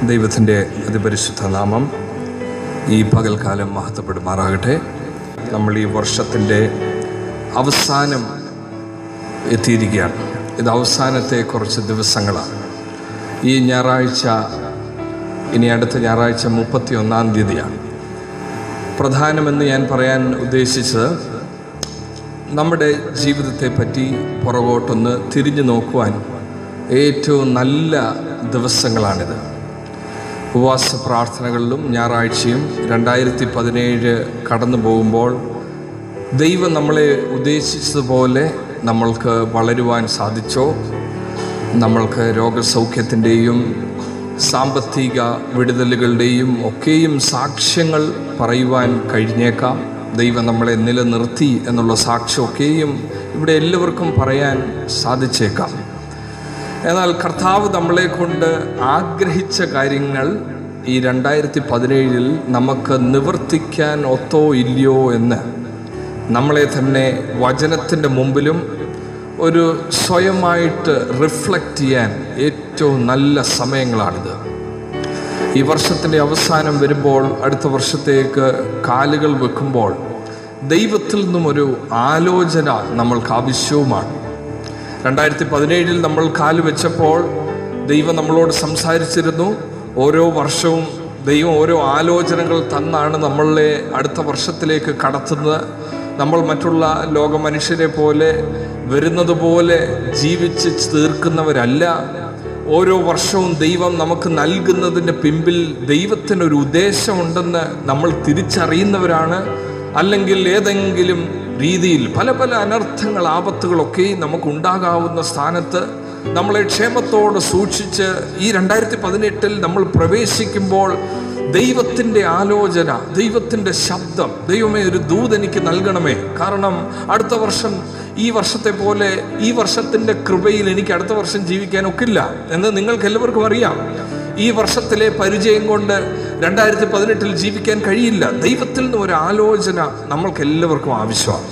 ദൈവത്തിൻ്റെ അതിപരിശുദ്ധ നാമം ഈ പകൽക്കാലം മഹത്വപ്പെടുമാറാകട്ടെ നമ്മൾ ഈ വർഷത്തിൻ്റെ അവസാനം എത്തിയിരിക്കുകയാണ് ഇത് അവസാനത്തെ കുറച്ച് ദിവസങ്ങളാണ് ഈ ഞായറാഴ്ച ഇനി അടുത്ത ഞായറാഴ്ച മുപ്പത്തി ഒന്നാം തീയതിയാണ് പ്രധാനമെന്ന് ഞാൻ പറയാൻ ഉദ്ദേശിച്ചത് നമ്മുടെ ജീവിതത്തെ പറ്റി പുറകോട്ടൊന്ന് തിരിഞ്ഞു നോക്കുവാൻ ഏറ്റവും നല്ല ദിവസങ്ങളാണിത് ഉപവാസ പ്രാർത്ഥനകളിലും ഞായറാഴ്ചയും രണ്ടായിരത്തി പതിനേഴ് കടന്നു പോകുമ്പോൾ ദൈവം നമ്മളെ ഉദ്ദേശിച്ചതുപോലെ നമ്മൾക്ക് വളരുവാൻ സാധിച്ചോ നമ്മൾക്ക് രോഗസൗഖ്യത്തിൻ്റെയും സാമ്പത്തിക വിടുതലുകളുടെയും ഒക്കെയും സാക്ഷ്യങ്ങൾ പറയുവാൻ കഴിഞ്ഞേക്കാം ദൈവം നമ്മളെ നിലനിർത്തി എന്നുള്ള സാക്ഷ്യമൊക്കെയും ഇവിടെ എല്ലാവർക്കും പറയാൻ സാധിച്ചേക്കാം എന്നാൽ കർത്താവ് നമ്മളെ കൊണ്ട് ആഗ്രഹിച്ച കാര്യങ്ങൾ ഈ രണ്ടായിരത്തി പതിനേഴിൽ നമുക്ക് നിവർത്തിക്കാൻ ഒത്തോ ഇല്ലയോ എന്ന് നമ്മളെ തന്നെ വചനത്തിൻ്റെ മുമ്പിലും ഒരു സ്വയമായിട്ട് റിഫ്ലക്റ്റ് ചെയ്യാൻ ഏറ്റവും നല്ല സമയങ്ങളാണിത് ഈ വർഷത്തിൻ്റെ അവസാനം വരുമ്പോൾ അടുത്ത വർഷത്തേക്ക് കാലുകൾ വെക്കുമ്പോൾ ദൈവത്തിൽ നിന്നും ഒരു ആലോചന നമ്മൾക്ക് ആവശ്യവുമാണ് രണ്ടായിരത്തി പതിനേഴിൽ നമ്മൾ കാല് വെച്ചപ്പോൾ ദൈവം നമ്മളോട് സംസാരിച്ചിരുന്നു ഓരോ വർഷവും ദൈവം ഓരോ ആലോചനകൾ തന്നാണ് നമ്മളെ അടുത്ത വർഷത്തിലേക്ക് കടത്തുന്നത് നമ്മൾ മറ്റുള്ള ലോക മനുഷ്യരെ പോലെ വരുന്നത് പോലെ ജീവിച്ച് തീർക്കുന്നവരല്ല ഓരോ വർഷവും ദൈവം നമുക്ക് നൽകുന്നതിൻ്റെ പിമ്പിൽ ദൈവത്തിനൊരു ഉദ്ദേശമുണ്ടെന്ന് നമ്മൾ തിരിച്ചറിയുന്നവരാണ് അല്ലെങ്കിൽ ഏതെങ്കിലും രീതിയിൽ പല പല അനർത്ഥങ്ങൾ ആപത്തുകളൊക്കെ നമുക്കുണ്ടാകാവുന്ന സ്ഥാനത്ത് നമ്മളെ ക്ഷേമത്തോടെ സൂക്ഷിച്ച് ഈ രണ്ടായിരത്തി പതിനെട്ടിൽ നമ്മൾ പ്രവേശിക്കുമ്പോൾ ദൈവത്തിൻ്റെ ആലോചന ദൈവത്തിൻ്റെ ശബ്ദം ദൈവമേ ഒരു ദൂത് എനിക്ക് നൽകണമേ കാരണം അടുത്ത വർഷം ഈ വർഷത്തെ പോലെ ഈ വർഷത്തിൻ്റെ കൃപയിൽ എനിക്ക് അടുത്ത വർഷം ജീവിക്കാൻ ഒക്കില്ല എന്ന് നിങ്ങൾക്ക് എല്ലാവർക്കും അറിയാം ഈ വർഷത്തിലെ പരിചയം കൊണ്ട് രണ്ടായിരത്തി പതിനെട്ടിൽ ജീവിക്കാൻ കഴിയില്ല ദൈവത്തിൽ നിന്ന് ഒരു ആലോചന നമ്മൾക്ക് എല്ലാവർക്കും ആവശ്യമാണ്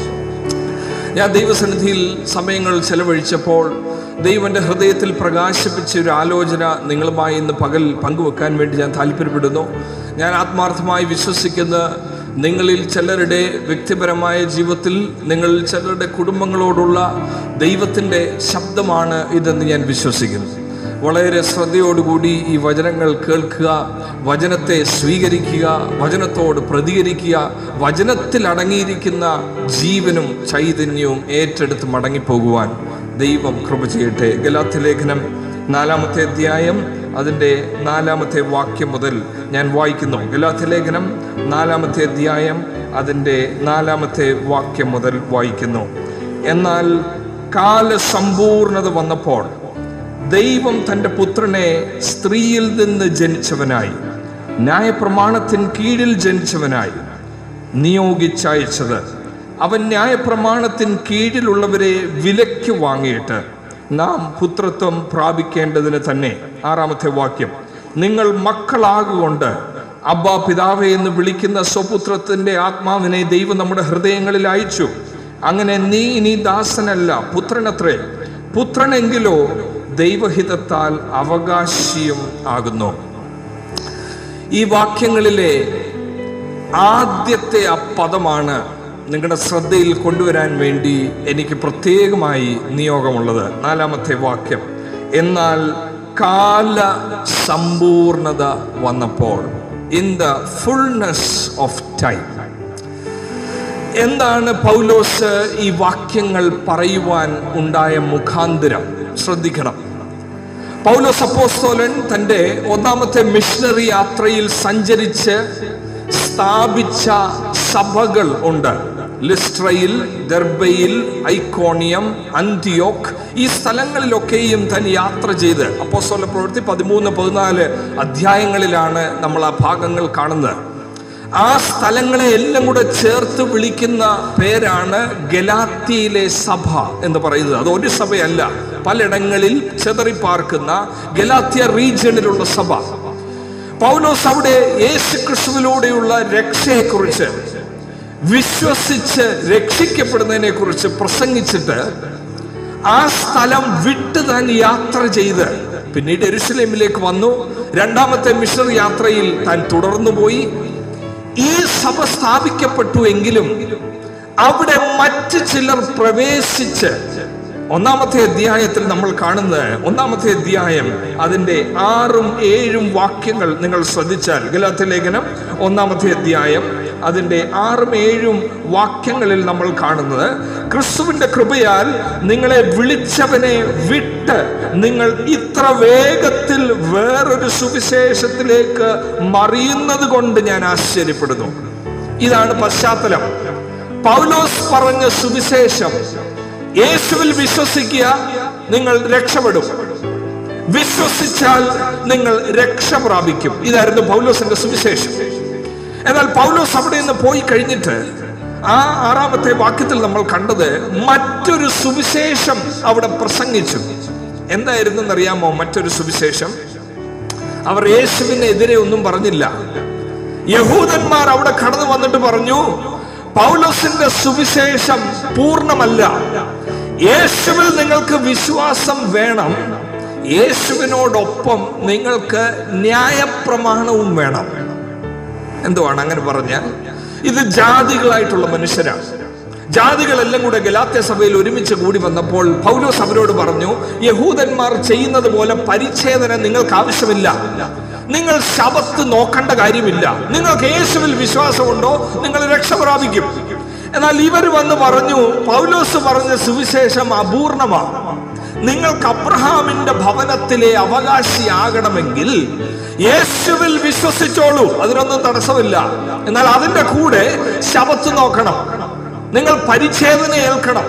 ഞാൻ ദൈവസന്നിധിയിൽ സമയങ്ങൾ ചെലവഴിച്ചപ്പോൾ ദൈവൻ്റെ ഹൃദയത്തിൽ പ്രകാശിപ്പിച്ച ഒരു ആലോചന നിങ്ങളുമായി ഇന്ന് പകൽ പങ്കുവെക്കാൻ വേണ്ടി ഞാൻ താല്പര്യപ്പെടുന്നു ഞാൻ ആത്മാർത്ഥമായി വിശ്വസിക്കുന്ന നിങ്ങളിൽ ചിലരുടെ വ്യക്തിപരമായ ജീവിതത്തിൽ നിങ്ങളിൽ ചിലരുടെ കുടുംബങ്ങളോടുള്ള ദൈവത്തിൻ്റെ ശബ്ദമാണ് ഇതെന്ന് ഞാൻ വിശ്വസിക്കുന്നു വളരെ ശ്രദ്ധയോടുകൂടി ഈ വചനങ്ങൾ കേൾക്കുക വചനത്തെ സ്വീകരിക്കുക വചനത്തോട് പ്രതികരിക്കുക വചനത്തിൽ അടങ്ങിയിരിക്കുന്ന ജീവനും ചൈതന്യവും ഏറ്റെടുത്ത് മടങ്ങിപ്പോകുവാൻ ദൈവം കൃപ ചെയ്യട്ടെ ഗലാത്തി ലേഖനം നാലാമത്തെ അധ്യായം അതിൻ്റെ നാലാമത്തെ വാക്യം മുതൽ ഞാൻ വായിക്കുന്നു ഗലാത്തി ലേഖനം നാലാമത്തെ അധ്യായം അതിൻ്റെ നാലാമത്തെ വാക്യം മുതൽ വായിക്കുന്നു എന്നാൽ കാലസമ്പൂർണത വന്നപ്പോൾ ദൈവം തൻ്റെ പുത്രനെ സ്ത്രീയിൽ നിന്ന് ജനിച്ചവനായി ന്യായപ്രമാണത്തിന് കീഴിൽ ജനിച്ചവനായി നിയോഗിച്ചയച്ചത് അവൻ ന്യായപ്രമാണത്തിന് കീഴിലുള്ളവരെ വിലയ്ക്ക് വാങ്ങിയിട്ട് നാം പുത്രത്വം പ്രാപിക്കേണ്ടതിന് തന്നെ ആറാമത്തെ വാക്യം നിങ്ങൾ മക്കളാകുകൊണ്ട് അബ്ബ പിതാവെ എന്ന് വിളിക്കുന്ന സ്വപുത്രത്തിന്റെ ആത്മാവിനെ ദൈവം നമ്മുടെ ഹൃദയങ്ങളിൽ അയച്ചു അങ്ങനെ നീ ഇനി ദാസനല്ല പുത്രനത്രേ പുത്രനെങ്കിലോ ദൈവഹിതത്താൽ അവകാശിയും ആകുന്നു ഈ വാക്യങ്ങളിലെ ആദ്യത്തെ ആ പദമാണ് നിങ്ങളുടെ ശ്രദ്ധയിൽ കൊണ്ടുവരാൻ വേണ്ടി എനിക്ക് പ്രത്യേകമായി നിയോഗമുള്ളത് നാലാമത്തെ വാക്യം എന്നാൽ കാല സമ്പൂർണത വന്നപ്പോൾ in the fullness of time എന്താണ് പൗലോസ് ഈ വാക്യങ്ങൾ പറയുവാൻ ഉണ്ടായ മുഖാന്തരം ശ്രദ്ധിക്കണം പൗലോസ് അപ്പോസ്തോലൻ തൻ്റെ ഒന്നാമത്തെ മിഷണറി യാത്രയിൽ സഞ്ചരിച്ച് സ്ഥാപിച്ച സഭകൾ ഉണ്ട് ലിസ്ട്രയിൽ ദർബയിൽ ഐക്കോണിയം അന്തിയോക്ക് ഈ സ്ഥലങ്ങളിലൊക്കെയും താൻ യാത്ര ചെയ്ത് അപ്പോസ്തോല പ്രവൃത്തി പതിമൂന്ന് പതിനാല് അധ്യായങ്ങളിലാണ് നമ്മൾ ആ ഭാഗങ്ങൾ കാണുന്നത് ആ സ്ഥലങ്ങളെ എല്ലാം കൂടെ ചേർത്ത് വിളിക്കുന്ന പേരാണ് ഗലാത്തിയിലെ സഭ എന്ന് പറയുന്നത് അത് ഒരു സഭയല്ല പലയിടങ്ങളിൽ ചെതറിപ്പാർക്കുന്ന ഗലാത്തിയ റീജിയണിലുള്ള സഭ പൗലോസ് അവിടെ യേശു ക്രിസ്തുവിലൂടെയുള്ള രക്ഷയെക്കുറിച്ച് വിശ്വസിച്ച് രക്ഷിക്കപ്പെടുന്നതിനെ കുറിച്ച് പ്രസംഗിച്ചിട്ട് ആ സ്ഥലം വിട്ട് താൻ യാത്ര ചെയ്ത് പിന്നീട് എരുസലേമിലേക്ക് വന്നു രണ്ടാമത്തെ മിഷണറി യാത്രയിൽ താൻ തുടർന്നു പോയി ഈ സഭ സ്ഥാപിക്കപ്പെട്ടു എങ്കിലും അവിടെ മറ്റ് ചിലർ പ്രവേശിച്ച് ഒന്നാമത്തെ അധ്യായത്തിൽ നമ്മൾ കാണുന്നത് ഒന്നാമത്തെ അധ്യായം അതിന്റെ ആറും ഏഴും വാക്യങ്ങൾ നിങ്ങൾ ശ്രദ്ധിച്ചാൽ ഗലാത്ത ലേഖനം ഒന്നാമത്തെ അധ്യായം അതിന്റെ ആറും ഏഴും വാക്യങ്ങളിൽ നമ്മൾ കാണുന്നത് ക്രിസ്തുവിന്റെ കൃപയാൽ നിങ്ങളെ വിളിച്ചവനെ വിട്ട് നിങ്ങൾ ഇത്ര വേഗത്തിൽ വേറൊരു സുവിശേഷത്തിലേക്ക് മറിയുന്നത് കൊണ്ട് ഞാൻ ആശ്ചര്യപ്പെടുന്നു ഇതാണ് പശ്ചാത്തലം പൗലോസ് പറഞ്ഞ സുവിശേഷം യേശുവിൽ വിശ്വസിക്കുക നിങ്ങൾ രക്ഷപ്പെടും വിശ്വസിച്ചാൽ നിങ്ങൾ രക്ഷ പ്രാപിക്കും ഇതായിരുന്നു പൗലോസിന്റെ സുവിശേഷം എന്നാൽ പൗലോസ് അവിടെ നിന്ന് പോയി കഴിഞ്ഞിട്ട് ആ ആറാമത്തെ വാക്യത്തിൽ നമ്മൾ കണ്ടത് മറ്റൊരു സുവിശേഷം അവിടെ പ്രസംഗിച്ചു എന്തായിരുന്നു അറിയാമോ മറ്റൊരു സുവിശേഷം അവർ യേശുവിനെതിരെ ഒന്നും പറഞ്ഞില്ല യഹൂദന്മാർ അവിടെ കടന്നു വന്നിട്ട് പറഞ്ഞു പൗലോസിന്റെ സുവിശേഷം പൂർണ്ണമല്ല യേശുവിൽ നിങ്ങൾക്ക് വിശ്വാസം വേണം യേശുവിനോടൊപ്പം നിങ്ങൾക്ക് ന്യായപ്രമാണവും വേണം എന്തുവാണ് അങ്ങനെ പറഞ്ഞാൽ ഇത് ജാതികളായിട്ടുള്ള മനുഷ്യരാണ് ജാതികളെല്ലാം കൂടെ ഗലാത്യ സഭയിൽ ഒരുമിച്ച് കൂടി വന്നപ്പോൾ പൗലോസ് അവരോട് പറഞ്ഞു യഹൂദന്മാർ ചെയ്യുന്നത് പോലെ പരിച്ഛേദന നിങ്ങൾക്ക് ആവശ്യമില്ല നിങ്ങൾ ശബത്ത് നോക്കേണ്ട കാര്യമില്ല നിങ്ങൾക്ക് യേശുവിൽ വിശ്വാസമുണ്ടോ നിങ്ങൾ രക്ഷ പ്രാപിക്കും എന്നാൽ ഇവർ വന്ന് പറഞ്ഞു പൗലോസ് പറഞ്ഞ സുവിശേഷം അപൂർണമാണ് നിങ്ങൾക്ക് അബ്രഹാമിന്റെ ഭവനത്തിലെ അവകാശിയാകണമെങ്കിൽ യേശുവിൽ വിശ്വസിച്ചോളൂ അതിനൊന്നും തടസ്സമില്ല എന്നാൽ അതിന്റെ കൂടെ ശബത്ത് നോക്കണം നിങ്ങൾ പരിച്ഛേദന ഏൽക്കണം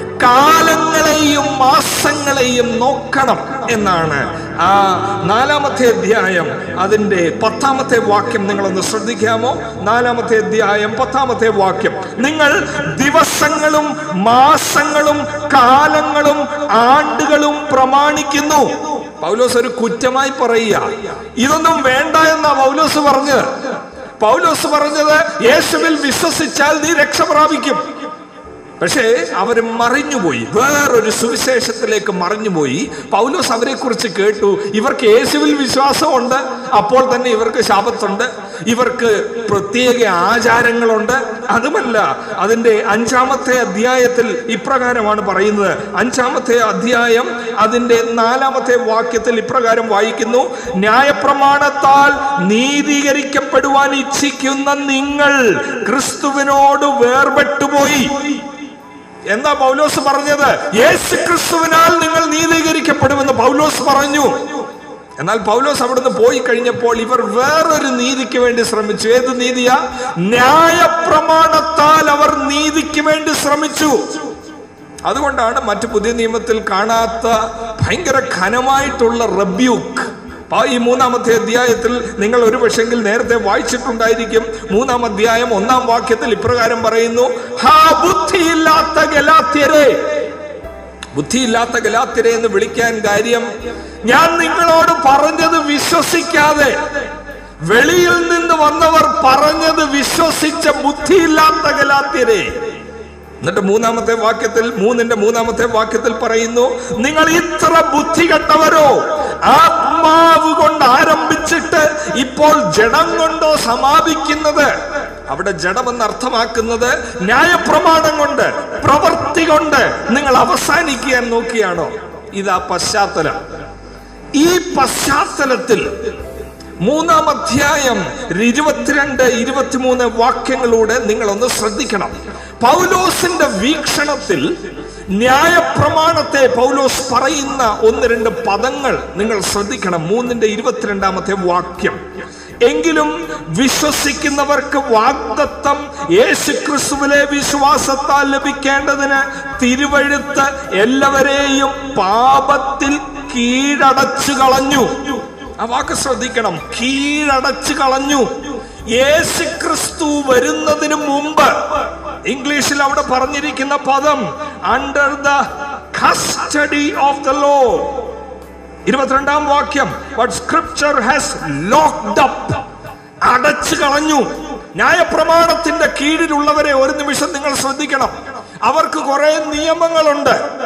കാലങ്ങളെയും മാസങ്ങളെയും നോക്കണം എന്നാണ് ആ നാലാമത്തെ അധ്യായം അതിന്റെ പത്താമത്തെ വാക്യം നിങ്ങളൊന്ന് ശ്രദ്ധിക്കാമോ നാലാമത്തെ അധ്യായം പത്താമത്തെ വാക്യം നിങ്ങൾ ദിവസങ്ങളും മാസങ്ങളും കാലങ്ങളും ആണ്ടുകളും പ്രമാണിക്കുന്നു പൗലോസ് ഒരു കുറ്റമായി പറയുക ഇതൊന്നും വേണ്ട എന്നാ പൗലോസ് പറഞ്ഞത് പൗലോസ് പറഞ്ഞത് യേശുവിൽ വിശ്വസിച്ചാൽ നീ രക്ഷ പ്രാപിക്കും പക്ഷേ അവർ മറിഞ്ഞുപോയി വേറൊരു സുവിശേഷത്തിലേക്ക് മറിഞ്ഞുപോയി പൗലോസ് അവരെ കുറിച്ച് കേട്ടു ഇവർക്ക് യേശുവിൽ വിശ്വാസമുണ്ട് അപ്പോൾ തന്നെ ഇവർക്ക് ശാപത്തുണ്ട് ഇവർക്ക് പ്രത്യേക ആചാരങ്ങളുണ്ട് അതുമല്ല അതിന്റെ അഞ്ചാമത്തെ അധ്യായത്തിൽ ഇപ്രകാരമാണ് പറയുന്നത് അഞ്ചാമത്തെ അധ്യായം അതിന്റെ നാലാമത്തെ വാക്യത്തിൽ ഇപ്രകാരം വായിക്കുന്നു ന്യായപ്രമാണത്താൽ നീതീകരിക്കപ്പെടുവാൻ ഇച്ഛിക്കുന്ന നിങ്ങൾ ക്രിസ്തുവിനോട് വേർപെട്ടുപോയി എന്താ പൗലോസ് പറഞ്ഞത് യേശു ക്രിസ്തുവിനാൽ നിങ്ങൾ നീതീകരിക്കപ്പെടുമെന്ന് പൗലോസ് പറഞ്ഞു എന്നാൽ പൗലോസ് അവിടുന്ന് പോയി കഴിഞ്ഞപ്പോൾ ഇവർ വേറൊരു നീതിക്ക് വേണ്ടി ശ്രമിച്ചു ഏത് നീതിയാ ന്യായപ്രമാണത്താൽ അവർ നീതിക്ക് വേണ്ടി ശ്രമിച്ചു അതുകൊണ്ടാണ് മറ്റു പുതിയ നിയമത്തിൽ കാണാത്ത ഭയങ്കര ഘനമായിട്ടുള്ള റബ്യൂക്ക് ഈ മൂന്നാമത്തെ അധ്യായത്തിൽ നിങ്ങൾ ഒരു പക്ഷെങ്കിൽ നേരത്തെ വായിച്ചിട്ടുണ്ടായിരിക്കും മൂന്നാം അധ്യായം ഒന്നാം വാക്യത്തിൽ ഇപ്രകാരം പറയുന്നു ഹാ ബുദ്ധിയില്ലാത്ത ഗലാത്യരെ ബുദ്ധിയില്ലാത്ത ഗലാത്യരെ എന്ന് വിളിക്കാൻ കാര്യം ഞാൻ നിങ്ങളോട് പറഞ്ഞത് വിശ്വസിക്കാതെ വെളിയിൽ നിന്ന് വന്നവർ പറഞ്ഞത് വിശ്വസിച്ച ബുദ്ധിയില്ലാത്ത ഗലാത്യരെ എന്നിട്ട് മൂന്നാമത്തെ വാക്യത്തിൽ മൂന്നിന്റെ മൂന്നാമത്തെ വാക്യത്തിൽ പറയുന്നു നിങ്ങൾ ഇത്ര ബുദ്ധി കെട്ടവരോ ആത്മാവ് കൊണ്ട് ആരംഭിച്ചിട്ട് ഇപ്പോൾ ജഡം കൊണ്ടോ സമാപിക്കുന്നത് അവിടെ ജഡമെന്ന് അർത്ഥമാക്കുന്നത് ന്യായപ്രമാണം കൊണ്ട് പ്രവൃത്തി കൊണ്ട് നിങ്ങൾ അവസാനിക്കാൻ നോക്കിയാണോ ഇതാ പശ്ചാത്തലം ഈ പശ്ചാത്തലത്തിൽ മൂന്നാം അധ്യായം ഇരുപത്തിരണ്ട് ഇരുപത്തിമൂന്ന് വാക്യങ്ങളൂടെ നിങ്ങളൊന്ന് ശ്രദ്ധിക്കണം പൗലോസിന്റെ വീക്ഷണത്തിൽ ന്യായപ്രമാണത്തെ പൗലോസ് പറയുന്ന ഒന്ന് രണ്ട് പദങ്ങൾ നിങ്ങൾ ശ്രദ്ധിക്കണം മൂന്നിന്റെ ഇരുപത്തിരണ്ടാമത്തെ വാക്യം എങ്കിലും വിശ്വസിക്കുന്നവർക്ക് വാഗ്ദത്തം യേശു ക്രിസ്തുവിലെ വിശ്വാസത്താൽ ലഭിക്കേണ്ടതിന് തിരുവഴുത്ത് എല്ലാവരെയും പാപത്തിൽ കീഴടച്ചു കളഞ്ഞു ആ വാക്ക് ശ്രദ്ധിക്കണം കീഴടച്ചു കളഞ്ഞു യേശു ക്രിസ്തു വരുന്നതിന് മുമ്പ് ഇംഗ്ലീഷിൽ അവിടെ പറഞ്ഞിരിക്കുന്ന പദം under the custody of the law ഇരുപത്തിരണ്ടാം വാക്യം but scripture has locked up അടച്ചു കളഞ്ഞു ന്യായപ്രമാണത്തിന്റെ കീഴിലുള്ളവരെ ഒരു നിമിഷം നിങ്ങൾ ശ്രദ്ധിക്കണം അവർക്ക് കുറെ നിയമങ്ങളുണ്ട്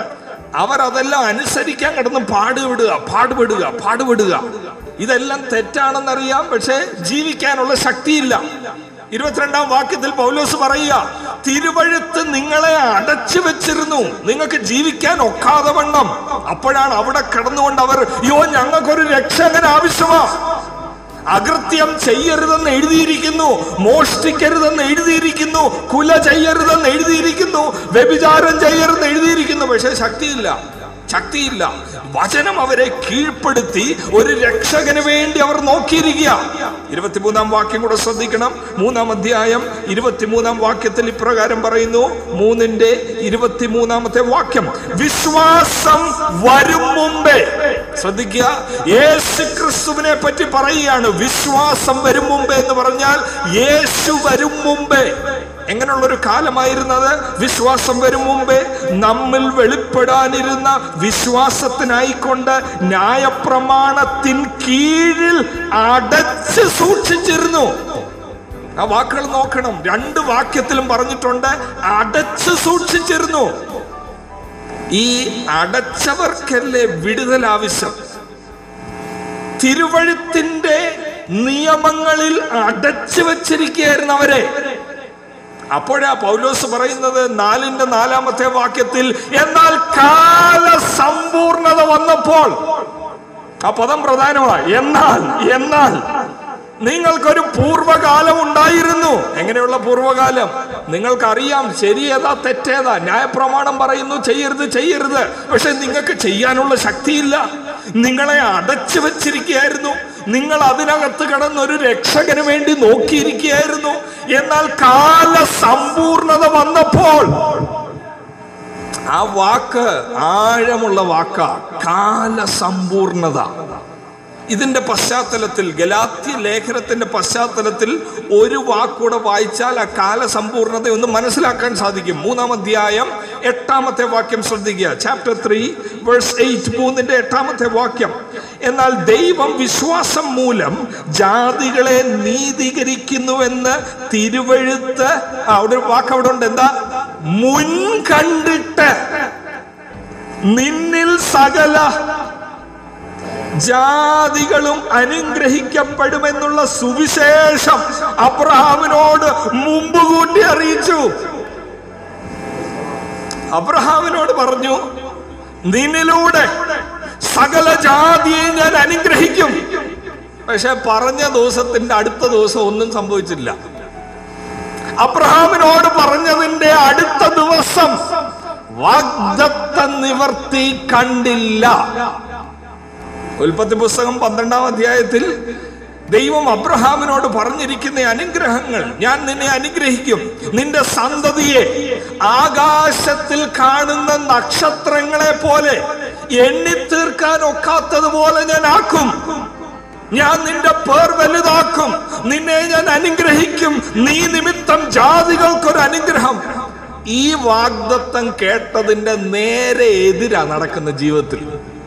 അവരതെല്ലാം അനുസരിക്കാൻ കിടന്ന് പാടുപെടുക പാടുപെടുക പാടുപെടുക ഇതെല്ലാം തെറ്റാണെന്നറിയാം പക്ഷെ ജീവിക്കാനുള്ള ശക്തിയില്ല ഇരുപത്തിരണ്ടാം വാക്യത്തിൽ പൗലോസ് പറയുക തിരുവഴുത്ത് നിങ്ങളെ അടച്ചു വെച്ചിരുന്നു നിങ്ങൾക്ക് ജീവിക്കാൻ ഒക്കാതെ വണ്ണം അപ്പോഴാണ് അവിടെ കിടന്നുകൊണ്ട് അവർ യോ ഞങ്ങൾക്കൊരു രക്ഷകൻ ആവശ്യമാ അകൃത്യം ചെയ്യരുതെന്ന് എഴുതിയിരിക്കുന്നു മോഷ്ടിക്കരുതെന്ന് എഴുതിയിരിക്കുന്നു കുല ചെയ്യരുതെന്ന് എഴുതിയിരിക്കുന്നു വ്യഭിചാരം ചെയ്യരുതെന്ന് എഴുതിയിരിക്കുന്നു പക്ഷെ ശക്തിയില്ല ശക്തിയില്ല വചനം അവരെ കീഴ്പ്പെടുത്തി ഒരു രക്ഷകന് വേണ്ടി അവർ നോക്കിയിരിക്കുക ഇരുപത്തിമൂന്നാം വാക്യം കൂടെ ശ്രദ്ധിക്കണം മൂന്നാം അധ്യായം ഇരുപത്തിമൂന്നാം വാക്യത്തിൽ ഇപ്രകാരം പറയുന്നു മൂന്നിന്റെ ഇരുപത്തിമൂന്നാമത്തെ വാക്യം വിശ്വാസം വരും മുമ്പേ ശ്രദ്ധിക്കുക യേശു ക്രിസ്തുവിനെ പറ്റി പറയുകയാണ് വിശ്വാസം വരും മുമ്പേ എന്ന് പറഞ്ഞാൽ യേശു വരും മുമ്പേ എങ്ങനെയുള്ള ഒരു കാലമായിരുന്നത് വിശ്വാസം വരും മുമ്പേ നമ്മിൽ വെളിപ്പെടാനിരുന്ന വിശ്വാസത്തിനായിക്കൊണ്ട് ന്യായപ്രമാണത്തിൻ കീഴിൽ അടച്ച് സൂക്ഷിച്ചിരുന്നു ആ വാക്കുകൾ നോക്കണം രണ്ട് വാക്യത്തിലും പറഞ്ഞിട്ടുണ്ട് അടച്ച് സൂക്ഷിച്ചിരുന്നു ഈ അടച്ചവർക്കല്ലേ വിടുതൽ ആവശ്യം തിരുവഴുത്തിന്റെ നിയമങ്ങളിൽ അടച്ചു വച്ചിരിക്കുകയായിരുന്നു അവരെ അപ്പോഴാ പൗലോസ് പറയുന്നത് നാലിന്റെ നാലാമത്തെ വാക്യത്തിൽ എന്നാൽ കാല സമ്പൂർണത വന്നപ്പോൾ ആ പദം പ്രധാനമാണ് എന്നാൽ എന്നാൽ നിങ്ങൾക്കൊരു പൂർവകാലം ഉണ്ടായിരുന്നു എങ്ങനെയുള്ള പൂർവകാലം നിങ്ങൾക്കറിയാം ശരിയേതാ തെറ്റേതാ ന്യായപ്രമാണം പറയുന്നു ചെയ്യരുത് ചെയ്യരുത് പക്ഷെ നിങ്ങൾക്ക് ചെയ്യാനുള്ള ശക്തിയില്ല നിങ്ങളെ അടച്ചു വെച്ചിരിക്കുകയായിരുന്നു നിങ്ങൾ അതിനകത്ത് കിടന്നൊരു രക്ഷകന് വേണ്ടി നോക്കിയിരിക്കുകയായിരുന്നു എന്നാൽ കാല സമ്പൂർണത വന്നപ്പോൾ ആ വാക്ക് ആഴമുള്ള വാക്ക കാല സമ്പൂർണത ഇതിന്റെ പശ്ചാത്തലത്തിൽ ഗലാത്യ ലേഖനത്തിന്റെ പശ്ചാത്തലത്തിൽ ഒരു വാക്കൂടെ വായിച്ചാൽ ആ കാലസമ്പൂർണത ഒന്ന് മനസ്സിലാക്കാൻ സാധിക്കും മൂന്നാം അധ്യായം എട്ടാമത്തെ വാക്യം ശ്രദ്ധിക്കുക ചാപ്റ്റർ ത്രീ വേഴ്സ് എയ്റ്റ് മൂന്നിന്റെ എട്ടാമത്തെ വാക്യം എന്നാൽ ദൈവം വിശ്വാസം മൂലം ജാതികളെ നീതീകരിക്കുന്നുവെന്ന് തിരുവഴുത്ത് ആ, അവിടെ ഒരു വാക്ക് അവിടെ ഉണ്ട് എന്താ മുൻ കണ്ടിട്ട് നിന്നിൽ സകല ജാതികളും അനുഗ്രഹിക്കപ്പെടുമെന്നുള്ള സുവിശേഷം അബ്രഹാമിനോട് മുമ്പ് കൂട്ടി അറിയിച്ചു അബ്രഹാമിനോട് പറഞ്ഞു നിന്നിലൂടെ സകല ജാതിയെ ഞാൻ അനുഗ്രഹിക്കും പക്ഷെ പറഞ്ഞ ദിവസത്തിന്റെ അടുത്ത ദിവസം ഒന്നും സംഭവിച്ചില്ല അബ്രഹാമിനോട് പറഞ്ഞതിന്റെ അടുത്ത ദിവസം വാഗ്ദത്ത നിവർത്തി കണ്ടില്ല ഉൽപ്പത്തി പുസ്തകം പന്ത്രണ്ടാം അധ്യായത്തിൽ ദൈവം അബ്രഹാമിനോട് പറഞ്ഞിരിക്കുന്ന അനുഗ്രഹങ്ങൾ ഞാൻ നിന്നെ അനുഗ്രഹിക്കും നിന്റെ സന്തതിയെ ആകാശത്തിൽ കാണുന്ന നക്ഷത്രങ്ങളെ പോലെ എണ്ണിത്തീർക്കാൻ ഒക്കാത്തതുപോലെ ഞാൻ ആക്കും ഞാൻ നിന്റെ പേർ വലുതാക്കും നിന്നെ ഞാൻ അനുഗ്രഹിക്കും നീ നിമിത്തം ജാതികൾക്കൊരു അനുഗ്രഹം ഈ വാഗ്ദത്തം കേട്ടതിന്റെ നേരെ എതിരാ നടക്കുന്ന ജീവിതത്തിൽ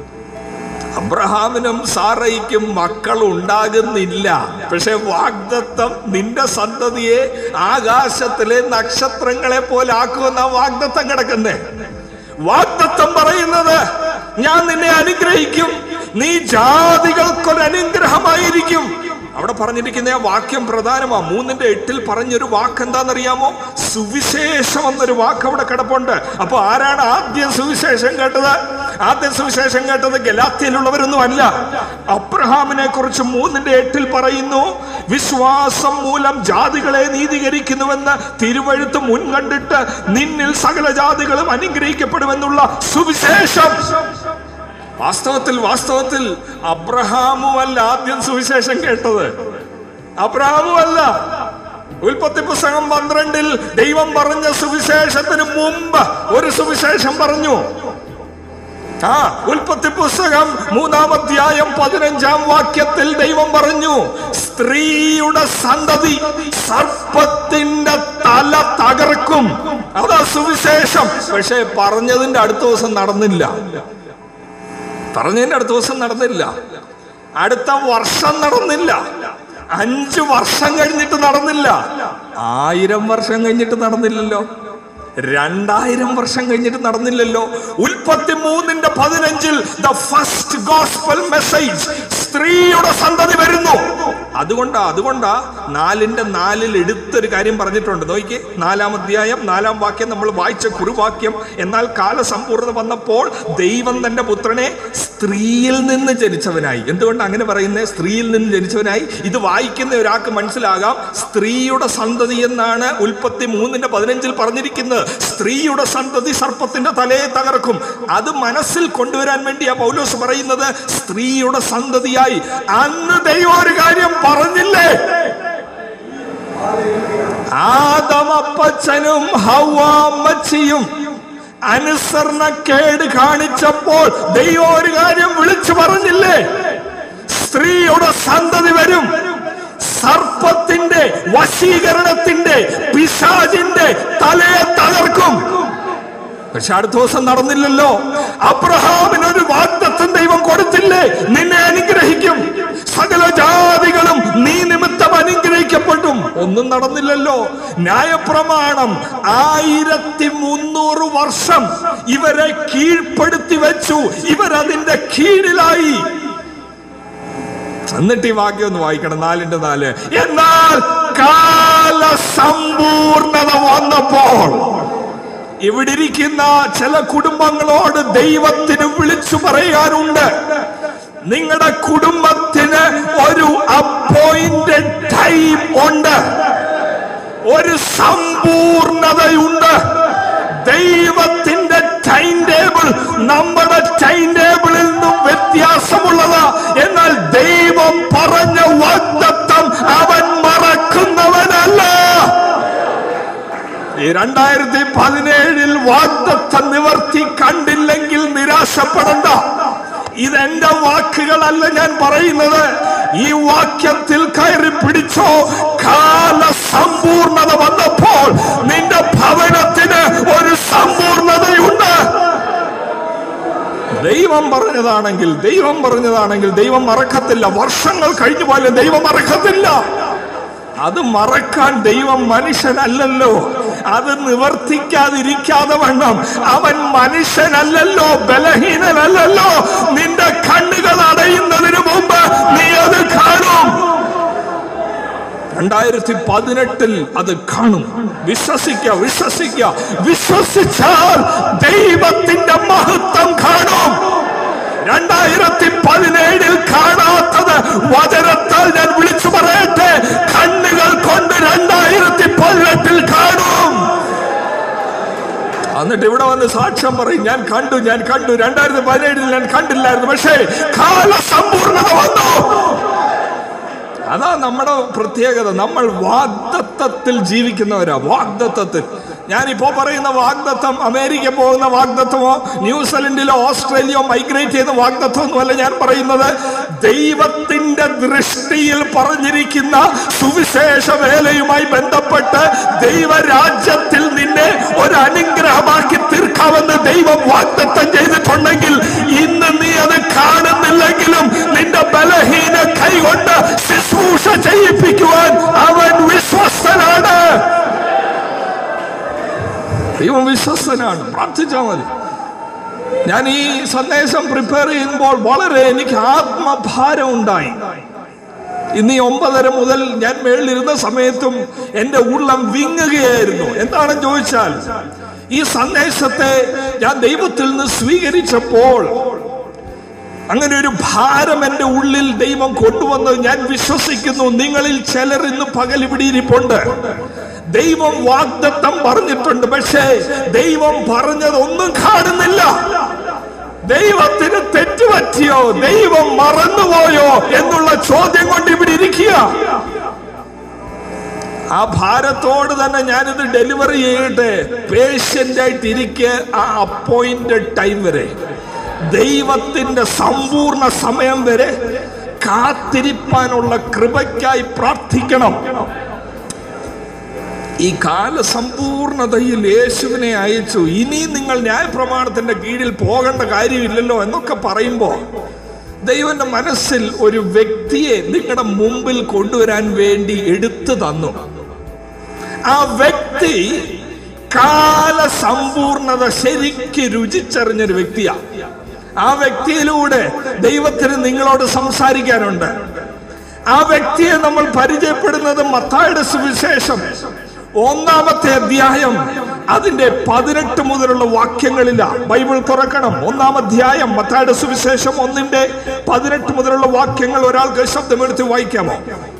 അബ്രഹാമിനും സാറയ്ക്കും മക്കൾ ഉണ്ടാകുന്നില്ല പക്ഷെ വാഗ്ദത്തം നിന്റെ സന്തതിയെ ആകാശത്തിലെ നക്ഷത്രങ്ങളെ പോലെ ആക്കുമെന്ന വാഗ്ദത്തം കിടക്കുന്നേ വാഗ്ദത്തം പറയുന്നത് ഞാൻ നിന്നെ അനുഗ്രഹിക്കും നീ ജാതികൾക്കൊരു അനുഗ്രഹമായിരിക്കും അവിടെ പറഞ്ഞിരിക്കുന്ന ആ വാക്യം പ്രധാനമാ മൂന്നിന്റെ എട്ടിൽ പറഞ്ഞൊരു വാക്ക് എന്താണെന്നറിയാമോ സുവിശേഷം എന്നൊരു വാക്ക് അവിടെ കിടപ്പുണ്ട് അപ്പൊ ആരാണ് ആദ്യം സുവിശേഷം കേട്ടത് ആദ്യം സുവിശേഷം കേട്ടത് ഗലാത്യയിലുള്ളവരൊന്നും അല്ല അബ്രഹാമിനെ കുറിച്ച് മൂന്നിന്റെ എട്ടിൽ പറയുന്നു വിശ്വാസം മൂലം ജാതികളെ നീതീകരിക്കുന്നുവെന്ന് തിരുവഴുത്ത് മുൻകണ്ടിട്ട് നിന്നിൽ സകല ജാതികളും അനുഗ്രഹിക്കപ്പെടുമെന്നുള്ള സുവിശേഷം വാസ്തവത്തിൽ വാസ്തവത്തിൽ അബ്രഹാമുമല്ല ആദ്യം സുവിശേഷം കേട്ടത് അബ്രഹാമുമല്ല ഉൽപ്പത്തി പുസ്തകം പന്ത്രണ്ടിൽ ദൈവം പറഞ്ഞ സുവിശേഷത്തിന് മുമ്പ് ഒരു സുവിശേഷം പറഞ്ഞു ആ ഉൽപ്പത്തി പുസ്തകം മൂന്നാം അധ്യായം പതിനഞ്ചാം വാക്യത്തിൽ ദൈവം പറഞ്ഞു സ്ത്രീയുടെ സന്തതി സർപ്പത്തിന്റെ തല തകർക്കും അതാ സുവിശേഷം പക്ഷെ പറഞ്ഞതിന്റെ അടുത്ത ദിവസം നടന്നില്ല പറഞ്ഞതിന്റെ അടുത്ത ദിവസം നടന്നില്ല അടുത്ത വർഷം നടന്നില്ല അഞ്ചു വർഷം കഴിഞ്ഞിട്ട് നടന്നില്ല ആയിരം വർഷം കഴിഞ്ഞിട്ട് നടന്നില്ലല്ലോ രണ്ടായിരം വർഷം കഴിഞ്ഞിട്ട് നടന്നില്ലല്ലോ ഉൽപ്പത്തി മൂന്നിന്റെ പതിനഞ്ചിൽ ദ ഫസ്റ്റ് ഗോസ്പൽ മെസ്സേജ് സ്ത്രീയുടെ സന്തതി വരുന്നു അതുകൊണ്ടാ അതുകൊണ്ടാ നാലിന്റെ നാലിൽ എടുത്തൊരു കാര്യം പറഞ്ഞിട്ടുണ്ട് നോക്കി നാലാം അധ്യായം നാലാം വാക്യം നമ്മൾ വായിച്ച കുറുവാക്യം എന്നാൽ കാലസമ്പൂർണ്ണത വന്നപ്പോൾ ദൈവം തന്റെ പുത്രനെ സ്ത്രീയിൽ നിന്ന് ജനിച്ചവനായി എന്തുകൊണ്ട് അങ്ങനെ പറയുന്നത് സ്ത്രീയിൽ നിന്ന് ജനിച്ചവനായി ഇത് വായിക്കുന്ന ഒരാൾക്ക് മനസ്സിലാകാം സ്ത്രീയുടെ സന്തതി എന്നാണ് ഉൽപ്പത്തി മൂന്നിന്റെ പതിനഞ്ചിൽ പറഞ്ഞിരിക്കുന്നത് സ്ത്രീയുടെ സന്തതി സർപ്പത്തിന്റെ തലയെ തകർക്കും അത് മനസ്സിൽ കൊണ്ടുവരാൻ വേണ്ടിയാ പൗലോസ് പറയുന്നത് സ്ത്രീയുടെ സന്തതിയായി അന്ന് ദൈവം ഒരു കാര്യം പറഞ്ഞില്ലേ ആദമപ്പച്ചനും ഹവാമ്മച്ചിയും അനുസരണക്കേട് കാണിച്ചപ്പോൾ ദൈവം ഒരു കാര്യം വിളിച്ചു പറഞ്ഞില്ലേ സ്ത്രീയുടെ സന്തതി വരും സർപ്പത്തിന്റെ വശീകരണത്തിന്റെ പിശാചിന്റെ തലയെ തകർക്കും പക്ഷെ അടുത്ത ദിവസം നടന്നില്ലല്ലോ അബ്രഹാമിന് ഒരു വാഗ്ദത്വം ദൈവം കൊടുത്തില്ലേ നിന്നെ അനുഗ്രഹിക്കും സകല ജാതികളും നീ നിമിത്തം അനുഗ്രഹിക്കപ്പെട്ടും ഒന്നും നടന്നില്ലല്ലോ ന്യായപ്രമാണം ആയിരത്തി മുന്നൂറ് വർഷം ഇവരെ കീഴ്പ്പെടുത്തി വെച്ചു ഇവരതിന്റെ കീഴിലായി എന്നിട്ട് ഈ വാക്യം ഒന്ന് വായിക്കണം നാലിന്റെ നാല് എന്നാൽ കാല സമ്പൂർണത വന്നപ്പോൾ ഇവിടെ ഇരിക്കുന്ന ചില കുടുംബങ്ങളോട് ദൈവത്തിന് വിളിച്ചു പറയാനുണ്ട് നിങ്ങളുടെ കുടുംബത്തിന് ഒരു അപ്പോയിന്റഡ് ടൈം ഉണ്ട് ഒരു സമ്പൂർണതയുണ്ട് ദൈവത്തിന്റെ ടൈം ടേബിൾ നമ്മുടെ ടൈം ടേബിളിൽ നിന്നും വ്യത്യാസമുള്ളതാ എന്നാൽ ദൈവം പറഞ്ഞ വാഗ്ദത്തം അവൻ മറക്കുന്നവനല്ല ഈ രണ്ടായിരത്തി പതിനേഴിൽ വാഗ്ദത്തം നിവർത്തി കണ്ടില്ലെങ്കിൽ നിരാശപ്പെടണ്ട ഇതെന്റെ വാക്കുകളല്ല ഞാൻ പറയുന്നത് ഈ വാക്യത്തിൽ കയറി പിടിച്ചോ കാല സമ്പൂർണത വന്നപ്പോൾ നിന്റെ ഭവനത്തിന് ഒരു സമ്പൂർണതയുണ്ട് ദൈവം പറഞ്ഞതാണെങ്കിൽ ദൈവം പറഞ്ഞതാണെങ്കിൽ ദൈവം മറക്കത്തില്ല വർഷങ്ങൾ കഴിഞ്ഞു പോയാലും ദൈവം മറക്കത്തില്ല അത് മറക്കാൻ ദൈവം മനുഷ്യനല്ലല്ലോ അത് നിവർത്തിക്കാതിരിക്കാതെ വണ്ണം അവൻ മനുഷ്യനല്ലല്ലോ ബലഹീനനല്ലല്ലോ നിന്റെ കണ്ണുകൾ അടയുന്നതിന് മുമ്പ് നീ അത് കാണും രണ്ടായിരത്തി പതിനെട്ടിൽ അത് കാണും വിശ്വസിക്ക വിശ്വസിക്ക വിശ്വസിച്ചാൽ ദൈവത്തിന്റെ മഹത്വം കാണും രണ്ടായിരത്തി പതിനേഴിൽ കാണാത്തത് വചനത്താൽ ഞാൻ വിളിച്ചു പറയട്ടെ കണ്ണുകൾ കൊണ്ട് രണ്ടായിരത്തി പതിനെട്ടിൽ കാണും എന്നിട്ട് ഇവിടെ വന്ന് സാക്ഷ്യം പറയും ഞാൻ കണ്ടു ഞാൻ കണ്ടു രണ്ടായിരത്തി പതിനേഴിൽ ഞാൻ കണ്ടില്ലായിരുന്നു പക്ഷേ കാലസമ്പൂർണത വന്നു അതാ നമ്മുടെ പ്രത്യേകത നമ്മൾ വാഗ്ദത്തത്തിൽ ജീവിക്കുന്നവരാ വാഗ്ദത്തത്തിൽ ഞാനിപ്പോ പറയുന്ന വാഗ്ദത്തം അമേരിക്ക പോകുന്ന വാഗ്ദത്തമോ ന്യൂസിലൻഡിലോ ഓസ്ട്രേലിയയോ മൈഗ്രേറ്റ് ചെയ്യുന്ന വാഗ്ദത്തം ഒന്നുമല്ല ഞാൻ പറയുന്നത് ദൈവത്തിന്റെ ദൃഷ്ടിയിൽ പറഞ്ഞിരിക്കുന്ന സുവിശേഷ വേലയുമായി ബന്ധപ്പെട്ട് ദൈവരാജ്യത്തിൽ നിന്നെ ഒരു അനുഗ്രഹമാക്കി തീർക്കാമെന്ന് ദൈവം വാഗ്ദത്തം ചെയ്തിട്ടുണ്ടെങ്കിൽ ഇന്ന് നീ അത് കാണുന്നില്ലെങ്കിലും നിന്റെ ബലഹീന കൈകൊണ്ട് ശുശ്രൂഷ ചെയ്യിപ്പിക്കുവാൻ അവൻ വിശ്വസ്തനാണ് ദൈവം വിശ്വസ്തനാണ് പ്രാർത്ഥിച്ചാൽ മതി ഞാൻ ഈ സന്ദേശം പ്രിപ്പയർ ചെയ്യുമ്പോൾ വളരെ എനിക്ക് ആത്മഭാരം ഉണ്ടായി ഇന്ന് ഈ ഒമ്പതര മുതൽ ഞാൻ മേളിലിരുന്ന സമയത്തും എന്റെ ഉള്ളം വിങ്ങുകയായിരുന്നു എന്താണെന്ന് ചോദിച്ചാൽ ഈ സന്ദേശത്തെ ഞാൻ ദൈവത്തിൽ നിന്ന് സ്വീകരിച്ചപ്പോൾ അങ്ങനെ ഒരു ഭാരം എന്റെ ഉള്ളിൽ ദൈവം കൊണ്ടുവന്നത് ഞാൻ വിശ്വസിക്കുന്നു നിങ്ങളിൽ ചിലർ ഇന്ന് പകൽ ഇവിടെ ഇരിപ്പുണ്ട് ദൈവം വാഗ്ദത്തം പറഞ്ഞിട്ടുണ്ട് പക്ഷേ ദൈവം പറഞ്ഞത് ഒന്നും കാണുന്നില്ല ദൈവത്തിന് തെറ്റുപറ്റിയോ ദൈവം മറന്നുപോയോ എന്നുള്ള ചോദ്യം കൊണ്ട് ഇവിടെ ഇരിക്കുക ആ ഭാരത്തോട് തന്നെ ഞാനിത് ഡെലിവറി ചെയ്യട്ടെ പേഷ്യന്റ് ആയിട്ട് ഇരിക്കെ ആ അപ്പോയിന്റഡ് ടൈം വരെ ദൈവത്തിന്റെ സമ്പൂർണ്ണ സമയം വരെ കാത്തിരിപ്പാനുള്ള കൃപയ്ക്കായി പ്രാർത്ഥിക്കണം ഈ കാലസമ്പൂർണതയിൽ യേശുവിനെ അയച്ചു ഇനി നിങ്ങൾ ന്യായപ്രമാണത്തിന്റെ കീഴിൽ പോകേണ്ട കാര്യമില്ലല്ലോ എന്നൊക്കെ പറയുമ്പോൾ ദൈവന്റെ മനസ്സിൽ ഒരു വ്യക്തിയെ നിങ്ങളുടെ മുമ്പിൽ കൊണ്ടുവരാൻ വേണ്ടി എടുത്തു തന്നു ആ വ്യക്തി കാല സമ്പൂർണത ശരിക്ക് രുചിച്ചറിഞ്ഞൊരു വ്യക്തിയാ ആ വ്യക്തിയിലൂടെ ദൈവത്തിന് നിങ്ങളോട് സംസാരിക്കാനുണ്ട് ആ വ്യക്തിയെ നമ്മൾ പരിചയപ്പെടുന്നത് മത്തായുടെ സുവിശേഷം ഒന്നാമത്തെ അധ്യായം അതിന്റെ പതിനെട്ട് മുതലുള്ള വാക്യങ്ങളില്ല ബൈബിൾ തുറക്കണം ഒന്നാം അധ്യായം മത്തായുടെ സുവിശേഷം ഒന്നിന്റെ പതിനെട്ട് മുതലുള്ള വാക്യങ്ങൾ ഒരാൾക്ക് ശബ്ദമെടുത്ത് വായിക്കാമോ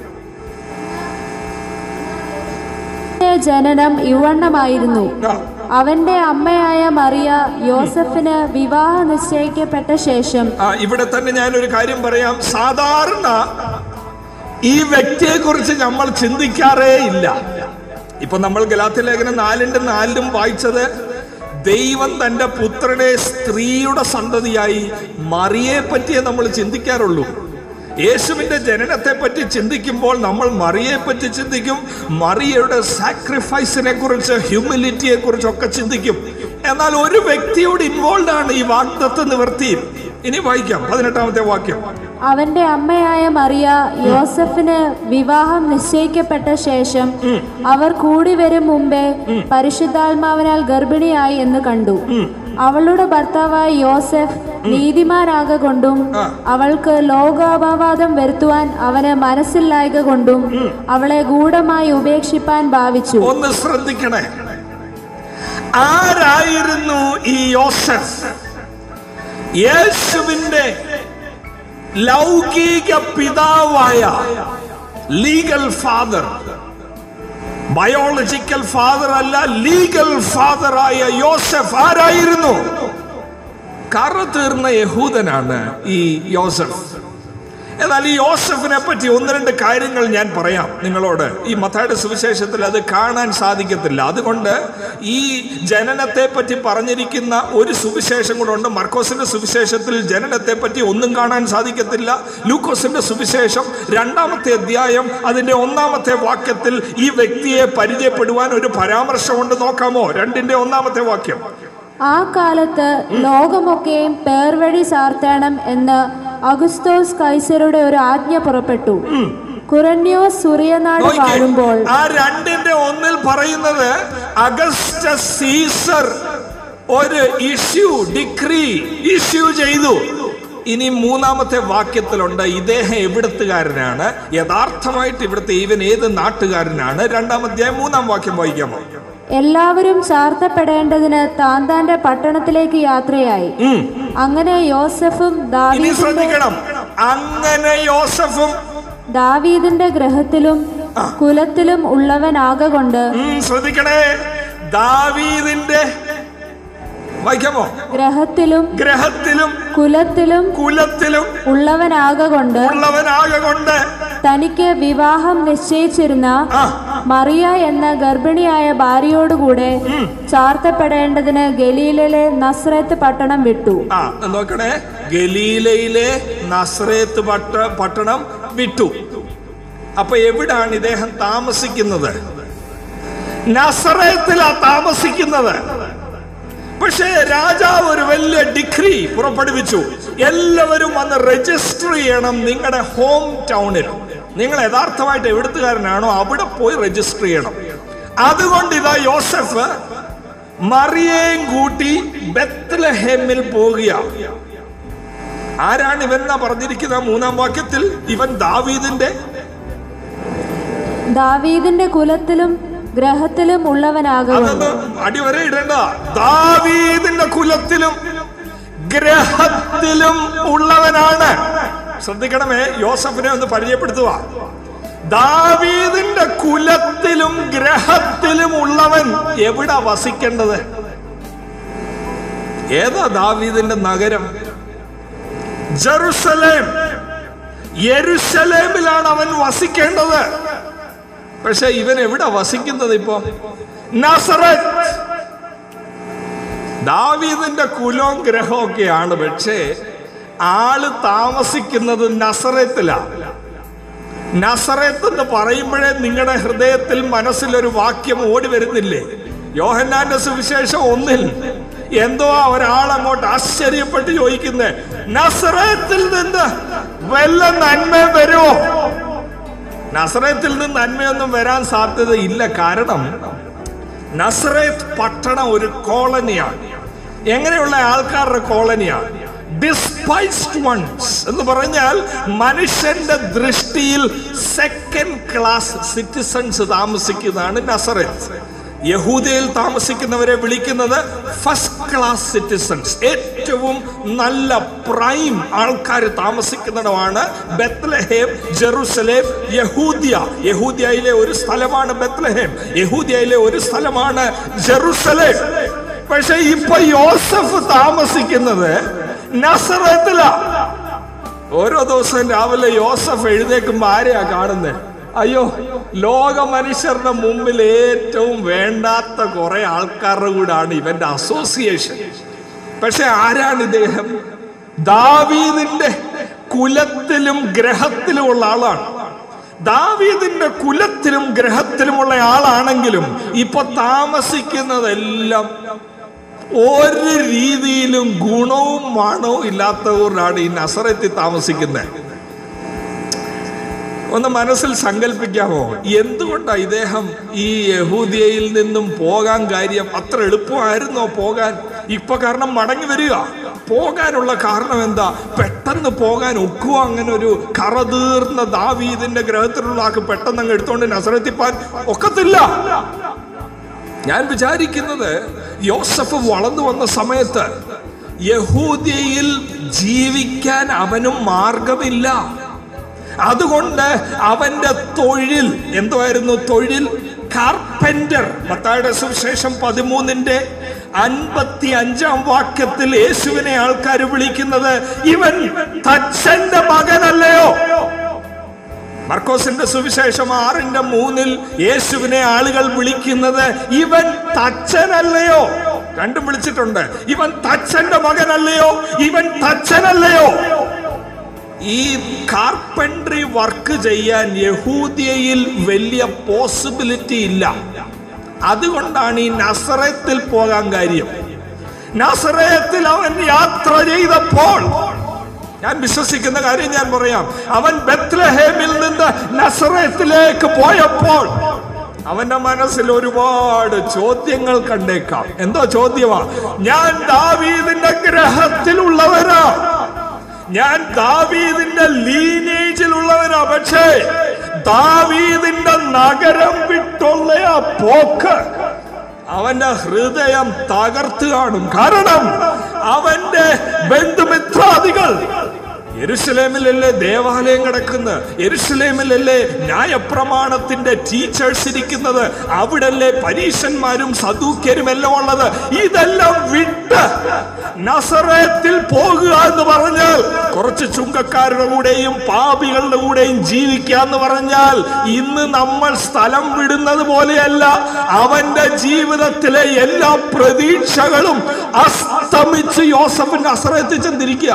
അവന്റെ ജനനം ഇവണ്ണമായിരുന്നു ആ, അവന്റെ അമ്മയായ മറിയ യോസഫിന് വിവാഹം നിശ്ചയിക്കപ്പെട്ട ശേഷം ആ, ഇവിടെ തന്നെ ഞാനൊരു കാര്യം പറയാം സാധാരണ ഈ വ്യക്തിയെ കുറിച്ച് നമ്മൾ ചിന്തിക്കാറേ ഇല്ല ഇപ്പൊ നമ്മൾ ഗലാത്തി ലേഖനം നാലിന്റെ നാലിലും വായിച്ചത് ദൈവം തന്റെ പുത്രനെ സ്ത്രീയുടെ സന്തതിയായി മറിയെ പറ്റിയേ നമ്മൾ ചിന്തിക്കാറുള്ളൂ യേശുവിന്റെ ജനനത്തെ പറ്റി ചിന്തിക്കുമ്പോൾ നമ്മൾ മറിയെ പറ്റി ചിന്തിക്കും മറിയയുടെ സാക്രിഫൈസിനെ കുറിച്ച് ഹ്യൂമിലിറ്റിയെ കുറിച്ചൊക്കെ ചിന്തിക്കും എന്നാൽ ഒരു വ്യക്തിയോട് ഇൻവോൾവ് ആണ് ഈ വാഗ്ദത്ത് നിവർത്തിയിൽ ഇനി വായിക്കാം പതിനെട്ടാമത്തെ വാക്യം അവന്റെ അമ്മയായ മറിയ യോസഫിന് വിവാഹം നിശ്ചയിക്കപ്പെട്ട ശേഷം അവർ കൂടി വരും മുമ്പേ പരിശുദ്ധാത്മാവിനാൽ ഗർഭിണിയായി എന്ന് കണ്ടു അവളുടെ ഭർത്താവായ യോസഫ് നീതിമാനാകൊണ്ടും അവൾക്ക് ലോകാപവാദം വരുത്തുവാൻ അവന് മനസ്സില്ലായക കൊണ്ടും അവളെ ഗൂഢമായി ഉപേക്ഷിപ്പാൻ ഭാവിച്ചു ഒന്ന് ശ്രദ്ധിക്കണേ ആരായിരുന്നു ഈ യോസഫ് യേശുവിന്റെ ലൗകിക പിതാവായ ലീഗൽ ഫാദർ ബയോളജിക്കൽ ഫാദർ അല്ല ലീഗൽ ഫാദറായ യോസഫ് ആരായിരുന്നു കറ തീർന്ന യഹൂദനാണ് ഈ യോസഫ് എന്നാൽ ഈ യോസഫിനെ പറ്റി ഒന്ന് രണ്ട് കാര്യങ്ങൾ ഞാൻ പറയാം നിങ്ങളോട് ഈ മത്തായുടെ സുവിശേഷത്തിൽ അത് കാണാൻ സാധിക്കത്തില്ല അതുകൊണ്ട് ഈ ജനനത്തെ പറ്റി പറഞ്ഞിരിക്കുന്ന ഒരു സുവിശേഷം കൂടെ ഉണ്ട് മർക്കോസിന്റെ സുവിശേഷത്തിൽ ജനനത്തെ പറ്റി ഒന്നും കാണാൻ സാധിക്കത്തില്ല ലൂക്കോസിന്റെ സുവിശേഷം രണ്ടാമത്തെ അധ്യായം അതിന്റെ ഒന്നാമത്തെ വാക്യത്തിൽ ഈ വ്യക്തിയെ പരിചയപ്പെടുവാൻ ഒരു പരാമർശമുണ്ട് നോക്കാമോ രണ്ടിന്റെ ഒന്നാമത്തെ വാക്യം ആ കാലത്ത് ലോകമൊക്കെയും പേർവഴി സാർത്തേണം എന്ന് അഗുസ്തോസ് കൈസരുടെ ഒരു ആജ്ഞ പുറപ്പെട്ടു കുറന്യോസ് സൂര്യനാട് നോക്കിക്കേ, വാഴുമ്പോൾ ആ രണ്ടിന്റെ ഒന്നിൽ പറയുന്നത് അഗസ്റ്റസ് സീസർ ഒരു ഇഷ്യൂ ഡിഗ്രി ഇഷ്യൂ ചെയ്തു ഇനി മൂന്നാമത്തെ വാക്യത്തിലുണ്ട് ഇദ്ദേഹം എവിടത്തുകാരനാണ് യഥാർത്ഥമായിട്ട് ഇവിടുത്തെ ഇവൻ ഏത് നാട്ടുകാരനാണ് രണ്ടാമത്തെ മൂന്നാം വാക്യം വായിക്കാമോ എല്ലാവരും ചാർത്തപ്പെടേണ്ടതിന് താൻ താന്റെ പട്ടണത്തിലേക്ക് യാത്രയായി ഉം. അങ്ങനെ യോസഫും ഇനി ദാവീദിന്റെ ശ്രദ്ധിക്കണം അങ്ങനെ യോസഫും ദാവീദിന്റെ ഗ്രഹത്തിലും കുലത്തിലും ഉള്ളവനാകൊണ്ട് ഉം, ശ്രദ്ധിക്കണേ ദാവീദിന്റെ വായിക്കാമോ ഗ്രഹത്തിലും ഗ്രഹത്തിലും കുലത്തിലും കുലത്തിലും ഉള്ളവനാകൊണ്ട് ഉള്ളവനാകെ കൊണ്ട് തനിക്ക് വിവാഹം നിശ്ചയിച്ചിരുന്ന ആ മറിയ എന്ന ഗർഭിണിയായ ഭാര്യയോടുകൂടെ ചാർത്തപ്പെടേണ്ടതിന് ഗലീലിലെ നസ്രത്ത് പട്ടണം വിട്ടു ആ നോക്കണേ ഗലീലയിലെ നസ്രേത്ത് പട്ട പട്ടണം വിട്ടു അപ്പൊ എവിടാണ് ഇദ്ദേഹം താമസിക്കുന്നത് നസറേത്തിലാ താമസിക്കുന്നത് പക്ഷേ രാജാവ് ഒരു വലിയ ഡിഗ്രി പുറപ്പെടുവിച്ചു എല്ലാവരും വന്ന് രജിസ്റ്റർ ചെയ്യണം നിങ്ങളുടെ ഹോം ടൗണിൽ നിങ്ങൾ യഥാർത്ഥമായിട്ട് എവിടുത്തുകാരനാണോ അവിടെ പോയി രജിസ്റ്റർ ചെയ്യണം അതുകൊണ്ട് ഇതാ യോസഫ് മറിയേയും കൂട്ടി ബത്ലഹേമിൽ പോകുക ആരാണ് ഇവൻ എന്നാ പറഞ്ഞിരിക്കുന്ന മൂന്നാം വാക്യത്തിൽ ഇവൻ ദാവീദിന്റെ ദാവീദിന്റെ കുലത്തിലും ഗ്രഹത്തിലും ഉള്ളവനാകുന്നു അതൊന്ന് അടിവരെ ഇടേണ്ട ദാവീദിന്റെ കുലത്തിലും ഗ്രഹത്തിലും ഉള്ളവനാണ് ശ്രദ്ധിക്കണമേ യോസഫിനെ ഒന്ന് പരിചയപ്പെടുത്തുക ദാവീദിന്റെ കുലത്തിലും ഗ്രഹത്തിലും ഉള്ളവൻ എവിടാ വസിക്കേണ്ടത് ഏതാ ദാവീദിന്റെ നഗരം ജെറുസലേം യെരുസലേമിലാണ് അവൻ വസിക്കേണ്ടത് പക്ഷെ ഇവൻ എവിടെ വസിക്കുന്നത് ഇപ്പോ നസറത്ത് ദാവീദിന്റെ കുലവും ഗ്രഹവും ഒക്കെയാണ് പക്ഷേ ആള് താമസിക്കുന്നത് നസറത്തിലാണ് നസറത്ത് എന്ന് പറയുമ്പോഴേ നിങ്ങളുടെ ഹൃദയത്തിൽ മനസ്സിലൊരു വാക്യം ഓടി വരുന്നില്ലേ യോഹന്നാന്റെ സുവിശേഷം ഒന്നിൽ എന്തോ ഒരാൾ അങ്ങോട്ട് ആശ്ചര്യപ്പെട്ട് ചോദിക്കുന്നേ നസറത്തിൽ നിന്ന് വല്ല നന്മ വരുമോ നസറത്തിൽ നിന്ന് നന്മയൊന്നും വരാൻ സാധ്യതയില്ല കാരണം നസറേത്ത് പട്ടണം ഒരു കോളനിയാണ് എങ്ങനെയുള്ള ആൾക്കാരുടെ കോളനിയാണ് ഡിസ്പൈസ്ഡ് വൺസ് എന്ന് പറഞ്ഞാൽ മനുഷ്യന്റെ ദൃഷ്ടിയിൽ സെക്കൻഡ് ക്ലാസ് സിറ്റിസൺസ് താമസിക്കുന്നതാണ് നസറേത്ത് യഹൂദയിൽ താമസിക്കുന്നവരെ വിളിക്കുന്നത് ഫസ്റ്റ് ക്ലാസ് സിറ്റിസൺസ് ഏറ്റവും നല്ല പ്രൈം ആൾക്കാർ താമസിക്കുന്നിടമാണ് ബത്ലഹേം ജെറുസലേം യഹൂദിയ യഹൂദിയയിലെ ഒരു സ്ഥലമാണ് ബത്ലഹേം യഹൂദിയയിലെ ഒരു സ്ഥലമാണ് ജെറുസലേം പക്ഷെ ഇപ്പൊ യോസഫ് താമസിക്കുന്നത് നസറത്തില ഓരോ ദിവസവും രാവിലെ യോസഫ് എഴുന്നേക്കുമ്പോ ആരെയാ കാണുന്നത് അയ്യോ ലോക മനുഷ്യരുടെ മുമ്പിൽ ഏറ്റവും വേണ്ടാത്ത കുറെ ആൾക്കാരുടെ കൂടാണ് ഇവന്റെ അസോസിയേഷൻ പക്ഷെ ആരാണ് ഇദ്ദേഹം ദാവീദിന്റെ കുലത്തിലും ഗ്രഹത്തിലുമുള്ള ആളാണ് ദാവീദിന്റെ കുലത്തിലും ഗ്രഹത്തിലുമുള്ള ആളാണെങ്കിലും ഇപ്പൊ താമസിക്കുന്നതെല്ലാം ഒരു രീതിയിലും ഗുണവും മണവും ഇല്ലാത്തവരാണ് ഈ നസറത്തിൽ താമസിക്കുന്നത് ഒന്ന് മനസ്സിൽ സങ്കല്പിക്കാമോ എന്തുകൊണ്ടാ ഇദ്ദേഹം ഈ യഹൂദിയയിൽ നിന്നും പോകാൻ കാര്യം അത്ര എളുപ്പമായിരുന്നോ പോകാൻ ഇപ്പൊ കാരണം മടങ്ങി വരിക പോകാനുള്ള കാരണം എന്താ പെട്ടെന്ന് പോകാൻ ഒക്കുക അങ്ങനെ ഒരു കറതീർന്ന ദാവീദിന്റെ ഗ്രഹത്തിലുള്ള ആൾക്ക് പെട്ടെന്ന് അങ്ങ് എടുത്തോണ്ട് നസറത്തിപ്പാൻ ഒക്കത്തില്ല ഞാൻ വിചാരിക്കുന്നത് യോസഫ് വളർന്നു വന്ന സമയത്ത് യഹൂദിയയിൽ ജീവിക്കാൻ അവനും മാർഗമില്ല അതുകൊണ്ട് അവന്റെ തൊഴിൽ എന്തുവായിരുന്നു തൊഴിൽ കാർപ്പന്റർ മത്തായുടെ സുവിശേഷം പതിമൂന്നിന്റെ അൻപത്തി അഞ്ചാം വാക്യത്തിൽ യേശുവിനെ ആൾക്കാർ വിളിക്കുന്നത് ഇവൻ തച്ചന്റെ മകനല്ലയോ മർക്കോസിന്റെ സുവിശേഷം ആറിന്റെ മൂന്നിൽ യേശുവിനെ ആളുകൾ വിളിക്കുന്നത് ഇവൻ തച്ചനല്ലയോ രണ്ടും വിളിച്ചിട്ടുണ്ട് ഇവൻ തച്ചന്റെ മകനല്ലയോ ഇവൻ തച്ചനല്ലയോ ഈ കാർപ്പൻട്രി വർക്ക് ചെയ്യാൻ യഹൂദിയയിൽ വലിയ പോസിബിലിറ്റി ഇല്ല അതുകൊണ്ടാണ് ഈ നസറത്തിൽ പോകാൻ കാര്യം നസറയത്തിൽ അവൻ യാത്ര ചെയ്തപ്പോൾ ഞാൻ വിശ്വസിക്കുന്ന കാര്യം ഞാൻ പറയാം അവൻ ബത്ലഹേമിൽ നിന്ന് നസറത്തിലേക്ക് പോയപ്പോൾ അവന്റെ മനസ്സിൽ ഒരുപാട് ചോദ്യങ്ങൾ കണ്ടേക്കാം എന്തോ ചോദ്യമാ ഞാൻ ദാവീദിന്റെ ഗ്രഹത്തിലുള്ളവരാ ഞാൻ ദാവീദിന്റെ ലീനേജിലുള്ളവരാ പക്ഷേ ദാവീദിന്റെ നഗരം വിട്ടുള്ള ആ പോക്ക് അവന്റെ ഹൃദയം തകർത്ത് കാണും കാരണം അവന്റെ ബന്ധുമിത്രാദികൾ യെരുസലേമിലല്ലേ ദേവാലയം കിടക്കുന്ന യെരുസലേമിലല്ലേ ന്യായപ്രമാണത്തിന്റെ ടീച്ചേഴ്സ് ഇരിക്കുന്നത് അവിടല്ലേ പരീശന്മാരും സദൂക്യരും എല്ലാം ഉള്ളത് ഇതെല്ലാം വിട്ട് നസറത്തിൽ പോകുക എന്ന് പറഞ്ഞാൽ കുറച്ച് ചുങ്കക്കാരുടെ കൂടെയും പാപികളുടെ കൂടെയും ജീവിക്കുക എന്ന് പറഞ്ഞാൽ ഇന്ന് നമ്മൾ സ്ഥലം വിടുന്നത് പോലെയല്ല അവന്റെ ജീവിതത്തിലെ എല്ലാ പ്രതീക്ഷകളും അസ്തമിച്ച് യോസഫിന്റെ നസറത്തിൽ ചെന്നിരിക്കുക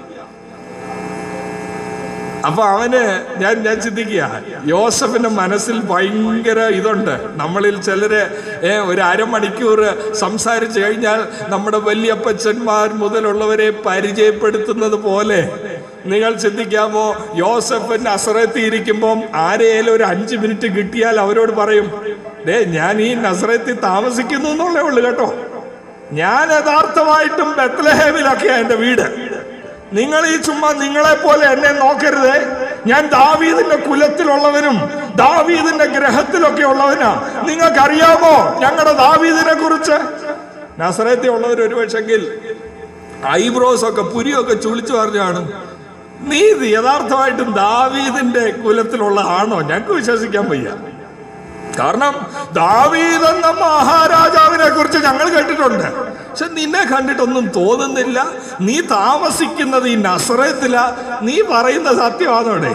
അപ്പൊ അവന് ഞാൻ ഞാൻ ചിന്തിക്കുക യോസഫിന്റെ മനസ്സിൽ ഭയങ്കര ഇതുണ്ട് നമ്മളിൽ ചിലര് ഏ, ഒരു അരമണിക്കൂർ സംസാരിച്ചു കഴിഞ്ഞാൽ നമ്മുടെ വല്യപ്പച്ചന്മാർ മുതലുള്ളവരെ പരിചയപ്പെടുത്തുന്നത് പോലെ നിങ്ങൾ ചിന്തിക്കാമോ യോസഫിന്റെ അസറത്തി ഇരിക്കുമ്പം ആരെയും ഒരു അഞ്ച് മിനിറ്റ് കിട്ടിയാൽ അവരോട് പറയും ദേ ഞാൻ ഈ നസറത്തിൽ താമസിക്കുന്നു എന്നുള്ളേ ഉള്ളു കേട്ടോ ഞാൻ യഥാർത്ഥമായിട്ടും ബത്ലഹേമിലൊക്കെയാ എന്റെ വീട് നിങ്ങൾ ഈ ചുമ്മാ നിങ്ങളെ പോലെ എന്നെ നോക്കരുതേ ഞാൻ ദാവീദിന്റെ കുലത്തിലുള്ളവനും ദാവീദിന്റെ ഗ്രഹത്തിലൊക്കെ ഉള്ളവനാ നിങ്ങൾക്കറിയാമോ ഞങ്ങളുടെ ദാവീദിനെ കുറിച്ച് നസറത്തെ ഉള്ളവർ ഒരു പക്ഷെങ്കിൽ ഐബ്രോസ് ഒക്കെ പുരിയൊക്കെ ചുളിച്ചു പറഞ്ഞാണ് നീ ഇത് യഥാർത്ഥമായിട്ടും ദാവീദിന്റെ കുലത്തിലുള്ള ആണോ ഞങ്ങൾക്ക് വിശ്വസിക്കാൻ വയ്യ കാരണം ദാവീദ് എന്ന മഹാരാജാവിനെ കുറിച്ച് ഞങ്ങൾ കേട്ടിട്ടുണ്ട് പക്ഷെ നിന്നെ കണ്ടിട്ടൊന്നും തോന്നുന്നില്ല നീ താമസിക്കുന്നത് ഈ നസറത്തില നീ പറയുന്ന സത്യമാണോടെ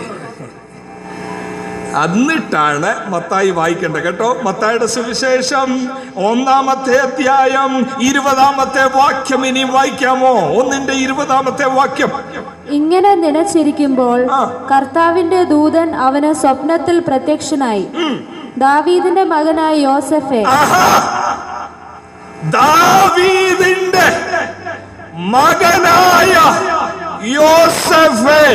എന്നിട്ടാണ് മത്തായി വായിക്കേണ്ടത് കേട്ടോ മത്തായിയുടെ സുവിശേഷം ഒന്നാമത്തെ അധ്യായം ഇരുപതാമത്തെ വാക്യം ഇനി വായിക്കാമോ ഒന്നിന്റെ ഇരുപതാമത്തെ വാക്യം ഇങ്ങനെ നനച്ചിരിക്കുമ്പോൾ ആ. കർത്താവിന്റെ ദൂതൻ അവന് സ്വപ്നത്തിൽ പ്രത്യക്ഷനായി ദാവീദിന്റെ മകനായ യോസഫെ ദാവീദിന്റെ മകനായ യോസഫേ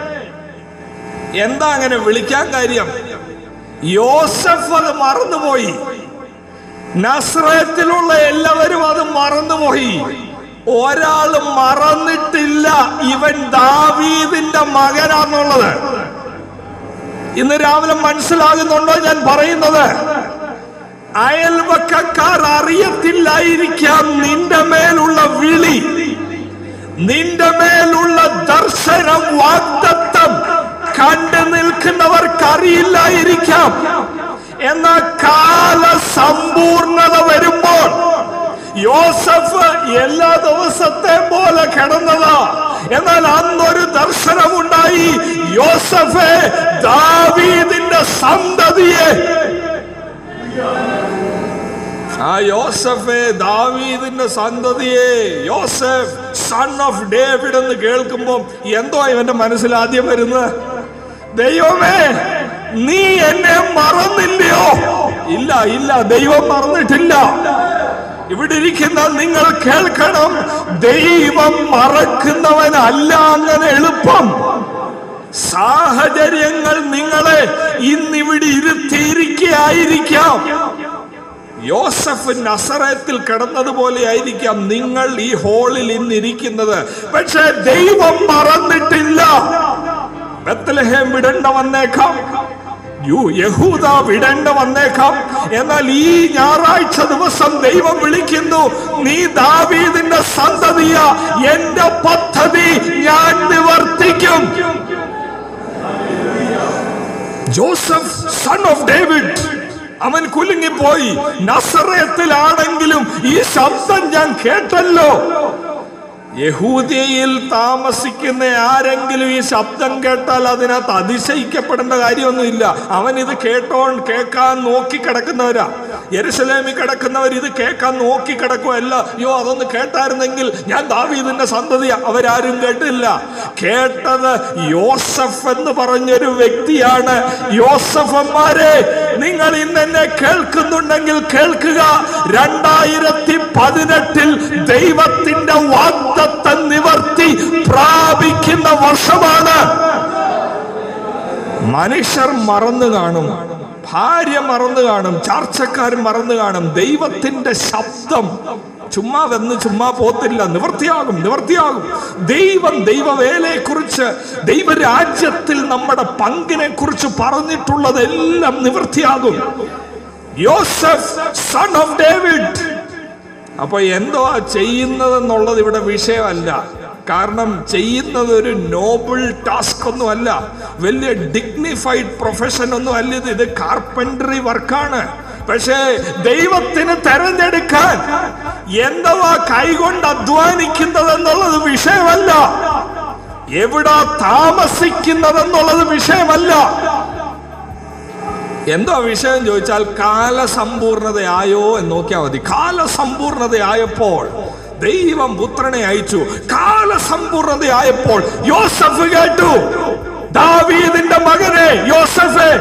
എന്താ അങ്ങനെ വിളിക്കാൻ കാര്യം യോസഫ് അത് മറന്നുപോയി നസ്രയത്തിലുള്ള എല്ലാവരും അത് മറന്നുപോയി ഒരാൾ മറന്നിട്ടില്ല ഇവൻ ദാവീദിന്റെ മകനാന്നുള്ളത് ഇന്ന് രാവിലെ മനസ്സിലാകുന്നുണ്ടോ ഞാൻ പറയുന്നത് അയൽവക്കക്കാർ അറിയത്തില്ലായിരിക്കാം നിന്റെ മേലുള്ള വിളി നിന്റെ മേലുള്ള ദർശനം വാഗ്ദത്തം കണ്ടു നിൽക്കുന്നവർക്കറിയില്ലായിരിക്കാം എന്നാൽ കാല സമ്പൂർണത വരുമ്പോൾ യോസഫ് എല്ലാ ദിവസത്തെ പോലെ കിടന്നതാ എന്നാൽ അന്നൊരു ദർശനമുണ്ടായി യോസഫ് ദാവീദിന്റെ സന്തതിയെ ആ യോസഫെ ദാവീദിന്റെ സന്തതിയെ യോസഫ് സൺ ഓഫ് ഡേവിഡ് എന്ന് കേൾക്കുമ്പോൾ എന്തോ ഇവന്റെ മനസ്സിൽ ആദ്യം വരുന്നത് ദൈവമേ നീ എന്നെ മറന്നില്ലയോ ഇല്ല ഇല്ല ദൈവം മറന്നിട്ടില്ല ഇവിടെ ഇരിക്കുന്ന നിങ്ങൾ കേൾക്കണം ദൈവം മറക്കുന്നവനല്ല അങ്ങനെ എളുപ്പം സാഹചര്യങ്ങൾ നിങ്ങളെ ഇന്നിവിടെ ഇരുത്തിയിരിക്കുകയായിരിക്കാം യോസഫ് നസറത്തിൽ കിടന്നതുപോലെ ആയിരിക്കാം നിങ്ങൾ ഈ ഹോളിൽ ഇന്നിരിക്കുന്നത് പക്ഷെ ദൈവം മറന്നിട്ടില്ല ബത്ലഹേം വിടേണ്ട വന്നേക്കാം യു യഹൂദ വിടേണ്ട വന്നേക്കാം എന്നാൽ ഈ ഞായറാഴ്ച ദിവസം ദൈവം വിളിക്കുന്നു നീ ദാവീദിന്റെ സന്തതിയ എന്റെ പദ്ധതി ഞാൻ നിവർത്തിക്കും ജോസഫ് സൺ ഓഫ് ഡേവിഡ് അവൻ കുലുങ്ങിപ്പോയി നസറയത്തിലാണെങ്കിലും ഈ ശബ്ദം ഞാൻ കേട്ടല്ലോ യഹൂദിയയിൽ താമസിക്കുന്ന ആരെങ്കിലും ഈ ശബ്ദം കേട്ടാൽ അതിനകത്ത് അതിശയിക്കപ്പെടേണ്ട കാര്യമൊന്നുമില്ല അവൻ ഇത് കേട്ടോ കേൾക്കാൻ നോക്കി കിടക്കുന്നവരാ യെരുസലേമിൽ കിടക്കുന്നവർ ഇത് കേൾക്കാൻ നോക്കി കിടക്കുമല്ല അയ്യോ അതൊന്ന് കേട്ടായിരുന്നെങ്കിൽ ഞാൻ ദാവീദിന്റെ സന്തതി അവരാരും കേട്ടില്ല കേട്ടത് യോസഫ് എന്ന് പറഞ്ഞൊരു വ്യക്തിയാണ് യോസഫന്മാരെ നിങ്ങൾ ഇന്ന് എന്നെ കേൾക്കുന്നുണ്ടെങ്കിൽ കേൾക്കുക രണ്ടായിരത്തി പതിനെട്ടിൽ ദൈവത്തിന്റെ വാഗ്ദത്തം നിവർത്തി പ്രാപിക്കുന്ന വർഷമാണ് മനുഷ്യർ മറന്നു കാണും ഭാര്യ മറന്നു കാണും ചാർച്ചക്കാർ മറന്നു കാണും ദൈവത്തിന്റെ ശബ്ദം ചുമ്മാ വന്ന് ചുമ്മാ പോത്തില്ല നിവർത്തിയാകും നിവർത്തിയാകും ദൈവം ദൈവവേലയെ കുറിച്ച് ദൈവരാജ്യത്തിൽ നമ്മുടെ പങ്കിനെ കുറിച്ച് പറഞ്ഞിട്ടുള്ളതെല്ലാം നിവർത്തിയാകും യോസഫ് സൺ ഓഫ് ഡേവിഡ് അപ്പൊ എന്തോ ചെയ്യുന്നതെന്നുള്ളത് ഇവിടെ വിഷയമല്ല കാരണം ചെയ്യുന്നത് ഒരു നോബിൾ ടാസ്ക് ഒന്നുമല്ല വലിയ ഡിഗ്നിഫൈഡ് പ്രൊഫഷൻ ഒന്നും അല്ല ഇത് ഇത് കാർപ്പൻട്രി വർക്കാണ് പക്ഷേ ദൈവത്തിന് തെരഞ്ഞെടുക്കാൻ എന്തവാ കൈകൊണ്ട് അധ്വാനിക്കുന്നത് എന്നുള്ളത് വിഷയമല്ല എവിടാ താമസിക്കുന്നതെന്നുള്ളത് വിഷയമല്ല എന്തോ വിഷയം ചോദിച്ചാൽ കാലസമ്പൂർണതയായോ എന്ന് നോക്കിയാൽ മതി കാലസമ്പൂർണതയായപ്പോൾ ദൈവം പുത്രനെ അയച്ചു കാലസമ്പൂർണതയായപ്പോൾ യോസഫ് കേട്ടു ദാവീദിന്റെ മകനെ യോസഫ്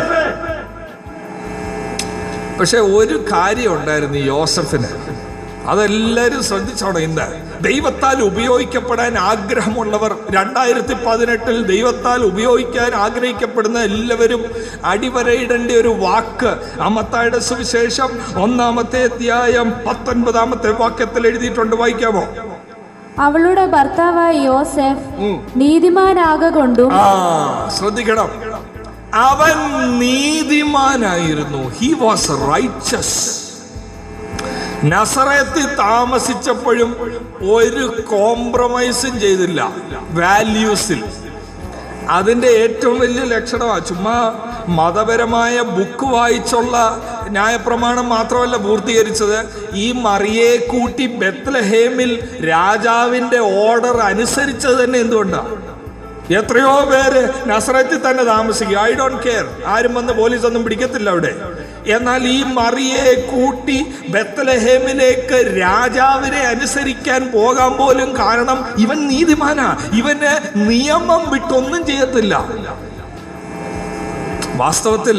പക്ഷെ ഒരു കാര്യം ഉണ്ടായിരുന്നു ഈ യോസഫിന് അതെല്ലാരും ശ്രദ്ധിച്ചോണം ഇന്ന് ദൈവത്താൽ ഉപയോഗിക്കപ്പെടാൻ ആഗ്രഹമുള്ളവർ രണ്ടായിരത്തി പതിനെട്ടിൽ ദൈവത്താൽ ഉപയോഗിക്കാൻ ആഗ്രഹിക്കപ്പെടുന്ന എല്ലാവരും അടിവരയിടേണ്ട ഒരു വാക്ക് അമത്തായുടെ സുവിശേഷം ഒന്നാമത്തെ അധ്യായം പത്തൊൻപതാമത്തെ വാക്യത്തിൽ എഴുതിയിട്ടുണ്ട് വായിക്കാമോ അവളുടെ ഭർത്താവായ യോസെഫ് നീതിമാനാകൊണ്ടും ആ ശ്രദ്ധിക്കണം അവൻ നീതിമാനായിരുന്നു ഹി വാസ് റൈച്ചസ് നസറയത്തിൽ താമസിച്ചപ്പോഴും ഒരു കോംപ്രമൈസും ചെയ്തില്ല വാല്യൂസിൽ അതിന്റെ ഏറ്റവും വലിയ ലക്ഷണമാണ് ചുമ്മാ മതപരമായ ബുക്ക് വായിച്ചുള്ള ന്യായപ്രമാണം മാത്രമല്ല പൂർത്തീകരിച്ചത് ഈ മറിയെ കൂട്ടി ബെത്ലഹേമിൽ രാജാവിന്റെ ഓർഡർ അനുസരിച്ചത് തന്നെ എന്തുകൊണ്ടാണ് എത്രയോ പേര് നസറത്തിൽ തന്നെ താമസിക്കും ഐ ഡോണ്ട് കെയർ ആരും വന്ന് പോലീസ് ഒന്നും പിടിക്കത്തില്ല അവിടെ എന്നാൽ ഈ മറിയെ കൂട്ടി ബത്തലഹേമിലേക്ക് രാജാവിനെ അനുസരിക്കാൻ പോകാൻ പോലും കാരണം ഇവൻ നീതിമാനാ ഇവന് നിയമം വിട്ടൊന്നും ചെയ്യത്തില്ല വാസ്തവത്തിൽ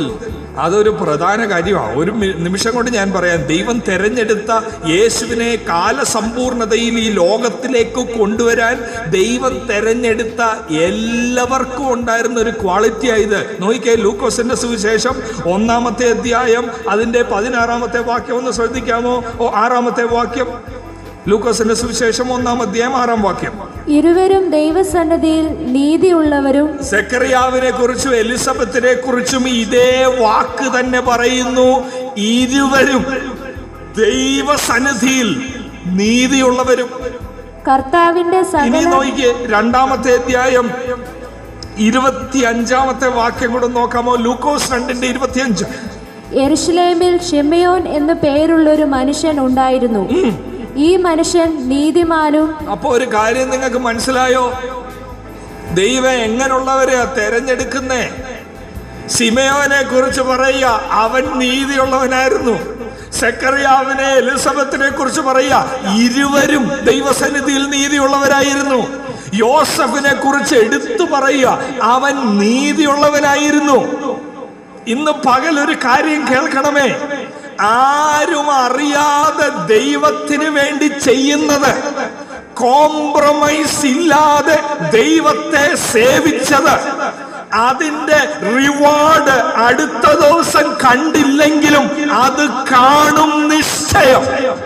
അതൊരു പ്രധാന കാര്യമാണ് ഒരു മി- നിമിഷം കൊണ്ട് ഞാൻ പറയാം ദൈവം തെരഞ്ഞെടുത്ത യേശുവിനെ കാലസമ്പൂർണതയിൽ ഈ ലോകത്തിലേക്ക് കൊണ്ടുവരാൻ ദൈവം തെരഞ്ഞെടുത്ത എല്ലാവർക്കും ഉണ്ടായിരുന്ന ഒരു ക്വാളിറ്റി ആയത് നോക്കിക്കേ ലൂക്കോസിന്റെ സുവിശേഷം ഒന്നാമത്തെ അധ്യായം അതിന്റെ പതിനാറാമത്തെ വാക്യം ഒന്ന് ശ്രദ്ധിക്കാമോ ഓ ആറാമത്തെ വാക്യം ലൂക്കോസിന്റെ സുവിശേഷം ഒന്നാം അധ്യായം ആറാം വാക്യം ഇരുവരും ദൈവസന്നദ്ധിയിൽ നീതിയുള്ളവരും സെക്കറിയാവിനെ കുറിച്ചും എലിസബത്തിനെ കുറിച്ചും ഇതേ വാക്ക് തന്നെ പറയുന്നു ഇരുവരും ദൈവസന്നിധിയിൽ നീതിയുള്ളവരും കർത്താവിന്റെ ഇനി സകല നോക്കിയേ രണ്ടാമത്തെ അധ്യായം ഇരുപത്തി അഞ്ചാമത്തെ വാക്യം കൂടെ നോക്കാമോ ലൂക്കോസ് രണ്ടിന്റെ ഇരുപത്തിയഞ്ച് യെരുശലേമിൽ ഷിമയോൻ എന്നു പേരുള്ളൊരു മനുഷ്യൻ ഉണ്ടായിരുന്നു ഈ മനുഷ്യൻ നീതിമാനും അപ്പൊ ഒരു കാര്യം നിങ്ങൾക്ക് മനസ്സിലായോ ദൈവം എങ്ങനെയുള്ളവരെയാ തെരഞ്ഞെടുക്കുന്നേ സിമയോനെ കുറിച്ച് പറയുക അവൻ നീതിയുള്ളവനായിരുന്നു സെക്കറിയാവിനെ എലിസബത്തിനെ കുറിച്ച് പറയുക ഇരുവരും ദൈവസന്നിധിയിൽ നീതിയുള്ളവരായിരുന്നു യോസഫിനെ കുറിച്ച് എടുത്തു പറയുക അവൻ നീതിയുള്ളവനായിരുന്നു ഇന്ന് പകൽ ഒരു കാര്യം കേൾക്കണമേ ആരും അറിയാതെ ദൈവത്തിന് വേണ്ടി ചെയ്യുന്നത് കോംപ്രമൈസ് ഇല്ലാതെ ദൈവത്തെ സേവിച്ചത് അതിന്റെ റിവാർഡ് അടുത്ത ദിവസം കണ്ടില്ലെങ്കിലും അത് കാണും നിശ്ചയം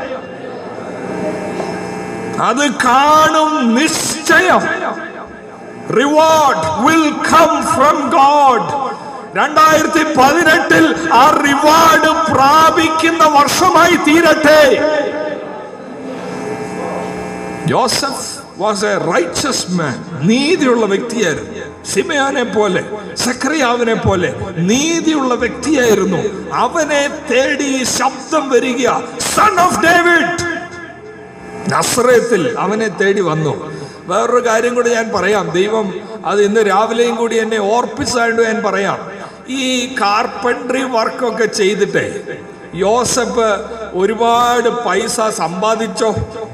അത് കാണും നിശ്ചയം reward will come from God രണ്ടായിരത്തി പതിനെട്ടിൽ ആ റിവാർഡ് പ്രാപിക്കുന്ന വർഷമായി തീരട്ടെ Joseph was a righteous man നീതിയുള്ള വ്യക്തിയായിരുന്നു സിമയോനെ പോലെ സക്രിയാവിനെ പോലെ നീതിയുള്ള വ്യക്തിയായിരുന്നു അവനെ തേടി ഈ ശബ്ദം വരിക സൺ ഓഫ് ഡേവിഡ് നസ്രയത്തിൽ അവനെ തേടി വന്നു വേറൊരു കാര്യം കൂടി ഞാൻ പറയാം ദൈവം അത് ഇന്ന് രാവിലെയും കൂടി എന്നെ ഓർപ്പിച്ചതായിട്ട് ഞാൻ പറയാം ഈ കാർപ്പൻട്രി വർക്കൊക്കെ ചെയ്തിട്ടേ യോസഫ് ഒരുപാട് പൈസ സമ്പാദിച്ചോ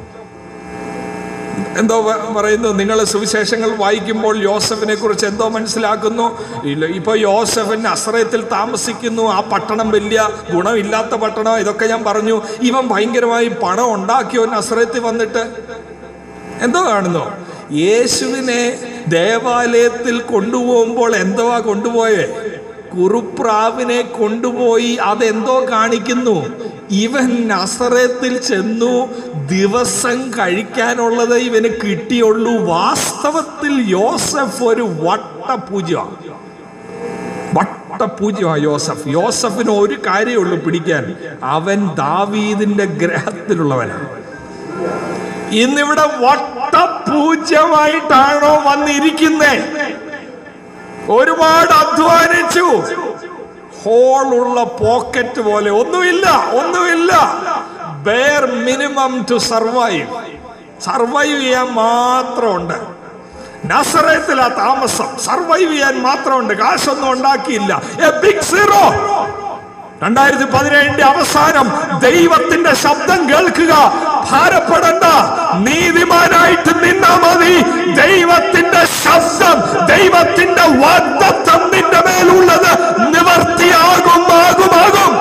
എന്തോ പ- പറയുന്നു നിങ്ങൾ സുവിശേഷങ്ങൾ വായിക്കുമ്പോൾ യോസഫിനെ കുറിച്ച് എന്തോ മനസ്സിലാക്കുന്നു ഇല്ല ഇപ്പൊ യോസഫിന് അശ്രയത്തിൽ താമസിക്കുന്നു ആ പട്ടണം വലിയ ഗുണമില്ലാത്ത പട്ടണം ഇതൊക്കെ ഞാൻ പറഞ്ഞു ഇവൻ ഭയങ്കരമായി പണം ഉണ്ടാക്കിയോ അശ്രയത്തിൽ വന്നിട്ട് എന്തോ കാണുന്നു യേശുവിനെ ദേവാലയത്തിൽ കൊണ്ടുപോകുമ്പോൾ എന്തുവാ കൊണ്ടുപോയേ കുറുപ്രാവിനെ കൊണ്ടുപോയി അതെന്തോ കാണിക്കുന്നു ഇവൻ നസറത്തിൽ ചെന്നു ദിവസം കഴിക്കാനുള്ളത് ഇവന് കിട്ടിയുള്ളൂ വാസ്തവത്തിൽ യോസഫ് ഒരു വട്ടപൂജ്യമാണ് വട്ടപൂജ്യമാണ് യോസഫ് യോസഫിന് ഒരു കാര്യമുള്ളൂ പിടിക്കാൻ അവൻ ദാവീദിന്റെ ഗ്രഹത്തിലുള്ളവനാണ് ഇന്നിവിടെ വട്ടപൂജ്യമായിട്ടാണോ വന്നിരിക്കുന്നേ ഒരുപാട് അധ്വാനിച്ചു ഹോളുള്ള പോക്കറ്റ് പോലെ ഒന്നുമില്ല ഒന്നുമില്ല bare minimum to survive survive ചെയ്യാൻ മാത്രമുണ്ട് നസറത്തിലാ താമസം സർവൈവ് ചെയ്യാൻ മാത്രമുണ്ട് കാശൊന്നും ഉണ്ടാക്കിയില്ല എ ബിഗ് സീറോ രണ്ടായിരത്തി പതിനേഴിന്റെ അവസാനം ദൈവത്തിന്റെ ശബ്ദം കേൾക്കുക ഭാരപ്പെടണ്ട നീതിമാനായിട്ട് നിന്നാ മതി ദൈവത്തിന്റെ ശബ്ദം ദൈവത്തിന്റെ വാഗ്ദത്തം നിന്റെ മേലുള്ളത് നിവർത്തിയാകും ആകും ആകും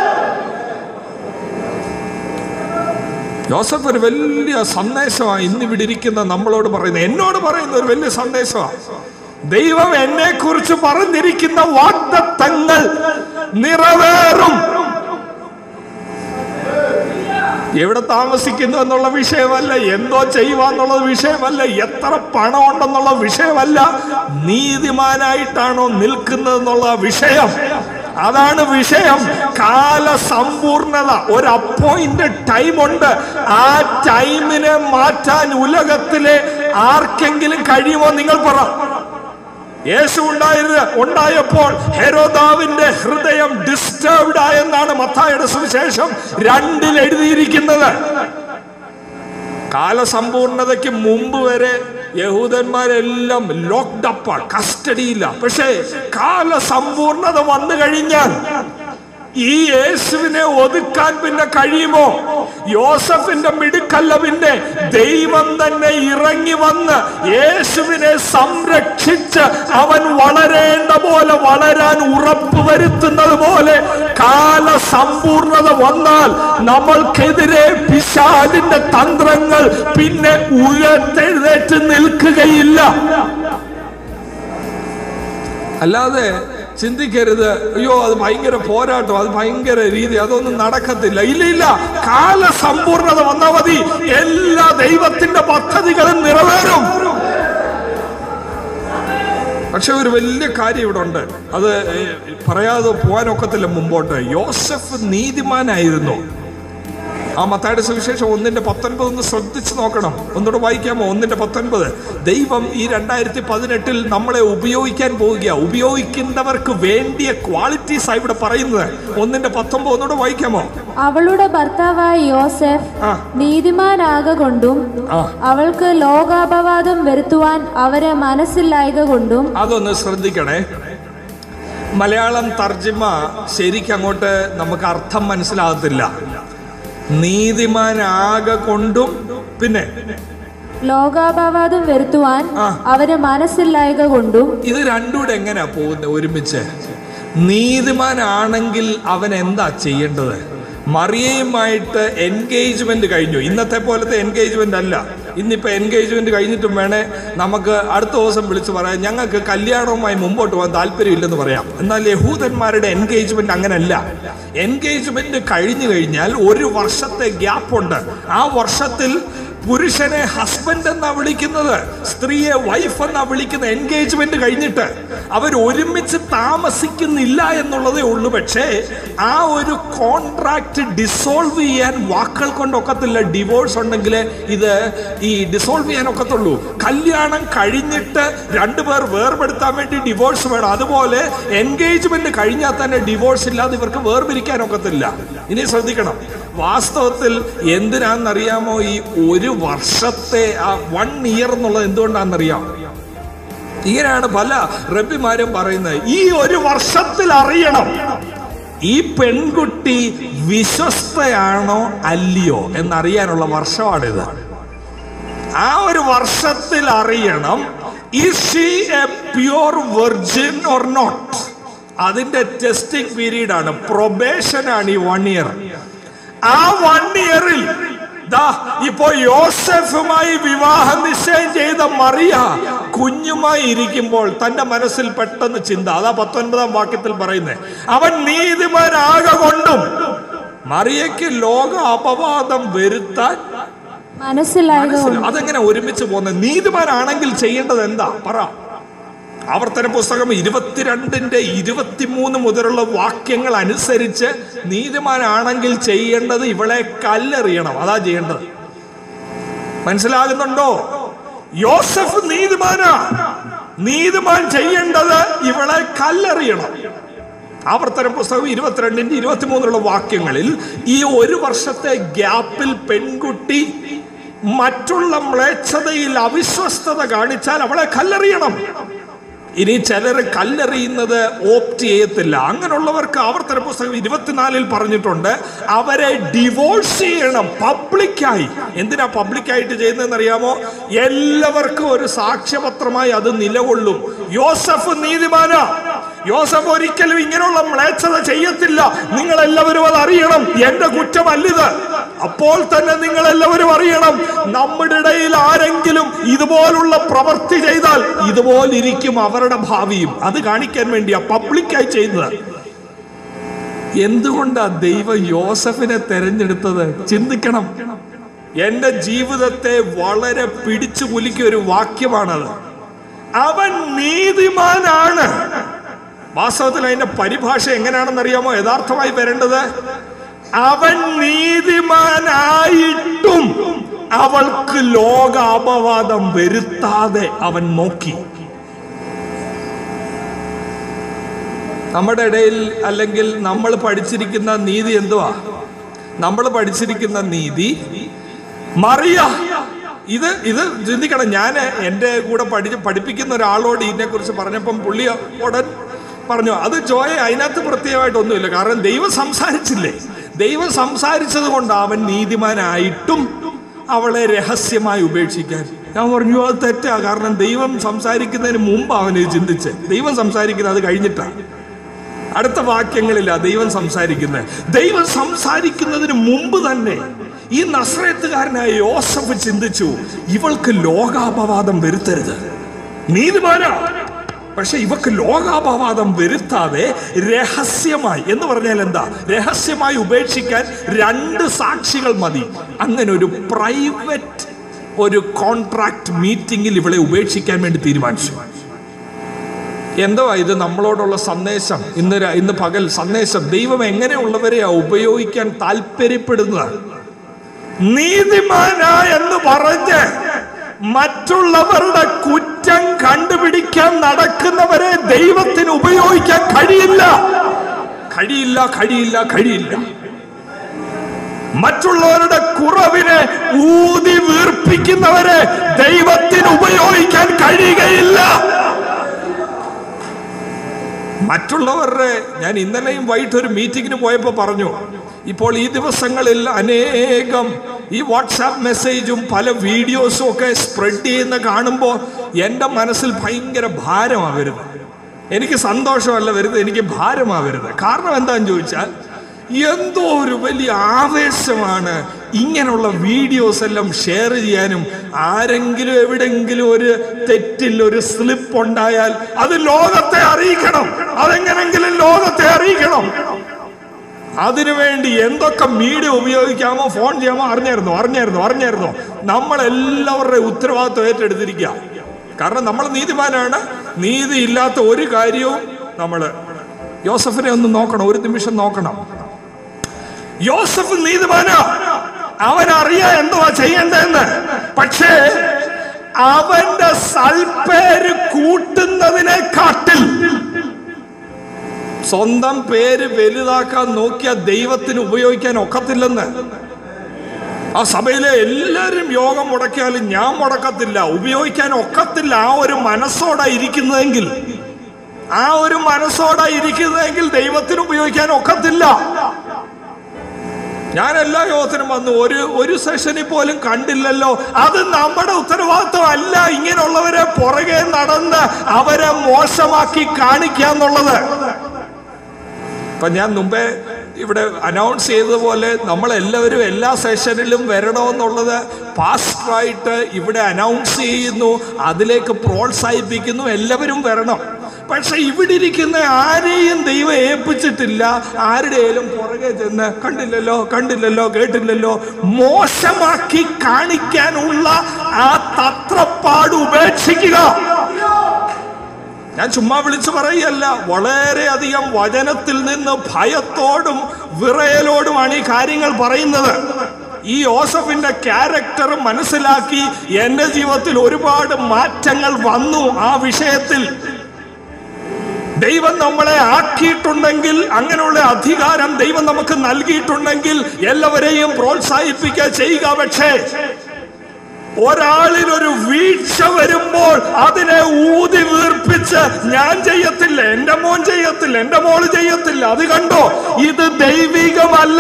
ജോസഫ് ഒരു വലിയ സന്ദേശമാണ് ഇന്ന് ഇവിടെ ഇരിക്കുന്ന നമ്മളോട് പറയുന്നത് എന്നോട് പറയുന്ന ഒരു വലിയ സന്ദേശമാണ് ദൈവം എന്നെ കുറിച്ച് പറഞ്ഞിരിക്കുന്ന വാഗ്ദത്തങ്ങൾ നിറവേറും എവിടെ താമസിക്കുന്നു എന്നുള്ള വിഷയമല്ല എന്തോ ചെയ്യുക എന്നുള്ള വിഷയമല്ല എത്ര പണം ഉണ്ടെന്നുള്ള വിഷയമല്ല നീതിമാനായിട്ടാണോ നിൽക്കുന്നത് എന്നുള്ള വിഷയം അതാണ് വിഷയം കാലസമ്പൂർണത ഒരു അപ്പോയിന്റഡ് ടൈം ഉണ്ട് ആ ടൈമിനെ മാറ്റാൻ ഉലകത്തിലെ ആർക്കെങ്കിലും കഴിയുമോ നിങ്ങൾ പറ യേശു ഉണ്ടായത് ഉണ്ടായപ്പോൾ ഹെരോദാവിന്റെ ഹൃദയം ഡിസ്റ്റർബ്ഡ് ആയെന്നാണ് മത്തായുടെ സുവിശേഷം രണ്ടിൽ എഴുതിയിരിക്കുന്നത് കാലസമ്പൂർണതയ്ക്ക് മുമ്പ് വരെ യഹൂദന്മാരെല്ലാം ലോക്ക്ഡ് അപ്പ് കസ്റ്റഡിയില്ല പക്ഷേ കാലസമ്പൂർണത വന്നു കഴിഞ്ഞാൽ ഈ യേശുവിനെ ഒതുക്കാൻ പിന്നെ കഴിയുമോ യോസഫിന്റെ മിടുക്കല്ല പിന്നെ ദൈവം തന്നെ ഇറങ്ങി വന്ന് യേശുവിനെ സംരക്ഷിച്ച് അവൻ വളരേണ്ട പോലെ വളരാൻ ഉറപ്പ് വരുത്തുന്നത് പോലെ കാലസമ്പൂർണത വന്നാൽ നമ്മൾക്കെതിരെ പിശാലിന്റെ തന്ത്രങ്ങൾ പിന്നെ ഉയർത്തെഴുന്നേറ്റ് നിൽക്കുകയില്ല അല്ലാതെ ചിന്തിക്കരുത് അയ്യോ അത് ഭയങ്കര പോരാട്ടം അത് ഭയങ്കര രീതി അതൊന്നും നടക്കത്തില്ല ഇല്ല ഇല്ല കാലസമ്പൂർണത വന്നാൽ മതി എല്ലാ ദൈവത്തിന്റെ പദ്ധതികളും നിറവേറും പക്ഷെ ഒരു വലിയ കാര്യം ഇവിടെ ഉണ്ട് അത് ഏ, പറയാതെ പോകാനൊക്കത്തില്ല മുമ്പോട്ട് യോസഫ് നീതിമാനായിരുന്നു ആ മത്തായുടെ സുവിശേഷം ഒന്നിന്റെ പത്തൊൻപത് ഒന്ന് ശ്രദ്ധിച്ചു നോക്കണം ഒന്നുകൂടെ വായിക്കാമോ ഒന്നിന്റെ പത്തൊൻപത് ദൈവം ഈ രണ്ടായിരത്തി പതിനെട്ടിൽ നമ്മളെ ഉപയോഗിക്കാൻ പോവുക ഉപയോഗിക്കുന്നവർക്ക് വേണ്ടിയ ക്വാളിറ്റീസ് ആ ഇവിടെ പറയുന്നത് ഒന്നിന്റെ പത്തൊൻപത് ഒന്നുകൂടെ വായിക്കാമോ അവളുടെ ഭർത്താവായ യോസെഫ് ആ. നീതിമാനാക കൊണ്ടും ആ. അവൾക്ക് ലോകാപവാദം വരുത്തുവാൻ അവരെ മനസ്സില്ലായക കൊണ്ടും അതൊന്ന് ശ്രദ്ധിക്കണേ മലയാളം തർജിമ ശരിക്കും അങ്ങോട്ട് നമുക്ക് അർത്ഥം മനസ്സിലാകത്തില്ല നീതിമാനാകെ കൊണ്ടും പിന്നെ ലോകാപവാദം വരുത്തുവാൻ ആ. അവരെ മനസ്സില്ലായക കൊണ്ടും ഇത് രണ്ടും കൂടെ എങ്ങനെയാ പോകുന്നത് ഒരുമിച്ച് നീതിമാനാണെങ്കിൽ അവൻ എന്താ ചെയ്യേണ്ടത് മറിയയുമായിട്ട് എൻഗേജ്മെന്റ് കഴിഞ്ഞു ഇന്നത്തെ പോലത്തെ എൻഗേജ്മെന്റ് അല്ല ഇന്നിപ്പോ എൻഗേജ്മെന്റ് കഴിഞ്ഞിട്ടും വേണേ നമുക്ക് അടുത്ത ദിവസം വിളിച്ച് പറയാം ഞങ്ങൾക്ക് കല്യാണവുമായി മുമ്പോട്ട് പോകാൻ താല്പര്യമില്ലെന്ന് പറയാം എന്നാൽ യഹൂദന്മാരുടെ എൻഗേജ്മെന്റ് അങ്ങനല്ല എൻഗേജ്മെന്റ് കഴിഞ്ഞു കഴിഞ്ഞാൽ ഒരു വർഷത്തെ ഗ്യാപ്പ് ഉണ്ട് ആ വർഷത്തിൽ പുരുഷനെ ഹസ്ബൻഡ് എന്നാ വിളിക്കുന്നത് സ്ത്രീയെ വൈഫ് എന്നാ വിളിക്കുന്ന എൻഗേജ്മെന്റ് കഴിഞ്ഞിട്ട് അവർ ഒരുമിച്ച് താമസിക്കുന്നില്ല എന്നുള്ളതേ ഉള്ളൂ പക്ഷേ ആ ഒരു കോൺട്രാക്ട് ഡിസോൾവ് ചെയ്യാൻ വാക്കുകൾ കൊണ്ടൊക്കത്തില്ല ഡിവോഴ്സ് ഉണ്ടെങ്കിൽ ഇത് ഈ ഡിസോൾവ് ചെയ്യാൻ ഒക്കത്തുള്ളൂ കല്യാണം കഴിഞ്ഞിട്ട് രണ്ടുപേർ വേർപെടുത്താൻ വേണ്ടി ഡിവോഴ്സ് വേണം അതുപോലെ എൻഗേജ്മെന്റ് കഴിഞ്ഞാൽ തന്നെ ഡിവോഴ്സ് ഇല്ലാതെ ഇവർക്ക് വേർപിരിക്കാൻ ഒക്കത്തില്ല ഇനി ശ്രദ്ധിക്കണം വാസ്തവത്തിൽ എന്തിനാണെന്നറിയാമോ ഈ ഒരു വർഷത്തെ ആ വൺ ഇയർ എന്നുള്ളത് എന്തുകൊണ്ടാണെന്നറിയാം ഇങ്ങനെയാണ് പല റബ്ബിമാരും പറയുന്നത് ഈ ഒരു വർഷത്തിൽ അറിയണം ഈ പെൺകുട്ടി വിശ്വസ്തയാണോ അല്ലയോ എന്നറിയാനുള്ള വർഷമാണിത് ആ ഒരു വർഷത്തിൽ അറിയണം is she a pure virgin or not അതിന്റെ ടെസ്റ്റിംഗ് പീരീഡ് ആണ് പ്രൊബേഷൻ ആണ് ഈ വൺ ഇയർ ആ വൺ ഇയറിൽ ദാ ഇപ്പോ യോസഫുമായി വിവാഹ നിശ്ചയം ചെയ്ത മറിയ കുഞ്ഞുമായി ഇരിക്കുമ്പോൾ തന്റെ മനസ്സിൽ പെട്ടെന്ന് ചിന്ത അതാ പത്തൊൻപതാം വാക്യത്തിൽ പറയുന്നത് അവൻ നീതിമാനാകെ കൊണ്ടും മറിയയ്ക്ക് ലോക അപവാദം വരുത്താൻ മനസ്സിലായക കൊണ്ടും മനസ്സിലായി. അതെങ്ങനെ ഒരുമിച്ച് പോകുന്നത് നീതിമാനാണെങ്കിൽ ചെയ്യേണ്ടത് എന്താ പറ ആവർത്തന പുസ്തകം ഇരുപത്തിരണ്ടിന്റെ ഇരുപത്തിമൂന്ന് മുതലുള്ള വാക്യങ്ങൾ അനുസരിച്ച് നീതിമാനാണെങ്കിൽ ചെയ്യേണ്ടത് ഇവളെ കല്ലെറിയണം അതാ ചെയ്യേണ്ടത് മനസ്സിലാകുന്നുണ്ടോ യോസഫ് നീതിമാനാ നീതിമാൻ ചെയ്യേണ്ടത് ഇവളെ കല്ലെറിയണം ആവർത്തന പുസ്തകം ഇരുപത്തിരണ്ടിന്റെ ഇരുപത്തിമൂന്നിലുള്ള വാക്യങ്ങളിൽ ഈ ഒരു വർഷത്തെ ഗ്യാപ്പിൽ പെൺകുട്ടി മറ്റുള്ള മ്ലേച്ഛതയിൽ അവിശ്വസ്തത കാണിച്ചാൽ അവളെ കല്ലെറിയണം ഇനി ചിലർ കല്ലെറിയുന്നത് ഓപ്റ്റ് ചെയ്യത്തില്ല അങ്ങനെയുള്ളവർക്ക് ആവർത്തന പുസ്തകം ഇരുപത്തിനാലിൽ പറഞ്ഞിട്ടുണ്ട് അവരെ ഡിവോഴ്സ് ചെയ്യണം പബ്ലിക്കായി എന്തിനാ പബ്ലിക്കായിട്ട് ചെയ്യുന്നതെന്ന് അറിയാമോ എല്ലാവർക്കും ഒരു സാക്ഷ്യപത്രമായി അത് നിലകൊള്ളും യോസഫ് നീതിമാന യോസഫ് ഒരിക്കലും ഇങ്ങനെയുള്ള മ്ലേച്ഛത ചെയ്യത്തില്ല നിങ്ങൾ എല്ലാവരും അത് അറിയണം എന്റെ കുറ്റമല്ലിത് അപ്പോൾ തന്നെ നിങ്ങൾ എല്ലാവരും അറിയണം നമ്മുടെ ഇടയിൽ ആരെങ്കിലും ഇതുപോലുള്ള പ്രവൃത്തി ചെയ്താൽ ഇതുപോലിരിക്കും അവരുടെ ഭാവിയും അത് കാണിക്കാൻ വേണ്ടിയാ പബ്ലിക്കായി ചെയ്യുന്നത് എന്തുകൊണ്ടാ ദൈവം യോസഫിനെ തെരഞ്ഞെടുത്തത് ചിന്തിക്കണം എന്റെ ജീവിതത്തെ വളരെ പിടിച്ചു കുലുക്കിയ ഒരു വാക്യമാണത് അവൻ നീതിമാനാണ് വാസ്തവത്തിൽ അതിന്റെ പരിഭാഷ എങ്ങനെയാണെന്ന് അറിയാമോ യഥാർത്ഥമായി വരേണ്ടത് അവൻ നീതിമാനായിട്ടും അവൾക്ക് ലോക അപവാദം വരുത്താതെ അവൻ നോക്കി നമ്മുടെ ഇടയിൽ അല്ലെങ്കിൽ നമ്മൾ പഠിച്ചിരിക്കുന്ന നീതി എന്തുവാ നമ്മൾ പഠിച്ചിരിക്കുന്ന നീതി മറിയ ഇത് ഇത് ചിന്തിക്കണം ഞാൻ എൻ്റെ കൂടെ പഠിച്ച് പഠിപ്പിക്കുന്ന ഒരാളോട് ഇതിനെക്കുറിച്ച് പറഞ്ഞപ്പം പുള്ളി ഉടൻ പറഞ്ഞു അത് ജോയ അതിനകത്ത് പ്രത്യേകമായിട്ടൊന്നുമില്ല കാരണം ദൈവം സംസാരിച്ചില്ലേ ദൈവം സംസാരിച്ചത് കൊണ്ട് അവൻ നീതിമാനായിട്ടും അവളെ രഹസ്യമായി ഉപേക്ഷിക്കാൻ ഞാൻ പറഞ്ഞു അത് തെറ്റാ കാരണം ദൈവം സംസാരിക്കുന്നതിന് മുമ്പ് അവന് ഇത് ചിന്തിച്ച് ദൈവം സംസാരിക്കുന്നത് അത് കഴിഞ്ഞിട്ടാണ് അടുത്ത വാക്യങ്ങളില്ല ദൈവം സംസാരിക്കുന്നത് ദൈവം സംസാരിക്കുന്നതിന് മുമ്പ് തന്നെ ഈ നസ്രയത്തുകാരനായ യോസഫ് ചിന്തിച്ചു ഇവൾക്ക് ലോകാപവാദം വരുത്തരുത് നീതിമാനാ പക്ഷെ ഇവക്ക് ലോകാപവാദം വരുത്താതെ രഹസ്യമായി എന്ന് പറഞ്ഞാൽ എന്താ രഹസ്യമായി ഉപേക്ഷിക്കാൻ രണ്ട് സാക്ഷികൾ മതി അങ്ങനെ ഒരു പ്രൈവറ്റ് ഒരു കോൺട്രാക്ട് മീറ്റിംഗിൽ ഇവളെ ഉപേക്ഷിക്കാൻ വേണ്ടി തീരുമാനിച്ചു എന്തോ ഇത് നമ്മളോടുള്ള സന്ദേശം ഇന്ന് ര- ഇന്ന് പകൽ സന്ദേശം ദൈവം എങ്ങനെയുള്ളവരെയാ ഉപയോഗിക്കാൻ താല്പര്യപ്പെടുന്നത് നീതിമാന എന്ന് പറഞ്ഞ് മറ്റുള്ളവരുടെ കുറ്റം കണ്ടുപിടിക്കാൻ നടക്കുന്നവരെ ദൈവത്തിന് ഉപയോഗിക്കാൻ കഴിയില്ല കഴിയില്ല കഴിയില്ല കഴിയില്ല മറ്റുള്ളവരുടെ കുറവിനെ ഊതി വീർപ്പിക്കുന്നവരെ ദൈവത്തിന് ഉപയോഗിക്കാൻ കഴിയുകയില്ല മറ്റുള്ളവരുടെ ഞാൻ ഇന്നലെയും വൈകിട്ട് ഒരു മീറ്റിങ്ങിന് പോയപ്പോൾ പറഞ്ഞു ഇപ്പോൾ ഈ ദിവസങ്ങളിൽ അനേകം ഈ വാട്സാപ്പ് മെസ്സേജും പല വീഡിയോസും ഒക്കെ സ്പ്രെഡ് ചെയ്യുന്ന കാണുമ്പോൾ എൻ്റെ മനസ്സിൽ ഭയങ്കര ഭാരമാണ് വരുന്നത് എനിക്ക് സന്തോഷമല്ല വരുന്നത് എനിക്ക് ഭാരമാണ് വരുന്നത് കാരണം എന്താണെന്ന് ചോദിച്ചാൽ എന്തോ ഒരു വലിയ ആവേശമാണ് ഇങ്ങനെയുള്ള വീഡിയോസ് എല്ലാം ഷെയർ ചെയ്യാനും ആരെങ്കിലും എവിടെങ്കിലും ഒരു തെറ്റിൽ ഒരു സ്ലിപ്പ് ഉണ്ടായാൽ അത് ലോകത്തെ അറിയിക്കണം അതെങ്ങനെങ്കിലും ലോകത്തെ അറിയിക്കണം അതിനുവേണ്ടി എന്തൊക്കെ മീഡിയ ഉപയോഗിക്കാമോ ഫോൺ ചെയ്യാമോ അറിഞ്ഞായിരുന്നോ അറിഞ്ഞായിരുന്നോ അറിഞ്ഞായിരുന്നോ നമ്മളെല്ലാവരുടെ ഉത്തരവാദിത്വം ഏറ്റെടുത്തിരിക്കുക കാരണം നമ്മൾ നീതിമാനാണ് നീതി ഇല്ലാത്ത ഒരു കാര്യവും നമ്മൾ യോസഫിനെ ഒന്ന് നോക്കണം ഒരു നിമിഷം നോക്കണം യോസഫ് നീതിമാനാ അവൻ അറിയാ എന്തുവാ ചെയ്യേണ്ടതെന്ന് പക്ഷേ അവന്റെ സൽപ്പേര് കൂട്ടുന്നതിനെക്കാട്ടിൽ സ്വന്തം പേര് വലുതാക്കാൻ നോക്കിയ ദൈവത്തിന് ഉപയോഗിക്കാൻ ഒക്കത്തില്ലെന്ന് ആ സഭയിലെ എല്ലാവരും യോഗം മുടക്കിയാലും ഞാൻ മുടക്കത്തില്ല ഉപയോഗിക്കാൻ ഒക്കത്തില്ല ആ ഒരു മനസ്സോടെ ഇരിക്കുന്നതെങ്കിൽ ആ ഒരു മനസ്സോടെ ഇരിക്കുന്നതെങ്കിൽ ദൈവത്തിന് ഉപയോഗിക്കാൻ ഒക്കത്തില്ല ഞാൻ എല്ലാ യോഗത്തിനും വന്നു ഒരു ഒരു സെഷനിൽ പോലും കണ്ടില്ലല്ലോ അത് നമ്മുടെ ഉത്തരവാദിത്വം അല്ല ഇങ്ങനെയുള്ളവരെ പുറകെ നടന്ന് അവരെ മോശമാക്കി കാണിക്കാന്നുള്ളത് ഇപ്പൊ ഞാൻ മുമ്പേ ഇവിടെ അനൗൺസ് ചെയ്തതുപോലെ നമ്മൾ എല്ലാവരും എല്ലാ സെഷനിലും വരണമെന്നുള്ളത് പാസ്റ്ററായിട്ട് ഇവിടെ അനൗൺസ് ചെയ്യുന്നു അതിലേക്ക് പ്രോത്സാഹിപ്പിക്കുന്നു എല്ലാവരും വരണം പക്ഷെ ഇവിടെ ഇരിക്കുന്ന ആരെയും ദൈവം ഏൽപ്പിച്ചിട്ടില്ല ആരുടെയും പുറകെ ചെന്ന് കണ്ടില്ലല്ലോ കണ്ടില്ലല്ലോ കേട്ടില്ലല്ലോ മോശമാക്കി കാണിക്കാനുള്ള ആ തത്രപ്പാട് ഉപേക്ഷിക്കുക ഞാൻ ചുമ്മാ വിളിച്ചു പറയല്ല വളരെയധികം വചനത്തിൽ നിന്ന് ഭയത്തോടും വിറയലോടുമാണ് ഈ കാര്യങ്ങൾ പറയുന്നത് ഈ യോസഫിന്റെ ക്യാരക്ടർ മനസ്സിലാക്കി എന്റെ ജീവിതത്തിൽ ഒരുപാട് മാറ്റങ്ങൾ വന്നു ആ വിഷയത്തിൽ ദൈവം നമ്മളെ ആക്കിയിട്ടുണ്ടെങ്കിൽ അങ്ങനെയുള്ള അധികാരം ദൈവം നമുക്ക് നൽകിയിട്ടുണ്ടെങ്കിൽ എല്ലാവരെയും പ്രോത്സാഹിപ്പിക്കുക ചെയ്യുക പക്ഷേ ഒരാളിനൊരു വീഴ്ച വരുമ്പോൾ അതിനെ ഊതി വീർപ്പിച്ച് ഞാൻ ചെയ്യത്തില്ല എന്റെ മോൻ ചെയ്യത്തില്ല എന്റെ മോള് ചെയ്യത്തില്ല അത് കണ്ടോ ഇത് ദൈവികമല്ല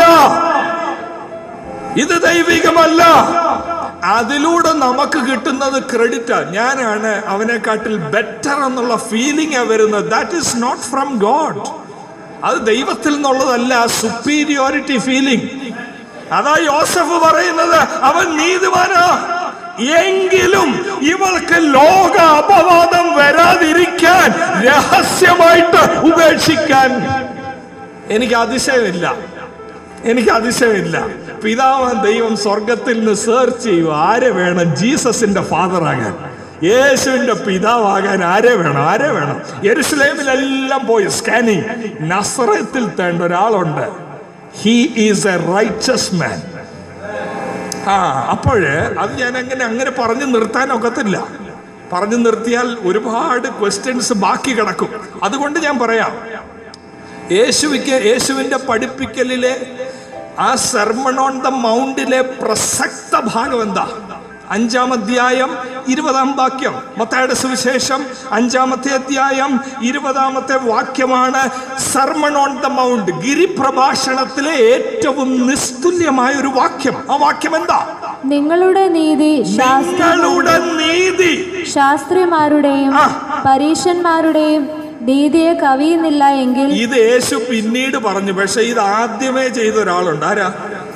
ഇത് ദൈവികമല്ല അതിലൂടെ നമുക്ക് കിട്ടുന്നത് ക്രെഡിറ്റാ ഞാനാണ് അവനെക്കാട്ടിൽ ബെറ്റർ എന്നുള്ള ഫീലിംഗ് വരുന്നത് that is not from God അത് ദൈവത്തിൽ നിന്നുള്ളതല്ല സുപ്പീരിയോറിറ്റി ഫീലിംഗ് അതാ യോസഫ് പറയുന്നത് അവൻ നീതിമാനാ എങ്കിലും ഇവൾക്ക് ലോക അപവാദം വരാതിരിക്കാൻ രഹസ്യമായിട്ട് ഉപേക്ഷിക്കാൻ എനിക്ക് അതിശയമില്ല എനിക്ക് അതിശയമില്ല പിതാവാൻ ദൈവം സ്വർഗത്തിൽ നിന്ന് സെർച്ച് ചെയ്യൂ ആരെ വേണം ജീസസിന്റെ ഫാദറാകാൻ യേശുവിന്റെ പിതാവാകാൻ ആരെ വേണം ആരെ വേണം യെരുസലേമിലെല്ലാം പോയി സ്കാനിങ് നസറത്തിൽ തേണ്ട ഒരാളുണ്ട് he is a righteous man ആ അപ്പോഴ് അത് ഞാൻ അങ്ങനെ അങ്ങനെ പറഞ്ഞു നിർത്താൻ ഒക്കത്തില്ല പറഞ്ഞു നിർത്തിയാൽ ഒരുപാട് ക്വസ്റ്റ്യൻസ് ബാക്കി കിടക്കും അതുകൊണ്ട് ഞാൻ പറയാം യേശുവിക്ക് യേശുവിന്റെ പഠിപ്പിക്കലിലെ ആ സെർമൺ ഓൺ ദ മൗണ്ടിലെ പ്രസക്ത ഭാഗം എന്താ അഞ്ചാം അധ്യായം ഇരുപതാം വാക്യം മത്തായുടെ സുവിശേഷം അഞ്ചാമത്തെ അധ്യായം ഇരുപതാമത്തെ വാക്യമാണ് സർമൺ ഓൺ ദ മൗണ്ട് ഗിരിപ്രഭാഷണത്തിലെ ഏറ്റവും നിസ്തുല്യമായ ഒരു വാക്യം ആ വാക്യം എന്താ നിങ്ങളുടെ നീതി ശാസ്ത്ര നിങ്ങളുടെ നീതി ശാസ്ത്രിമാരുടെയും ആ. പരീശന്മാരുടെയും നീതിയെ കവിയുന്നില്ല എങ്കിൽ ഇത് യേശു പിന്നീട് പറഞ്ഞു പക്ഷെ ഇത് ആദ്യമേ ചെയ്ത ഒരാളുണ്ട് ആരാ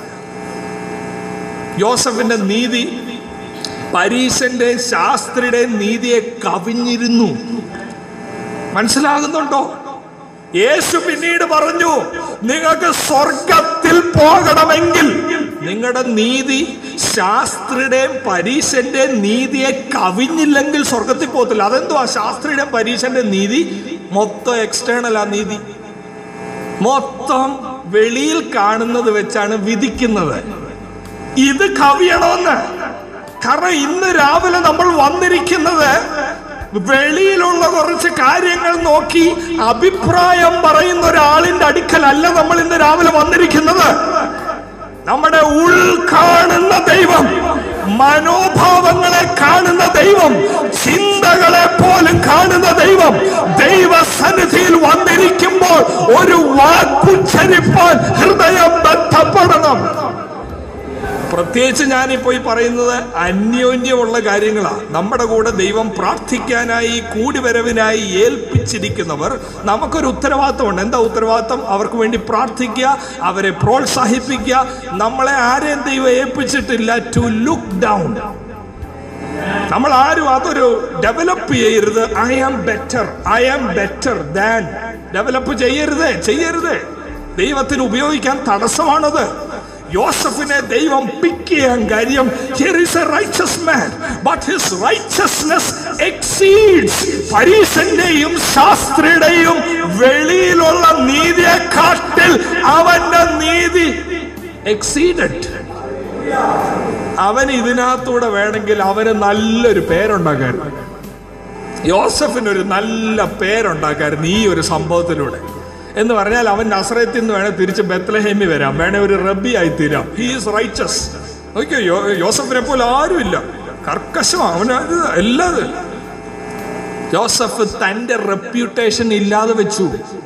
യോസഫിന്റെ നീതി പരീശന്റെ ശാസ്ത്രിയുടെ നീതിയെ കവിഞ്ഞിരുന്നു മനസ്സിലാകുന്നുണ്ടോ യേശു പിന്നീട് പറഞ്ഞു നിങ്ങൾക്ക് സ്വർഗത്തിൽ പോകണമെങ്കിൽ നിങ്ങളുടെ നീതി ശാസ്ത്രിയുടെയും പരീശന്റെയും നീതിയെ കവിഞ്ഞില്ലെങ്കിൽ സ്വർഗത്തിൽ പോകത്തില്ല അതെന്തുവാ ശാസ്ത്രിയുടെയും പരീശന്റെ നീതി മൊത്തം എക്സ്റ്റേണൽ ആ നീതി മൊത്തം വെളിയിൽ കാണുന്നത് വെച്ചാണ് വിധിക്കുന്നത് ഇത് കവിയണമെന്ന് കാരണം ഇന്ന് രാവിലെ നമ്മൾ വന്നിരിക്കുന്നത് വെളിയിലുള്ള കുറച്ച് കാര്യങ്ങൾ നോക്കി അഭിപ്രായം പറയുന്ന ഒരാളിന്റെ അടുക്കലല്ല നമ്മൾ ഇന്ന് രാവിലെ വന്നിരിക്കുന്നത് നമ്മുടെ ഉൾ കാണുന്ന ദൈവം മനോഭാവങ്ങളെ കാണുന്ന ദൈവം ചിന്തകളെ പോലും കാണുന്ന ദൈവം ദൈവസന്നിധിയിൽ വന്നിരിക്കുമ്പോൾ ഒരു വാക്കുച്ചരിപ്പാൻ ഹൃദയം ബന്ധപ്പെടണം പ്രത്യേകിച്ച് ഞാനിപ്പോ ഈ പറയുന്നത് അന്യോന്യമുള്ള കാര്യങ്ങളാണ് നമ്മുടെ കൂടെ ദൈവം പ്രാർത്ഥിക്കാനായി കൂടിവരവിനായി ഏൽപ്പിച്ചിരിക്കുന്നവർ നമുക്കൊരു ഉത്തരവാദിത്തമുണ്ട് എന്താ ഉത്തരവാദിത്തം അവർക്ക് വേണ്ടി പ്രാർത്ഥിക്കുക അവരെ പ്രോത്സാഹിപ്പിക്കുക നമ്മളെ ആരെയും ദൈവം ഏൽപ്പിച്ചിട്ടില്ല ടു ലുക്ക് ഡൗൺ നമ്മൾ ആരും അതൊരു ഡെവലപ്പ് ചെയ്യരുത് I am better I am better than develop ചെയ്യരുത് ചെയ്യരുത് ദൈവത്തിന് ഉപയോഗിക്കാൻ തടസ്സമാണത് യോസഫിനെ ദൈവം പിക്ക് ചെയ്യാൻ കാര്യം here is a righteous man but his righteousness exceeds പരീശന്റെയും ശാസ്ത്രിയുടെയും വെളിയിലുള്ള നീതിയെ കാട്ടിൽ അവന്റെ നീതി എക്സീഡഡ് അവൻ ഇതിനകത്തൂടെ വേണമെങ്കിൽ അവന് നല്ലൊരു പേരുണ്ടാക്കായിരുന്നു യോസഫിനൊരു നല്ല പേരുണ്ടാക്കായിരുന്നു ഈ ഒരു സംഭവത്തിലൂടെ എന്ന് പറഞ്ഞാൽ അവൻ നസ്രയത്തിൽ നിന്ന് വേണേൽ തിരിച്ച് ബത്ലഹേമി വരാം വേണേ ഒരു റബ്ബി ആയി തീരാം ഹീസ് റൈച്ചസ് നോക്കിയോ യോ യോസഫിനെ പോലെ ആരുമില്ല കർക്കശമാണ് അവന് അത് എല്ലാം ജോസഫ് തന്റെ റെപ്യൂട്ടേഷൻ ഇല്ലാതെ വെച്ചു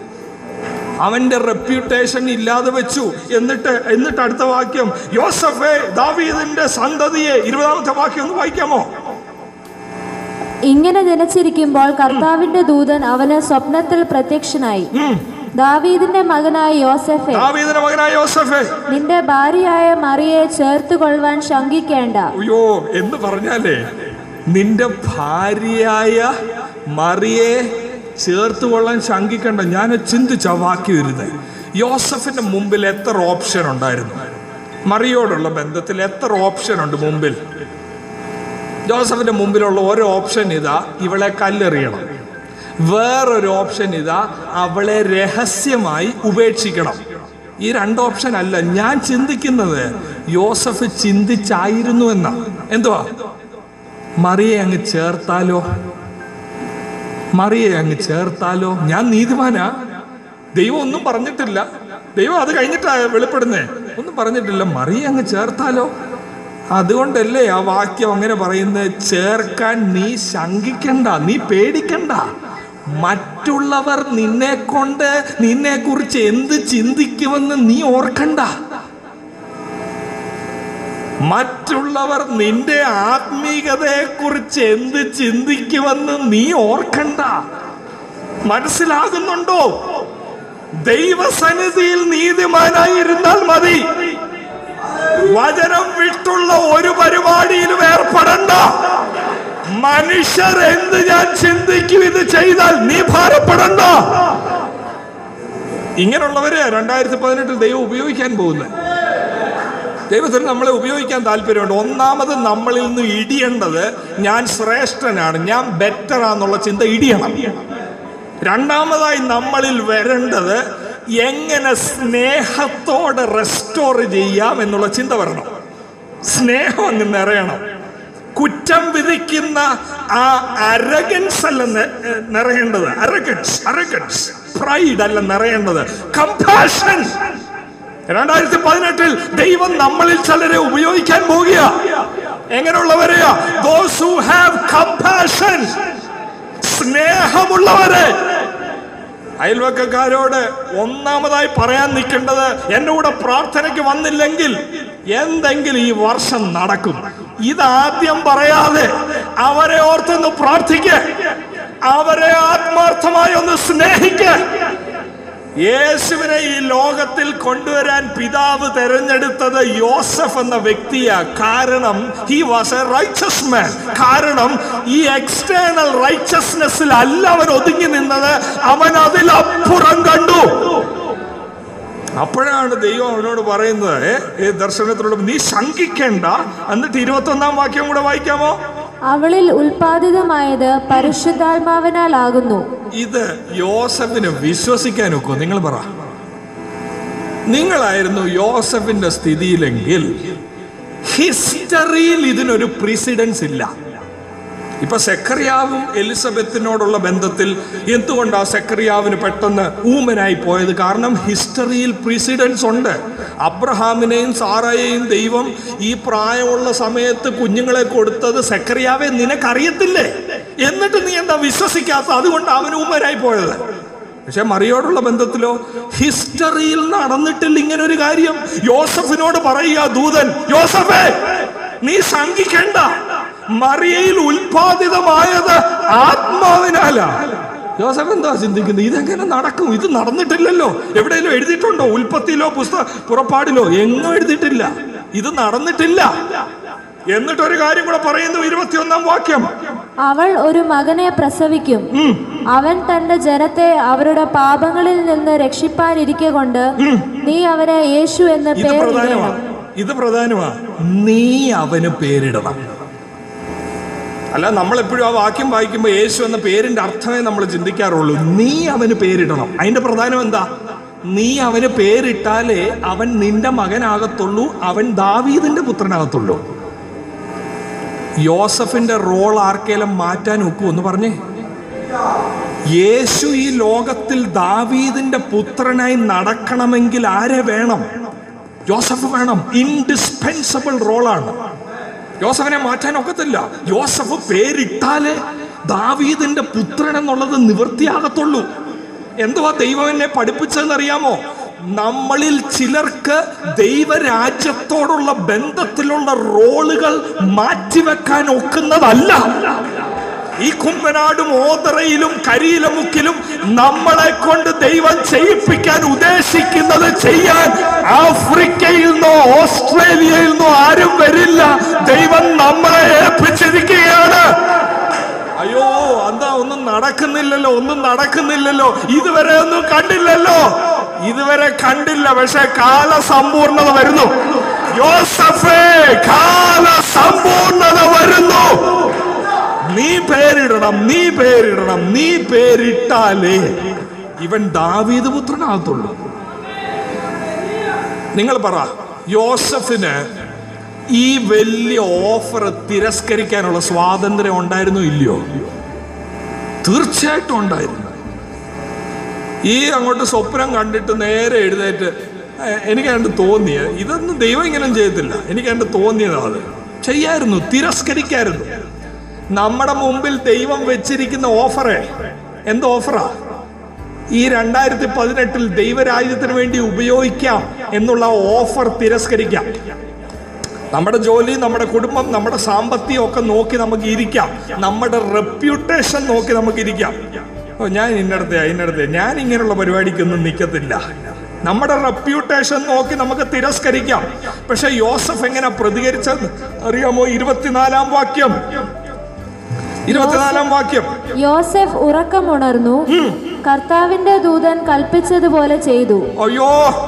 അവന്റെ റെപ്യൂട്ടേഷൻ ഇല്ലാതെ വെച്ചു എന്നിട്ട് എന്നിട്ട് അടുത്ത വാക്യം യോസഫെ ദാവീദിന്റെ സന്തതിയെ ഇരുപതാമത്തെ വാക്യം ഒന്ന് വായിക്കാമോ ഇങ്ങനെ ജനിച്ചിരിക്കുമ്പോൾ കർത്താവിന്റെ ദൂതൻ അവന് സ്വപ്നത്തിൽ പ്രത്യക്ഷനായി ദാവീദിന്റെ മകനായ യോസഫെ ദാവീദിന്റെ മകനായ യോസഫെ നിന്റെ ഭാര്യയായ മറിയെ ചേർത്ത് കൊള്ളുവാൻ ശങ്കിക്കേണ്ട അയ്യോ എന്ന് പറഞ്ഞാലേ നിന്റെ ഭാര്യയായ മറിയെ ചേർത്ത് കൊള്ളാൻ ശങ്കിക്കണ്ട ഞാൻ ചിന്തിച്ച വാക്കി വരുന്നത് യോസഫിന്റെ മുമ്പിൽ എത്ര ഓപ്ഷൻ ഉണ്ടായിരുന്നു മറിയോടുള്ള ബന്ധത്തിൽ എത്ര ഓപ്ഷൻ ഉണ്ട് മുമ്പിൽ ജോസഫിന്റെ മുമ്പിലുള്ള ഒരു ഓപ്ഷൻ ഇതാ ഇവളെ കല്ലെറിയണം വേറൊരു ഓപ്ഷൻ ഇതാ അവളെ രഹസ്യമായി ഉപേക്ഷിക്കണം ഈ രണ്ട് ഓപ്ഷൻ അല്ല ഞാൻ ചിന്തിക്കുന്നത് യോസഫ് ചിന്തിച്ചായിരുന്നു എന്ന എന്തുവാ മറിയെ അങ്ങ് ചേർത്താലോ മറിയെ അങ്ങ് ചേർത്താലോ ഞാൻ നീതിമാനാ ദൈവം ഒന്നും പറഞ്ഞിട്ടില്ല ദൈവം അത് കഴിഞ്ഞിട്ടാ വെളിപ്പെടുന്നേ ഒന്നും പറഞ്ഞിട്ടില്ല മറിയെ അങ്ങ് ചേർത്താലോ അതുകൊണ്ടല്ലേ ആ വാക്യം അങ്ങനെ പറയുന്നത് ചേർക്കാൻ നീ ശങ്കിക്കണ്ട നീ പേടിക്കണ്ട മറ്റുള്ളവർ നിന്നെ കൊണ്ട് നിന്നെ കുറിച്ച് എന്ത് ചിന്തിക്കുമെന്ന് നീ ഓർക്കണ്ട മറ്റുള്ളവർ നിന്റെ ആത്മീകതയെ കുറിച്ച് എന്ത് ചിന്തിക്കുമെന്ന് നീ ഓർക്കണ്ട മനസ്സിലാകുന്നുണ്ടോ ദൈവസന്നിധിയിൽ നീതിമാനായിരുന്നാൽ മതി വചനം വിട്ടുള്ള ഒരു പരിപാടിയിലും ഏർപ്പെടണ്ട മനുഷ്യർ എന്ത് ഞാൻ ചിന്തിക്കും ഇത് ചെയ്താൽ നീ ഭാരപ്പെടണ്ട ഇങ്ങനെയുള്ളവരെ രണ്ടായിരത്തി പതിനെട്ടിൽ ദൈവം ഉപയോഗിക്കാൻ പോകുന്നത് ദൈവത്തിന് നമ്മളെ ഉപയോഗിക്കാൻ താല്പര്യമുണ്ട് ഒന്നാമത് നമ്മളിൽ നിന്ന് ഇടിയേണ്ടത് ഞാൻ ശ്രേഷ്ഠനാണ് ഞാൻ ബെറ്ററാന്നുള്ള ചിന്ത ഇടിയണം രണ്ടാമതായി നമ്മളിൽ വരേണ്ടത് എങ്ങനെ സ്നേഹത്തോടെ റെസ്റ്റോർ ചെയ്യാം എന്നുള്ള ചിന്ത വരണം സ്നേഹം അങ്ങ് നിറയണം കുറ്റം വിധിക്കുന്ന ആ അരഗൻസ് അല്ല നെ- നിറയേണ്ടത് അരഗൻസ് അരഗൻസ് പ്രൈഡ് അല്ല നിറയേണ്ടത് കമ്പാഷൻ രണ്ടായിരത്തി പതിനെട്ടിൽ ദൈവം നമ്മളിൽ ചിലരെ ഉപയോഗിക്കാൻ പോകുക എങ്ങനെയുള്ളവരെയാ ദോസ് ഹു ഹാവ് കമ്പാഷൻ സ്നേഹമുള്ളവരെ അയൽവക്കക്കാരോട് ഒന്നാമതായി പറയാൻ നിൽക്കേണ്ടത് എന്റെ കൂടെ പ്രാർത്ഥനയ്ക്ക് വന്നില്ലെങ്കിൽ എന്തെങ്കിലും ഈ വർഷം നടക്കും ഇതാദ്യം പറയാതെ അവരെ ഓർത്തൊന്ന് പ്രാർത്ഥിക്ക അവരെ ആത്മാർത്ഥമായി ഒന്ന് സ്നേഹിക്ക യേശുവിനെ ഈ ലോകത്തിൽ കൊണ്ടുവരാൻ പിതാവ് തെരഞ്ഞെടുത്തത് യോസഫ് എന്ന വ്യക്തിയാ കാരണം he was a righteous man കാരണം ഈ എക്സ്റ്റേണൽ റൈച്ചസ്നെസ്സിൽ അല്ല അവൻ ഒതുങ്ങി നിന്നത് അവൻ അതിലപ്പുറം കണ്ടു അപ്പോഴാണ് ദൈവം അവനോട് പറയുന്നത് ഏ, ഈ ദർശനത്തിലൂടെ നീ ശങ്കിക്കേണ്ട എന്നിട്ട് ഇരുപത്തി ഒന്നാം വാക്യം കൂടെ വായിക്കാമോ അവളിൽ ഉൽപാദിതമായത് പരിശുദ്ധാത്മാവിനാൽ ആകുന്നു ഇത് യോസഫിന് വിശ്വസിക്കാൻ ഒക്കോ നിങ്ങൾ പറ നിങ്ങളായിരുന്നു യോസഫിന്റെ സ്ഥിതിയിലെങ്കിൽ ഹിസ്റ്ററിയിൽ ഇതിനൊരു പ്രിസിഡൻസ് ഇല്ല ഇപ്പൊ സെക്കറിയാവും എലിസബത്തിനോടുള്ള ബന്ധത്തിൽ എന്തുകൊണ്ടാ സെക്കറിയാവിന് പെട്ടെന്ന് ഊമനായി പോയത് കാരണം ഹിസ്റ്ററിയിൽ പ്രിസിഡൻസ് ഉണ്ട് അബ്രഹാമിനെയും സാറയെയും ദൈവം ഈ പ്രായമുള്ള സമയത്ത് കുഞ്ഞുങ്ങളെ കൊടുത്തത് സെക്കറിയാവെ നിനക്കറിയത്തില്ലേ എന്നിട്ട് നീ എന്താ വിശ്വസിക്കാത്ത അതുകൊണ്ട് അവൻ ഊമനായി പോയത് പക്ഷെ മറിയോടുള്ള ബന്ധത്തിലോ ഹിസ്റ്ററിയിൽ നടന്നിട്ടില്ല ഇങ്ങനെ ഒരു കാര്യം യോസഫിനോട് പറയുക ദൂതൻ യോസഫേ നീ ശങ്കിക്കണ്ട മറിയയിൽ ഉൽപാദിതമായത് ആത്മാവിനാലാ ജോസഫ് എന്താ ചിന്തിക്കുന്നത് ഇതെങ്ങനെ നടക്കും ഇത് നടന്നിട്ടില്ലല്ലോ എവിടെയെങ്കിലും എഴുതിയിട്ടുണ്ടോ ഉൽപ്പത്തിയിലോ പുസ്തക പുറപ്പാടിലോ എങ്ങും എഴുതിയിട്ടില്ല ഇത് നടന്നിട്ടില്ല എന്നിട്ടൊരു കാര്യം കൂടെ പറയുന്നു ഇരുപത്തിയൊന്നാം വാക്യം അവൾ ഒരു മകനെ പ്രസവിക്കും അവൻ തന്റെ ജനത്തെ അവരുടെ പാപങ്ങളിൽ നിന്ന് രക്ഷിപ്പാനിരിക്കെ കൊണ്ട് നീ അവനെ യേശു എന്ന് ഇത് പേർ പ്രധാനമാ ഇടണം ഇത് പ്രധാനമാ നീ അവന് പേരിടണം അല്ല നമ്മളെപ്പോഴും ആ വാക്യം വായിക്കുമ്പോൾ യേശു എന്ന പേരിന്റെ അർത്ഥമേ നമ്മൾ ചിന്തിക്കാറുള്ളൂ നീ അവന് പേരിടണം അതിന്റെ പ്രധാനം എന്താ നീ അവന് പേരിട്ടാലേ അവൻ നിന്റെ മകനാകത്തുള്ളൂ അവൻ ദാവീദിന്റെ പുത്രനാകത്തുള്ളൂ യോസഫിന്റെ റോൾ ആർക്കേലും മാറ്റാൻ ഒക്കൂ എന്ന് പറഞ്ഞേ യേശു ഈ ലോകത്തിൽ ദാവീദിന്റെ പുത്രനായി നടക്കണമെങ്കിൽ ആരെ വേണം ജോസഫ് വേണം ഇൻഡിസ്പെൻസബിൾ റോളാണ് യോസഫിനെ മാറ്റാൻ ഒക്കത്തില്ല യോസഫ് പേരിട്ടാലേ ദാവീദിന്റെ പുത്രൻ എന്നുള്ളത് നിവൃത്തിയാകത്തുള്ളൂ എന്തുവാ ദൈവം എന്നെ പഠിപ്പിച്ചതെന്നറിയാമോ നമ്മളിൽ ചിലർക്ക് ദൈവരാജ്യത്തോടുള്ള ബന്ധത്തിലുള്ള റോളുകൾ മാറ്റിവെക്കാൻ ഒക്കുന്നതല്ല ഈ കുമ്പനാടും ഓതറയിലും കരിയിലമുക്കിലും നമ്മളെ കൊണ്ട് ദൈവം ചെയ്യിപ്പിക്കാൻ ഉദ്ദേശിക്കുന്നത് ചെയ്യാൻ ആഫ്രിക്കയിൽ നിന്നോ ഓസ്ട്രേലിയയിൽ നിന്നോ ആരും വരില്ല ദൈവം നമ്മളെ ഏൽപ്പിച്ചിരിക്കുകയാണ് അയ്യോ എന്താ ഒന്നും നടക്കുന്നില്ലല്ലോ ഒന്നും നടക്കുന്നില്ലല്ലോ ഇതുവരെ ഒന്നും കണ്ടില്ലല്ലോ ഇതുവരെ കണ്ടില്ല പക്ഷെ കാല സമ്പൂർണത വരുന്നു യോസഫേ കാല സമ്പൂർണത വരുന്നു നീ പേരിടണം നീ പേരിടണം നീ പേരിട്ടാലേ ഇവൻ ദാവീദ് പുത്രനാകത്തുള്ളൂ നിങ്ങൾ പറ യോസഫിന് ഈ വലിയ ഓഫർ തിരസ്കരിക്കാനുള്ള സ്വാതന്ത്ര്യം ഉണ്ടായിരുന്നോ ഇല്ലയോ തീർച്ചയായിട്ടും ഉണ്ടായിരുന്നു ഈ അങ്ങോട്ട് സ്വപ്നം കണ്ടിട്ട് നേരെ എഴുന്നേറ്റ് "ഏ, എനിക്ക് കണ്ട് തോന്നിയത് ഇതൊന്നും ദൈവം ഇങ്ങനെ ചെയ്യത്തില്ല എനിക്ക് കണ്ട് തോന്നിയതാ അത് ചെയ്യായിരുന്നു തിരസ്കരിക്കായിരുന്നു നമ്മുടെ മുമ്പിൽ ദൈവം വെച്ചിരിക്കുന്ന ഓഫറ് എന്ത് ഓഫറാ ഈ രണ്ടായിരത്തി പതിനെട്ടിൽ ദൈവരാജ്യത്തിന് വേണ്ടി ഉപയോഗിക്കാം എന്നുള്ള ഓഫർ തിരസ്കരിക്കാം നമ്മുടെ ജോലി നമ്മുടെ കുടുംബം നമ്മുടെ സാമ്പത്തികം ഒക്കെ നോക്കി നമുക്ക് ഇരിക്കാം നമ്മുടെ റെപ്യൂട്ടേഷൻ നോക്കി നമുക്ക് ഇരിക്കാം ഓ ഞാൻ ഇന്നടത്തെ ഇന്നടത്തെ ഞാൻ ഇങ്ങനെയുള്ള പരിപാടിക്കൊന്നും നിൽക്കത്തില്ല നമ്മുടെ റെപ്യൂട്ടേഷൻ നോക്കി നമുക്ക് തിരസ്കരിക്കാം പക്ഷെ യോസഫ് എങ്ങനെ പ്രതികരിച്ചത് അറിയാമോ ഇരുപത്തിനാലാം വാക്യം ഇരുപത്തിനാലാം വാക്യം യോസെഫ് ഉറക്കമുണർന്നു കർത്താവിന്റെ ദൂതൻ കൽപ്പിച്ചതുപോലെ ചെയ്തു അയ്യോ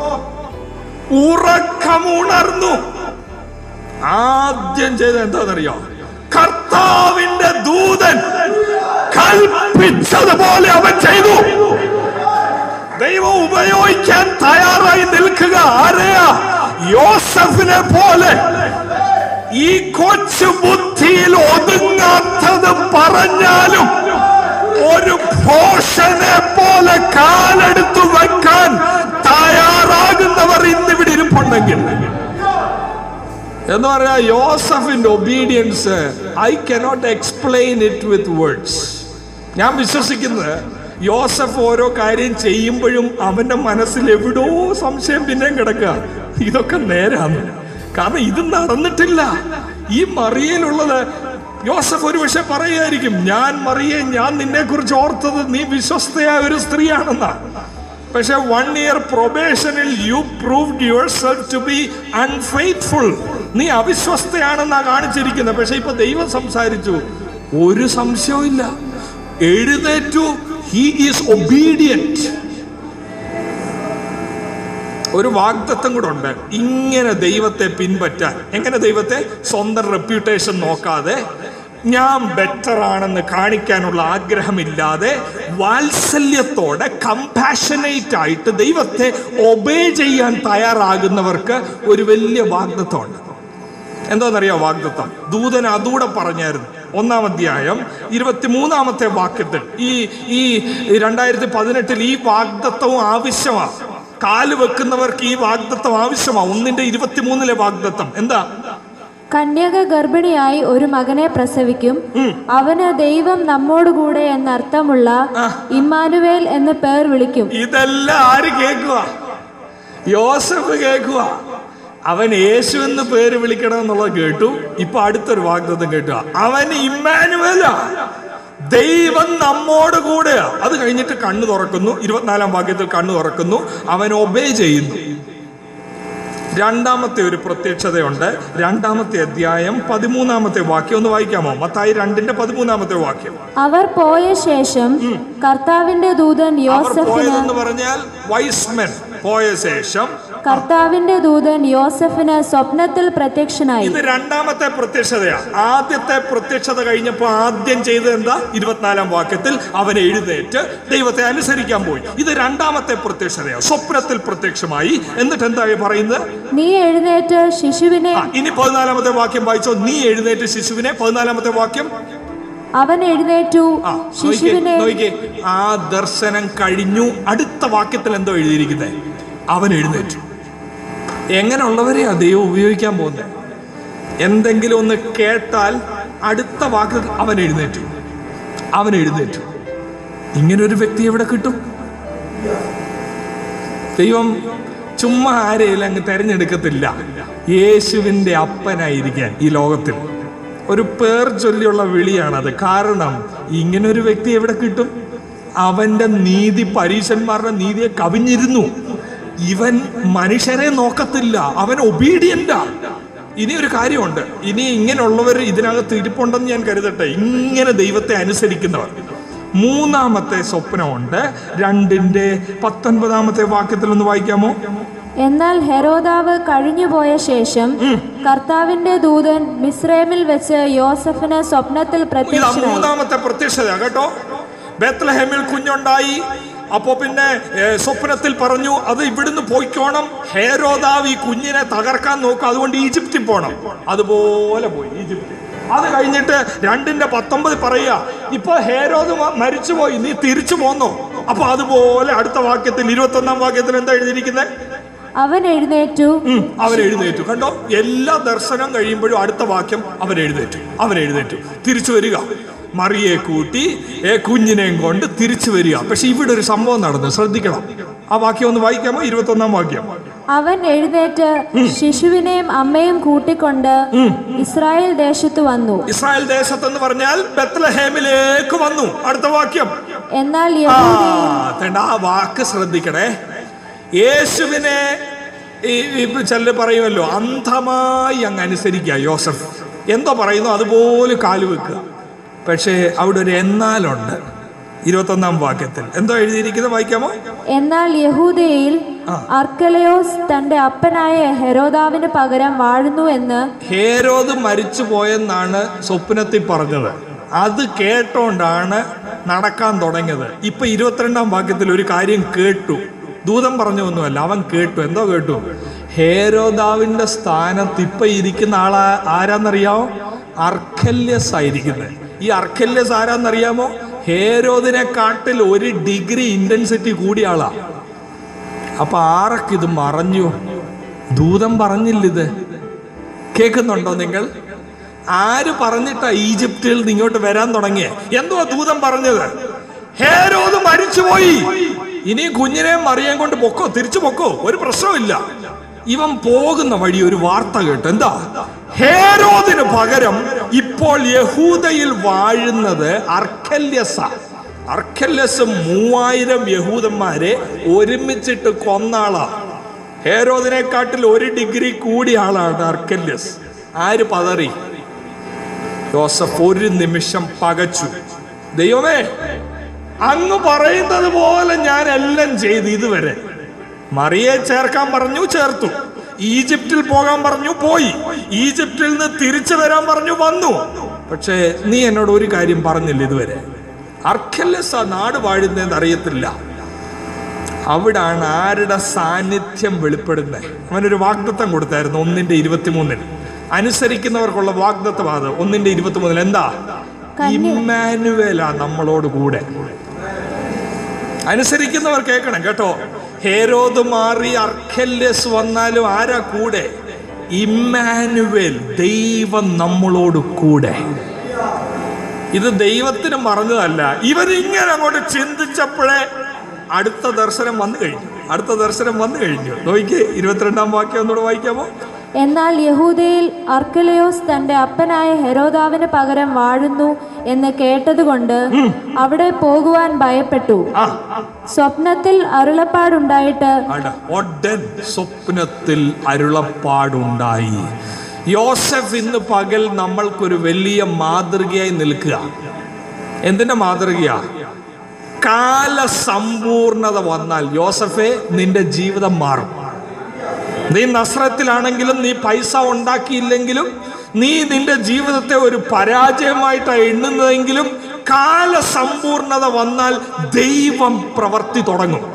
ഉറക്കമുണർന്നു ആദ്യം ചെയ്ത എന്താണെന്നറിയോ കർത്താവിന്റെ ദൂതൻ കൽപ്പിച്ചതുപോലെ അവൻ ചെയ്തു ദൈവം ഉപയോഗിക്കാൻ തയ്യാറായി നിൽക്കുക ആരെയാ യോസഫിനെ പോലെ ഈ കൊച്ചു ബുദ്ധിയിൽ ഒതുങ്ങാത്തത് പറഞ്ഞാലും ഒരു ഭോഷനെ പോലെ കാലെടുത്തു വെക്കാൻ തയ്യാറാകുന്നവർ ഇന്നിവിടെ ഇരിപ്പുണ്ടെങ്കിൽ എന്ന് പറയാ യോസഫിന്റെ obedience I cannot explain it with words ഞാൻ വിശ്വസിക്കുന്നത് യോസഫ് ഓരോ കാര്യം ചെയ്യുമ്പോഴും അവന്റെ മനസ്സിൽ എവിടോ സംശയം പിന്നെയും കിടക്കുക ഇതൊക്കെ നേരാന്ന് കാരണം ഇത് നടന്നിട്ടില്ല ഈ മറിയയിലുള്ളത് യോസഫ് ഒരു പക്ഷെ പറയുമായിരിക്കും ഞാൻ മറിയെ ഞാൻ നിന്നെ കുറിച്ച് ഓർത്തത് നീ വിശ്വസ്തയായ ഒരു സ്ത്രീയാണെന്നാ പക്ഷെ വൺ ഇയർ പ്രൊബേഷനിൽ you proved yourself to be unfaithful നീ അവിശ്വസ്തയാണെന്നാ കാണിച്ചിരിക്കുന്നത് പക്ഷെ ഇപ്പൊ ദൈവം സംസാരിച്ചു ഒരു സംശയവും ഇല്ല എഴുന്നേറ്റു ഹി ഈസ് ഒബീഡിയന്റ് ഒരു വാഗ്ദത്തം കൂടെ ഉണ്ട് ഇങ്ങനെ ദൈവത്തെ പിൻപറ്റാൻ എങ്ങനെ ദൈവത്തെ സ്വന്തം റെപ്യൂട്ടേഷൻ നോക്കാതെ ഞാൻ ബെറ്റർ ആണെന്ന് കാണിക്കാനുള്ള ആഗ്രഹമില്ലാതെ വാത്സല്യത്തോടെ കമ്പാഷനേറ്റ് ആയിട്ട് ദൈവത്തെ ഒബേ ചെയ്യാൻ തയ്യാറാകുന്നവർക്ക് ഒരു വലിയ വാഗ്ദത്തമുണ്ട് എന്താണെന്നറിയോ വാഗ്ദത്തം ദൂതൻ അതുകൂടെ പറഞ്ഞായിരുന്നു ഒന്നാം അധ്യായം ഇരുപത്തിമൂന്നാമത്തെ വാക്യത്തിൽ ഈ ഈ രണ്ടായിരത്തി പതിനെട്ടിൽ ഈ വാഗ്ദത്തവും ആവശ്യമാണ് കാല് വെക്കുന്നവർക്ക് ഈ വാഗ്ദത്തം ആവശ്യമാണ് ഒന്നിന്റെ ഇരുപത്തിമൂന്നിലെ വാഗ്ദത്തം എന്താ കന്യക ഗർഭിണിയായി ഒരു മകനെ പ്രസവിക്കും അവന് ദൈവം നമ്മോടുകൂടെ എന്നർത്ഥമുള്ള ഇമ്മാനുവേൽ എന്ന് പേർ വിളിക്കും ഇതെല്ലാം ആര് കേൾക്കുക യോസഫ് കേൾക്കുക അവൻ യേശു എന്ന് പേര് വിളിക്കണം എന്നുള്ളത് കേട്ടു ഇപ്പൊ അടുത്തൊരു വാഗ്ദത്തം കേട്ടുക അവൻ ഇമ്മാനുവല ദൈവം നമ്മോട് കൂടെ അത് കഴിഞ്ഞിട്ട് കണ്ണു തുറക്കുന്നു ഇരുപത്തിനാലാം വാക്യത്തിൽ കണ്ണു തുറക്കുന്നു അവൻ ഒബേ ചെയ്യുന്നു രണ്ടാമത്തെ ഒരു പ്രത്യക്ഷതയുണ്ട് രണ്ടാമത്തെ അധ്യായം പതിമൂന്നാമത്തെ വാക്യം ഒന്ന് വായിക്കാമോ മത്തായി രണ്ടിന്റെ പതിമൂന്നാമത്തെ വാക്യം അവർ പോയ ശേഷം കർത്താവിന്റെ ദൂതൻ അവർ യോസഫിന് പോയതെന്ന് പറഞ്ഞാൽ വൈസ്മെൻ പോയ ശേഷം കർത്താവിന്റെ ദൂതൻ യോസഫിന് സ്വപ്നത്തിൽ പ്രത്യക്ഷനായി ഇത് രണ്ടാമത്തെ പ്രത്യക്ഷതയാ ആദ്യത്തെ പ്രത്യക്ഷത കഴിഞ്ഞപ്പോൾ ആദ്യം ചെയ്തത് എന്താ ഇരുപത്തിനാലാം വാക്യത്തിൽ അവൻ എഴുന്നേറ്റ് ദൈവത്തെ അനുസരിക്കാൻ പോയി ഇത് രണ്ടാമത്തെ പ്രത്യക്ഷതയാ സ്വപ്നത്തിൽ പ്രത്യക്ഷമായി എന്നിട്ട് എന്താ പറയുന്നത് നീ എഴുന്നേറ്റ് ശിശുവിനെ ആ, ഇനി പതിനാലാമത്തെ വാക്യം വായിച്ചോ നീ എഴുന്നേറ്റ് ശിശുവിനെ പതിനാലാമത്തെ വാക്യം അവൻ എഴുന്നേറ്റു ആ നോക്കിക്കേ ശിശുവിനെ നോക്കിക്കേ ആ ദർശനം കഴിഞ്ഞു അടുത്ത വാക്യത്തിൽ എന്തോ എഴുതിയിരിക്കുന്നത് അവൻ എഴുന്നേറ്റു എങ്ങനെയുള്ളവരെയാ ദൈവം ഉപയോഗിക്കാൻ പോകുന്നത് എന്തെങ്കിലും ഒന്ന് കേട്ടാൽ അടുത്ത വാക്യത്തിൽ അവൻ എഴുന്നേറ്റു അവൻ എഴുന്നേറ്റു ഇങ്ങനെ ഒരു വ്യക്തി എവിടെ കിട്ടും ദൈവം ചുമ്മാ ആരെയും അങ്ങ് തെരഞ്ഞെടുക്കത്തില്ല യേശുവിന്റെ അപ്പനായിരിക്കാൻ ഈ ലോകത്തിൽ ഒരു പേർ ചൊല്ലിയുള്ള വിളിയാണത് കാരണം ഇങ്ങനെ ഒരു വ്യക്തി എവിടെ കിട്ടും അവന്റെ നീതി പരീശന്മാരുടെ നീതിയെ കവിഞ്ഞിരുന്നു ഇവൻ മനുഷ്യരെ നോക്കത്തില്ല അവൻ ഒബീഡിയന്റാ ഇനി ഒരു കാര്യമുണ്ട് ഇനി ഇങ്ങനെയുള്ളവർ ഇതിനകത്ത് ഇരിപ്പുണ്ടെന്ന് ഞാൻ കരുതട്ടെ ഇങ്ങനെ ദൈവത്തെ അനുസരിക്കുന്നവർ മൂന്നാമത്തെ സ്വപ്നമുണ്ട് രണ്ടിന്റെ പത്തൊൻപതാമത്തെ വാക്യത്തിൽ ഒന്ന് വായിക്കാമോ എന്നാൽ ഹെരോദാവ് കഴിഞ്ഞുപോയ ശേഷം കർത്താവിന്റെ ദൂതൻ മിസ്രൈമിൽ വെച്ച് യോസഫിന് സ്വപ്നത്തിൽ ഇതാ പ്രത്യക്ഷനായി മൂന്നാമത്തെ പ്രത്യക്ഷത കേട്ടോ ബേത്ലഹേമിൽ കുഞ്ഞുണ്ടായി അപ്പോ പിന്നെ ഏ, സ്വപ്നത്തിൽ പറഞ്ഞു അത് ഇവിടുന്ന് പോയിക്കോണം ഹേരോദാവ് ഈ കുഞ്ഞിനെ തകർക്കാൻ നോക്കും അതുകൊണ്ട് ഈജിപ്തിൽ പോണം അതുപോലെ പോയി ഈജിപ്തിൽ അത് കഴിഞ്ഞിട്ട് രണ്ടിന്റെ പത്തൊമ്പത് പറയുക ഇപ്പൊ ഹേരോദ് മ- മരിച്ചുപോയി നീ തിരിച്ചു പോന്നോ അപ്പൊ അതുപോലെ അടുത്ത വാക്യത്തിൽ ഇരുപത്തി ഒന്നാം വാക്യത്തിൽ എന്താ എഴുതിയിരിക്കുന്നത് അവൻ എഴുന്നേറ്റു ഉം, അവൻ എഴുന്നേറ്റു കണ്ടോ എല്ലാ ദർശനം കഴിയുമ്പോഴും അടുത്ത വാക്യം അവൻ എഴുന്നേറ്റു അവൻ എഴുന്നേറ്റു തിരിച്ചു വരിക മറിയെ കൂട്ടി ഏ കുഞ്ഞിനെയും കൊണ്ട് തിരിച്ചു വരിക പക്ഷെ ഇവിടെ ഒരു സംഭവം നടന്നു ശ്രദ്ധിക്കണം ആ വാക്യം ഒന്ന് വായിക്കാമോ ഇരുപത്തൊന്നാം വാക്യം അവൻ എഴുന്നേറ്റ് ശിശുവിനെയും അമ്മയും കൂട്ടിക്കൊണ്ട് ഇസ്രായേൽ ദേശത്ത് വന്നു ഇസ്രായേൽ ദേശത്തെന്ന് പറഞ്ഞാൽ ബത്ലഹേമിലേക്ക് വന്നു അടുത്ത വാക്യം എന്നാൽ ആ യഹൂദയിൽ തേണ്ട ആ വാക്ക് ശ്രദ്ധിക്കണേ യേശുവിനെ ഈ ഇപ്പൊ ചിലർ പറയുമല്ലോ അന്ധമായി അങ്ങ് അനുസരിക്കുക യോസഫ് എന്തോ പറയുന്നു അതുപോലെ കാല് വെക്കുക പക്ഷേ അവിടെ ഒരു എന്നാലുണ്ട് ഇരുപത്തൊന്നാം വാക്യത്തിൽ എന്തോ എഴുതിയിരിക്കുന്നത് വായിക്കാമോ എന്നാൽ യഹൂദയിൽ അർക്കലയോസ് തന്റെ അപ്പനായ ഹെരോദാവിന് പകരം വാഴുന്നു എന്ന് ഹേരോദ് മരിച്ചു പോയെന്നാണ് സ്വപ്നത്തിൽ പറഞ്ഞത് അത് കേട്ടോണ്ടാണ് നടക്കാൻ തുടങ്ങിയത് ഇപ്പൊ ഇരുപത്തിരണ്ടാം വാക്യത്തിൽ ഒരു കാര്യം കേട്ടു ദൂതം പറഞ്ഞൊന്നുമല്ല അവൻ കേട്ടു എന്തോ കേട്ടു ഹേരോദാവിന്റെ സ്ഥാനത്ത് ഇപ്പൊ ഇരിക്കുന്ന ആളാ ആരാന്നറിയാമോ അർഖല്യസ് ആയിരിക്കുന്നത് ഈ അർഖല്യസ് ആരാന്നറിയാമോ ഹേരോദിനെ കാട്ടിൽ ഒരു ഡിഗ്രി ഇന്റൻസിറ്റി കൂടിയ ആളാ അപ്പൊ ആരൊക്കെ ഇത് മറഞ്ഞു ദൂതം പറഞ്ഞില്ലിത് കേൾക്കുന്നുണ്ടോ നിങ്ങൾ ആര് പറഞ്ഞിട്ടാ ഈജിപ്തിൽ നിന്ന് ഇങ്ങോട്ട് വരാൻ തുടങ്ങിയ എന്തുവാ ദൂതം പറഞ്ഞത് ഹേരോത് മരിച്ചുപോയി ഇനി കുഞ്ഞിനെ മറിയാൻ കൊണ്ട് പൊക്കോ തിരിച്ചു പൊക്കോ ഒരു പ്രശ്നമില്ല ഇവൻ പോകുന്ന വഴി ഒരു വാർത്ത കേട്ട് എന്താ ഹേരോദിന് പകരം ഇപ്പോൾ യഹൂദയിൽ വാഴുന്നത് അർക്കല്യസ അർക്കല്യസ് മൂവായിരം യഹൂദന്മാരെ ഒരുമിച്ചിട്ട് കൊന്നാളാ ഹേരോദിനെക്കാട്ടിൽ ഒരു ഡിഗ്രി കൂടിയ ആളാണ് അർക്കല്യസ് ആര് പതറി യോസഫ് ഒരു നിമിഷം പകച്ചു ദൈവമേ അങ്ങ് പറയുന്നത് പോലെ ഞാൻ എല്ലാം ചെയ്തു ഇതുവരെ മറിയെ ചേർക്കാൻ പറഞ്ഞു ചേർത്തു ഈജിപ്തിൽ പോകാൻ പറഞ്ഞു പോയി ഈജിപ്തിൽ നിന്ന് തിരിച്ചു വരാൻ പറഞ്ഞു വന്നു പക്ഷേ നീ എന്നോട് ഒരു കാര്യം പറഞ്ഞില്ല ഇതുവരെ അർക്കല്ലസ് ആ നാട് വാഴുന്നതെന്ന് അറിയത്തില്ല അവിടാണ് ആരുടെ സാന്നിധ്യം വെളിപ്പെടുന്നത് അവനൊരു വാഗ്ദത്തം കൊടുത്തായിരുന്നു ഒന്നിന്റെ ഇരുപത്തിമൂന്നിന് അനുസരിക്കുന്നവർക്കുള്ള വാഗ്ദത്തം അത് ഒന്നിന്റെ ഇരുപത്തിമൂന്നിൽ എന്താ ഇമ്മാനുവേലാ നമ്മളോട് കൂടെ അനുസരിക്കുന്നവർ കേൾക്കണം കേട്ടോ ഹേരോദ് മാറി അർക്കല്യസ് വന്നാലും ആരാ കൂടെ ഇമ്മാനുവേൽ ദൈവം നമ്മളോട് കൂടെ ഇത് ദൈവത്തിന് പറഞ്ഞതല്ല ഇവരിങ്ങനെ അങ്ങോട്ട് ചിന്തിച്ചപ്പോഴേ അടുത്ത ദർശനം വന്നു കഴിഞ്ഞു അടുത്ത ദർശനം വന്നു കഴിഞ്ഞു നോക്കിക്കേ ഇരുപത്തിരണ്ടാം വാക്യം ഒന്നുകൂടെ വായിക്കാമോ എന്നാൽ യഹൂദയിൽ അർക്കലയോസ് തന്റെ അപ്പനായ ഹെരോദാവിന് പകരം വാഴുന്നു എന്ന് കേട്ടതുകൊണ്ട് അവിടെ പോകുവാൻ ഭയപ്പെട്ടു ആ സ്വപ്നത്തിൽ അരുളപ്പാടുണ്ടായിട്ട് അട ഒഡൻ സ്വപ്നത്തിൽ അരുളപ്പാടുണ്ടായി യോസഫ് ഇന്ന് പകൽ നമ്മൾക്കൊരു വലിയ മാതൃകയായി നിൽക്കുക എന്തിന്റെ മാതൃകയാ കാലസമ്പൂർണത വന്നാൽ യോസഫെ നിന്റെ ജീവിതം മാറും നീ നസ്രത്തിലാണെങ്കിലും നീ പൈസ ഉണ്ടാക്കിയില്ലെങ്കിലും നീ നിന്റെ ജീവിതത്തെ ഒരു പരാജയമായിട്ടാണ് എണ്ണുന്നതെങ്കിലും കാലസമ്പൂർണത വന്നാൽ ദൈവം പ്രവർത്തി തുടങ്ങും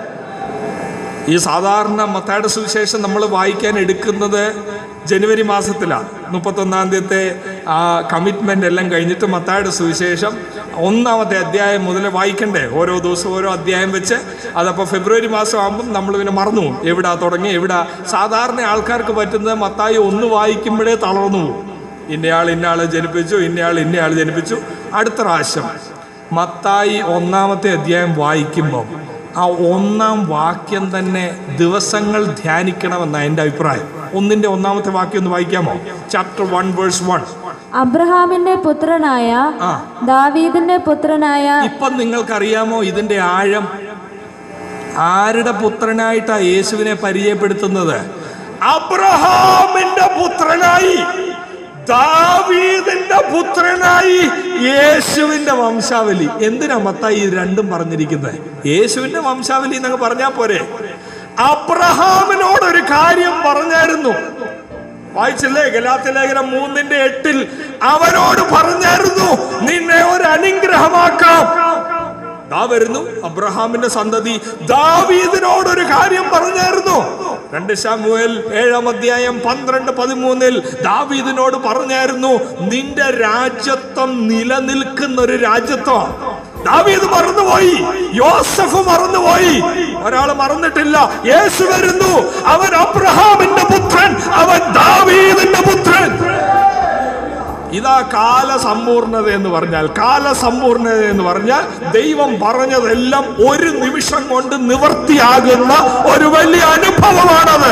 ഈ സാധാരണ മത്തായുടെ സുവിശേഷം നമ്മൾ വായിക്കാൻ എടുക്കുന്നത് ജനുവരി മാസത്തിലാണ് മുപ്പത്തൊന്നാം തീയതി ആ കമ്മിറ്റ്മെന്റ് എല്ലാം കഴിഞ്ഞിട്ട് മത്തായുടെ സുവിശേഷം ഒന്നാമത്തെ അധ്യായം മുതൽ വായിക്കണ്ടേ ഓരോ ദിവസവും ഓരോ അധ്യായം വെച്ച് അതപ്പോൾ ഫെബ്രുവരി മാസം ആകുമ്പം നമ്മൾ പിന്നെ മറന്നു പോകും എവിടാ തുടങ്ങി എവിടാ സാധാരണ ആൾക്കാർക്ക് പറ്റുന്നത് മത്തായി ഒന്ന് വായിക്കുമ്പോഴേ തളർന്നു പോകും ഇന്നയാൾ ഇന്നയാളെ ജനിപ്പിച്ചു ഇന്നയാൾ ഇന്നയാൾ ജനിപ്പിച്ചു അടുത്ത പ്രാവശ്യം മത്തായി ഒന്നാമത്തെ അധ്യായം വായിക്കുമ്പോൾ ആ ഒന്നാം വാക്യം തന്നെ ദിവസങ്ങൾ ധ്യാനിക്കണമെന്ന എൻ്റെ അഭിപ്രായം ഒന്നിന്റെ ഒന്നാമത്തെ വാക്യം ഒന്ന് വായിക്കാമോ ചാപ്റ്റർ വൺ വേഴ്സ് വൺ അബ്രഹാമിന്റെ പുത്രനായ ആ ദാവീദിന്റെ പുത്രനായ ഇപ്പം നിങ്ങൾക്കറിയാമോ ഇതിന്റെ ആഴം ആരുടെ പുത്രനായിട്ടാ യേശുവിനെ പരിചയപ്പെടുത്തുന്നത് അബ്രഹാമിന്റെ പുത്രനായി ദാവീദിന്റെ പുത്രനായി യേശുവിന്റെ വംശാവലി എന്തിനാ മത്തായി ഇത് രണ്ടും പറഞ്ഞിരിക്കുന്നത് യേശുവിന്റെ വംശാവലി എന്നൊക്കെ പറഞ്ഞാ പോരെ അബ്രഹാമിനോട് ഒരു കാര്യം പറഞ്ഞായിരുന്നു വായിച്ചില്ലേ ഗലാത്തി ലേഖനം മൂന്നിന്റെ എട്ടിൽ അവനോട് പറഞ്ഞായിരുന്നു നിന്നെ ഒരു അനുഗ്രഹമാക്കാം ദാ വരുന്നു അബ്രഹാമിന്റെ സന്തതി ദാവീദിനോട് ഒരു കാര്യം പറഞ്ഞായിരുന്നു രണ്ട് ശാമുവേൽ ഏഴാം അധ്യായം പന്ത്രണ്ട് പതിമൂന്നിൽ ദാവീദിനോട് പറഞ്ഞായിരുന്നു നിന്റെ രാജ്യത്വം നിലനിൽക്കുന്ന ഒരു രാജ്യത്വം ദാവീദ് മറന്നുപോയി യോസഫ് മറന്നുപോയി ഒരാൾ മറന്നിട്ടില്ല യേശു വരുന്നു അവൻ അബ്രഹാമിന്റെ പുത്രൻ അവൻ ദാവീദിന്റെ പുത്രൻ ഇതാ കാലസമ്പൂർണത എന്ന് പറഞ്ഞാൽ കാലസമ്പൂർണത എന്ന് പറഞ്ഞാൽ ദൈവം പറഞ്ഞതെല്ലാം ഒരു നിമിഷം കൊണ്ട് നിവർത്തിയാകുന്ന ഒരു വലിയ അനുഭവമാണത്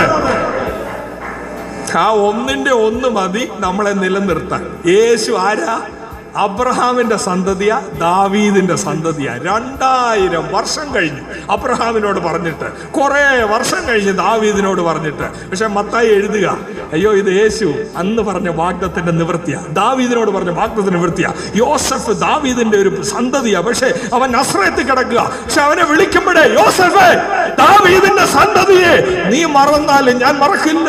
ആ ഒന്നിന്റെ ഒന്ന് മതി നമ്മളെ നിലനിർത്താൻ യേശു ആരാ അബ്രഹാമിന്റെ സന്തതിയ ദാവീദിന്റെ സന്തതിയ രണ്ടായിരം വർഷം കഴിഞ്ഞു അബ്രഹാമിനോട് പറഞ്ഞിട്ട് കുറെ വർഷം കഴിഞ്ഞ് ദാവീദിനോട് പറഞ്ഞിട്ട് പക്ഷെ മത്തായി എഴുതുക അയ്യോ ഇത് യേശു അന്ന് പറഞ്ഞ വാഗ്ദത്തിന്റെ നിവൃത്തിയ ദാവീദിനോട് പറഞ്ഞ വാഗ്ദത്തിന്റെ നിവൃത്തിയ യോസഫ് ദാവീദിന്റെ ഒരു സന്തതിയാ പക്ഷെ അവൻ നസ്രയത്തിൽ കിടക്കുക പക്ഷെ അവനെ വിളിക്കുമ്പോഴേ യോസഫേ ദാവീദിന്റെ സന്തതിയെ നീ മറന്നാലും ഞാൻ മറക്കില്ല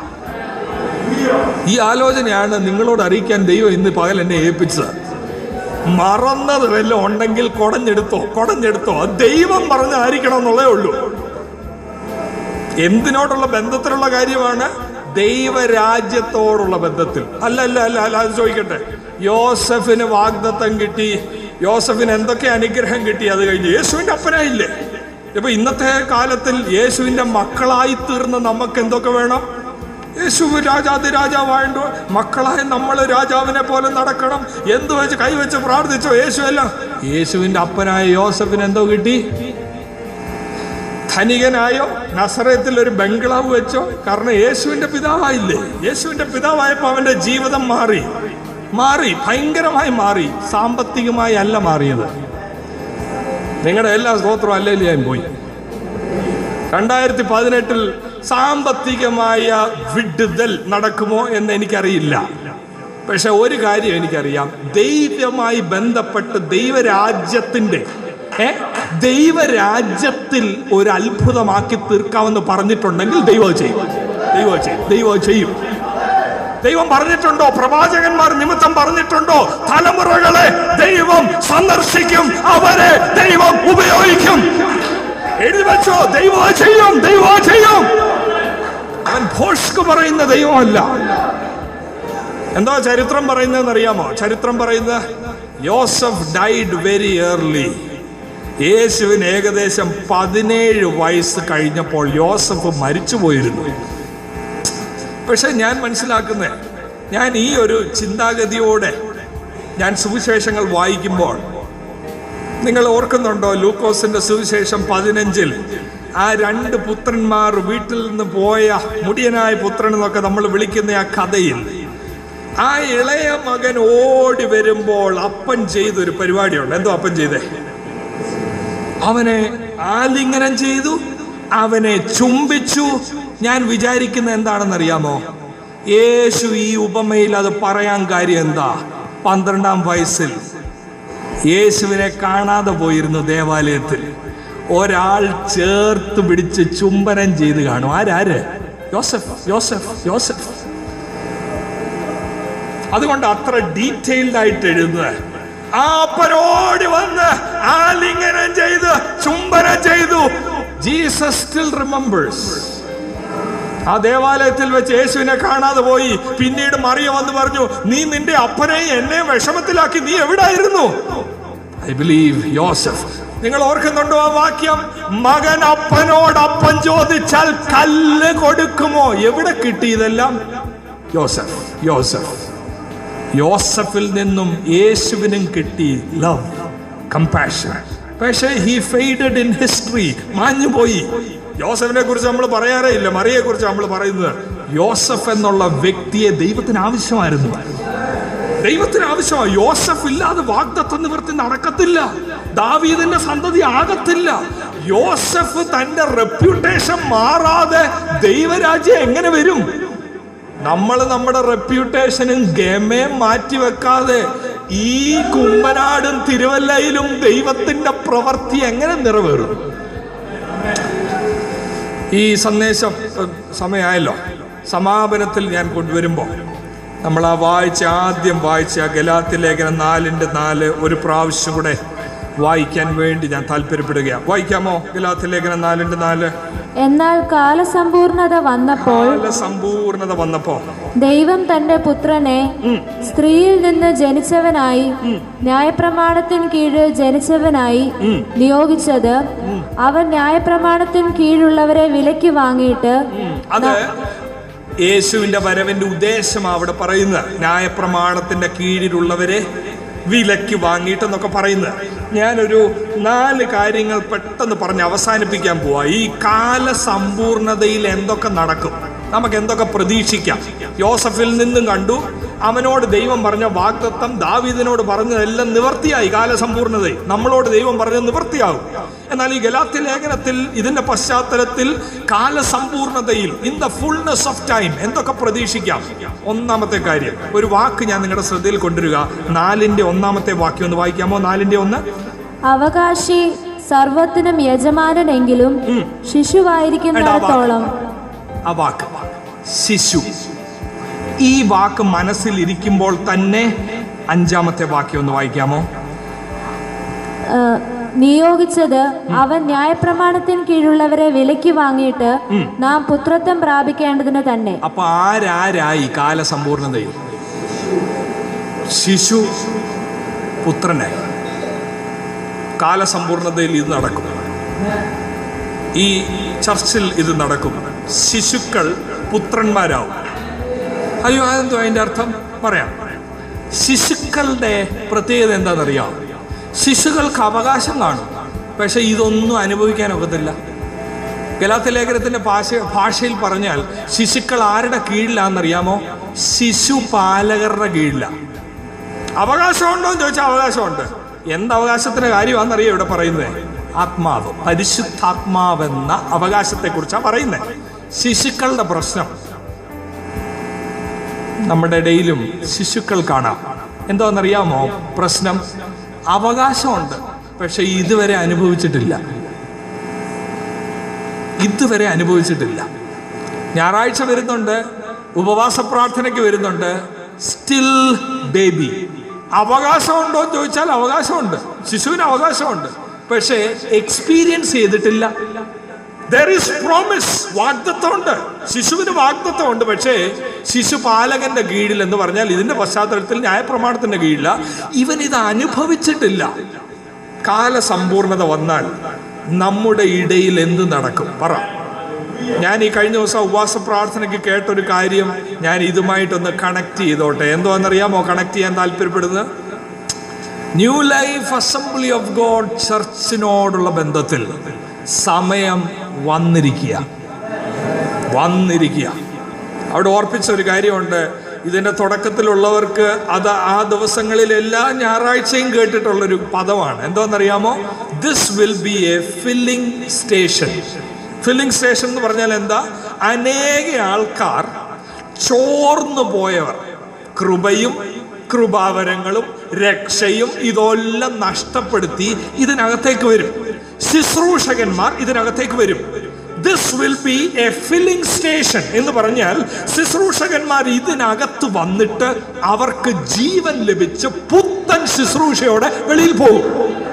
ഈ ആലോചനയാണ് നിങ്ങളോട് അറിയിക്കാൻ ദൈവം ഇന്ന് പകൽ എന്നെ ഏൽപ്പിച്ചത് മറന്നത് വല്ലതും ഉണ്ടെങ്കിൽ കൊടഞ്ഞെടുത്തോ കൊടഞ്ഞെടുത്തോ അത് ദൈവം പറഞ്ഞായിരിക്കണം എന്നുള്ളേ ഉള്ളൂ എന്തിനോടുള്ള ബന്ധത്തിലുള്ള കാര്യമാണ് ദൈവരാജ്യത്തോടുള്ള ബന്ധത്തിൽ അല്ല അല്ല അല്ല അല്ല അത് ചോദിക്കട്ടെ യോസഫിന് വാഗ്ദത്തം കിട്ടി യോസഫിന് എന്തൊക്കെ അനുഗ്രഹം കിട്ടി അത് കഴിഞ്ഞ് യേശുവിന്റെ അപ്പനായില്ലേ ഇപ്പൊ ഇന്നത്തെ കാലത്തിൽ യേശുവിന്റെ മക്കളായി തീർന്ന നമുക്ക് എന്തൊക്കെ വേണം യേശു രാജാതി രാജാവായണ്ടോ മക്കളായ നമ്മൾ രാജാവിനെ പോലെ നടക്കണം എന്ത് വെച്ച് കൈവച്ച് പ്രാർത്ഥിച്ചോ യേശു അല്ല യേശുവിന്റെ അപ്പനായ യോസഫിന് എന്തോ കിട്ടി ധനികനായോ നസറയത്തിൽ ഒരു ബംഗ്ലാവ് വെച്ചോ കാരണം യേശുവിന്റെ പിതാവായില്ലേ യേശുവിന്റെ പിതാവായപ്പോ അവന്റെ ജീവിതം മാറി മാറി ഭയങ്കരമായി മാറി സാമ്പത്തികമായി അല്ല മാറിയത് നിങ്ങളുടെ എല്ലാ സ്തോത്രവും അല്ലേ ഞാൻ പോയി രണ്ടായിരത്തി പതിനെട്ടിൽ സാമ്പത്തികമായ വിടുതൽ നടക്കുമോ എന്ന് എനിക്കറിയില്ല പക്ഷെ ഒരു കാര്യം എനിക്കറിയാം ദൈവമായി ബന്ധപ്പെട്ട് ദൈവരാജ്യത്തിന്റെ ഏ ദൈവരാജ്യത്തിൽ ഒരു അത്ഭുതമാക്കി തീർക്കാമെന്ന് പറഞ്ഞിട്ടുണ്ടെങ്കിൽ ദൈവം ചെയ്യും ദൈവം ചെയ്യും ദൈവം ചെയ്യും ദൈവം പറഞ്ഞിട്ടുണ്ടോ പ്രവാചകന്മാർ നിമിത്തം പറഞ്ഞിട്ടുണ്ടോ തലമുറകളെ ദൈവം സന്ദർശിക്കും അവരെ ദൈവം ഉപയോഗിക്കും എഴുതി വെച്ചോ ദൈവം ചെയ്യും ദൈവം ചെയ്യും അവൻ ഭോഷ്ക്ക് പറയുന്ന ദൈവമല്ല എന്താ ചരിത്രം പറയുന്നതെന്ന് അറിയാമോ ചരിത്രം പറയുന്നത് യോസഫ് ഡൈഡ് വെരി ഏർലി യേശുവിന് ഏകദേശം പതിനേഴ് വയസ്സ് കഴിഞ്ഞപ്പോൾ യോസഫ് മരിച്ചു പോയിരുന്നു പക്ഷെ ഞാൻ മനസ്സിലാക്കുന്നത് ഞാൻ ഈ ഒരു ചിന്താഗതിയോടെ ഞാൻ സുവിശേഷങ്ങൾ വായിക്കുമ്പോൾ നിങ്ങൾ ഓർക്കുന്നുണ്ടോ ലൂക്കോസിന്റെ സുവിശേഷം പതിനഞ്ചിൽ ആ രണ്ട് പുത്രന്മാർ വീട്ടിൽ നിന്ന് പോയ മുടിയനായ പുത്രൻ എന്നൊക്കെ നമ്മൾ വിളിക്കുന്ന ആ കഥയിൽ ആ ഇളയ മകൻ ഓടി വരുമ്പോൾ അപ്പൻ ചെയ്തൊരു പരിപാടിയുണ്ട് എന്തോ അപ്പൻ ചെയ്തേ അവനെ ആലിംഗനം ചെയ്തു അവനെ ചുംബിച്ചു ഞാൻ വിചാരിക്കുന്ന എന്താണെന്നറിയാമോ യേശു ഈ ഉപമയിൽ അത് പറയാൻ കാര്യം എന്താ പന്ത്രണ്ടാം വയസ്സിൽ യേശുവിനെ കാണാതെ പോയിരുന്നു ദേവാലയത്തിൽ ഒരാൾ ചേർത്ത് പിടിച്ച് ചുംബനം ചെയ്ത് കാണും ആരാര് യോസഫ് യോസഫ് യോസഫ് അതുകൊണ്ട് അത്ര ഡീറ്റെയിൽഡ് ആയിട്ട് എഴുതുന്നത് ആ അപ്പനോടി വന്ന് ആലിംഗനം ചെയ്ത് ചുംബനം ചെയ്തു ജീസസ് സ്റ്റിൽ റിമെമ്പേഴ്സ് ആ ദേവാലയത്തിൽ വെച്ച് യേശുവിനെ കാണാതെ പോയി പിന്നീട് മറിയ വന്ന് പറഞ്ഞു നീ നിന്റെ അപ്പനെയും എന്നെ വിഷമത്തിലാക്കി നീ എവിടായിരുന്നു ഐ ബിലീവ് യോസഫ് നിങ്ങൾ ഓർക്കുന്നുണ്ടോ ആ വാക്യം മകൻ അപ്പനോട് അപ്പൻ ചോദിച്ചാൽ കല്ല് കൊടുക്കുമോ എവിടെ കിട്ടി ഇതെല്ലാം യോസഫ് യോസഫ് യോസഫിൽ നിന്നും യേശുവിനും കിട്ടി ലവ് കമ്പാഷൻ പക്ഷേ ഹി ഫെയ്ഡഡ് ഇൻ ഹിസ്റ്ററി മാഞ്ഞുപോയി യോസഫിനെ കുറിച്ച് നമ്മൾ പറയാറേ ഇല്ല മറിയെ കുറിച്ച് നമ്മൾ പറയുന്നത് യോസഫ് എന്നുള്ള വ്യക്തിയെ ദൈവത്തിന് ആവശ്യമായിരുന്നു ദൈവത്തിന് ആവശ്യമാണ് യോസഫ് ഇല്ലാതെ വാഗ്ദത്ത നിവൃത്തി നടക്കത്തില്ല ദാവീദിന്റെ സന്തതി ആകത്തില്ല യോസഫ് തന്റെ റെപ്യൂട്ടേഷൻ മാറാതെ ദൈവരാജ്യം എങ്ങനെ വരും നമ്മൾ നമ്മുടെ റെപ്യൂട്ടേഷനും ഗമയും മാറ്റി വെക്കാതെ ഈ കുമ്പനാടും തിരുവല്ലയിലും ദൈവത്തിന്റെ പ്രവൃത്തി എങ്ങനെ നിറവേറും ഈ സന്ദേശം ഏഹ്, സമയമായല്ലോ സമാപനത്തിൽ ഞാൻ കൊണ്ടുവരുമ്പോൾ നമ്മൾ ആ വായിച്ച ആദ്യം വായിച്ച ആ ഗലാത്തി ലേഖനം നാലിൻ്റെ നാല് ഒരു പ്രാവശ്യം കൂടെ വായിക്കാൻ വേണ്ടി ഞാൻ താല്പര്യപ്പെടുകയാണ് വായിക്കാമോ ഗലാത്തി ലേഖനം നാലിൻ്റെ നാല് എന്നാൽ കാലസമ്പൂർണത വന്നപ്പോൾ കാല സമ്പൂർണത വന്നപ്പോ ദൈവം തന്റെ പുത്രനെ സ്ത്രീയിൽ നിന്ന് ജനിച്ചവനായി ന്യായപ്രമാണത്തിന് കീഴിൽ ജനിച്ചവനായി നിയോഗിച്ചത് അവൻ ന്യായപ്രമാണത്തിന് കീഴുള്ളവരെ വിലയ്ക്ക് വാങ്ങിയിട്ട് അത് യേശുവിന്റെ വരവിന്റെ ഉദ്ദേശം അവിടെ പറയുന്നത് ന്യായപ്രമാണത്തിന്റെ കീഴിലുള്ളവരെ വിലക്ക് വാങ്ങിയിട്ടെന്നൊക്കെ പറയുന്നത് ഞാനൊരു നാല് കാര്യങ്ങൾ പെട്ടെന്ന് പറഞ്ഞ് അവസാനിപ്പിക്കാൻ പോവാ ഈ കാല സമ്പൂർണതയിൽ എന്തൊക്കെ നടക്കും നമുക്ക് എന്തൊക്കെ പ്രതീക്ഷിക്കാം യോസഫിൽ നിന്നും കണ്ടു അവനോട് ദൈവം പറഞ്ഞ വാഗ്ദത്തം ദാവീദിനോട് പറഞ്ഞതെല്ലാം നിവർത്തിയായി കാലസമ്പൂർണതയിൽ നമ്മളോട് ദൈവം പറഞ്ഞത് നിവർത്തിയാകും എന്നാൽ ഈ ഗലാത്തി ലേഖനത്തിൽ ഇതിന്റെ പശ്ചാത്തലത്തിൽ കാലസമ്പൂർണതയിൽ in the fullness of time എന്തൊക്കെ പ്രതീക്ഷിക്കാം ഒന്നാമത്തെ കാര്യം ഒരു വാക്ക് ഞാൻ നിങ്ങളുടെ ശ്രദ്ധയിൽ കൊണ്ടുവരിക നാലിന്റെ ഒന്നാമത്തെ വാക്യം ഒന്ന് വായിക്കാമോ നാലിന്റെ ഒന്ന് അവകാശി സർവത്തിനും യജമാനനെങ്കിലും ശിശുവായിരിക്കുന്നിടത്തോളം ആ വാക്ക് ശിശു ഈ വാക്ക് മനസ്സിൽ ഇരിക്കുമ്പോൾ തന്നെ അഞ്ചാമത്തെ വാക്യം ഒന്ന് വായിക്കാമോ ആ, നിയോഗിച്ചത് അവൻ ന്യായപ്രമാണത്തിന് കീഴുള്ളവരെ വിലയ്ക്ക് വാങ്ങിയിട്ട് നാം പുത്രത്വം പ്രാപിക്കേണ്ടതിന് തന്നെ അപ്പൊ ആരാരായി കാലസമ്പൂർണതയിൽ ശിശു പുത്രനായി കാലസമ്പൂർണതയിൽ ഇത് നടക്കും ഈ ചർച്ചിൽ ഇത് നടക്കും ശിശുക്കൾ പുത്രന്മാരാവും അയ്യോ അതെന്തോ അതിന്റെ അർത്ഥം പറയാം ശിശുക്കളുടെ പ്രത്യേകത എന്താണെന്നറിയാം ശിശുക്കൾക്ക് അവകാശം കാണും പക്ഷെ ഇതൊന്നും അനുഭവിക്കാൻ ഒക്കത്തില്ല ഗലാത്ത ലേഖനത്തിന്റെ ഭാഷ ഭാഷയിൽ പറഞ്ഞാൽ ശിശുക്കൾ ആരുടെ കീഴിലാണെന്നറിയാമോ ശിശുപാലകരുടെ കീഴിലാണ് അവകാശമുണ്ടോ എന്ന് ചോദിച്ചാൽ അവകാശമുണ്ട് എന്ത് അവകാശത്തിന്റെ കാര്യമാണെന്നറിയോ ഇവിടെ പറയുന്നത് ആത്മാവ് പരിശുദ്ധാത്മാവെന്ന അവകാശത്തെ കുറിച്ചാണ് പറയുന്നത് ശിശുക്കളുടെ പ്രശ്നം നമ്മുടെ ഇടയിലും ശിശുക്കൾ കാണാം എന്താണെന്നറിയാമോ പ്രശ്നം അവകാശമുണ്ട് പക്ഷെ ഇതുവരെ അനുഭവിച്ചിട്ടില്ല ഇതുവരെ അനുഭവിച്ചിട്ടില്ല ഞായറാഴ്ച വരുന്നുണ്ട് ഉപവാസ പ്രാർത്ഥനയ്ക്ക് വരുന്നുണ്ട് സ്റ്റിൽ ബേബി അവകാശമുണ്ടോ എന്ന് ചോദിച്ചാൽ അവകാശമുണ്ട് ശിശുവിന് അവകാശമുണ്ട് പക്ഷേ എക്സ്പീരിയൻസ് ചെയ്തിട്ടില്ല ദർ ഈസ് പ്രോമിസ് വാഗ്ദത്വമുണ്ട് ശിശുവിന് വാഗ്ദത്വമുണ്ട് പക്ഷേ ശിശുപാലകന്റെ കീഴിൽ എന്ന് പറഞ്ഞാൽ ഇതിന്റെ പശ്ചാത്തലത്തിൽ ന്യായപ്രമാണത്തിന്റെ കീഴില ഇവൻ ഇത് അനുഭവിച്ചിട്ടില്ല കാലസമ്പൂർണത വന്നാൽ നമ്മുടെ ഇടയിൽ എന്ത് നടക്കും പറ ഞാൻ ഈ കഴിഞ്ഞ ദിവസം ഉപവാസ പ്രാർത്ഥനയ്ക്ക് കേട്ടൊരു കാര്യം ഞാൻ ഇതുമായിട്ടൊന്ന് കണക്ട് ചെയ്തോട്ടെ എന്തോന്നറിയാമോ കണക്ട് ചെയ്യാൻ താല്പര്യപ്പെടുന്നത് new life assembly of God ചർച്ചിനോടുള്ള ബന്ധത്തിൽ സമയം വന്നിരിക്കുക വന്നിരിക്കുക അവിടെ ഓർപ്പിച്ച ഒരു കാര്യമുണ്ട് ഇതിന്റെ തുടക്കത്തിലുള്ളവർക്ക് അത് ആ ദിവസങ്ങളിൽ എല്ലാ ഞായറാഴ്ചയും കേട്ടിട്ടുള്ളൊരു പദമാണ് എന്തോന്നറിയാമോ this will be a filling station filling station എന്ന് പറഞ്ഞാൽ എന്താ അനേക ആൾക്കാർ ചോർന്നു പോയവർ കൃപയും കൃപാവരങ്ങളും രക്ഷയും ഇതെല്ലാം നഷ്ടപ്പെടുത്തി ഇതിനകത്തേക്ക് വരും ശുശ്രൂഷകന്മാർ ഇതിനകത്തേക്ക് വരും this will be a filling station എന്ന് പറഞ്ഞാൽ ശുശ്രൂഷകന്മാർ ഇതിനകത്ത് വന്നിട്ട് അവർക്ക് ജീവൻ ലഭിച്ച് പുത്തൻ ശുശ്രൂഷയോടെ വെളിയിൽ പോകും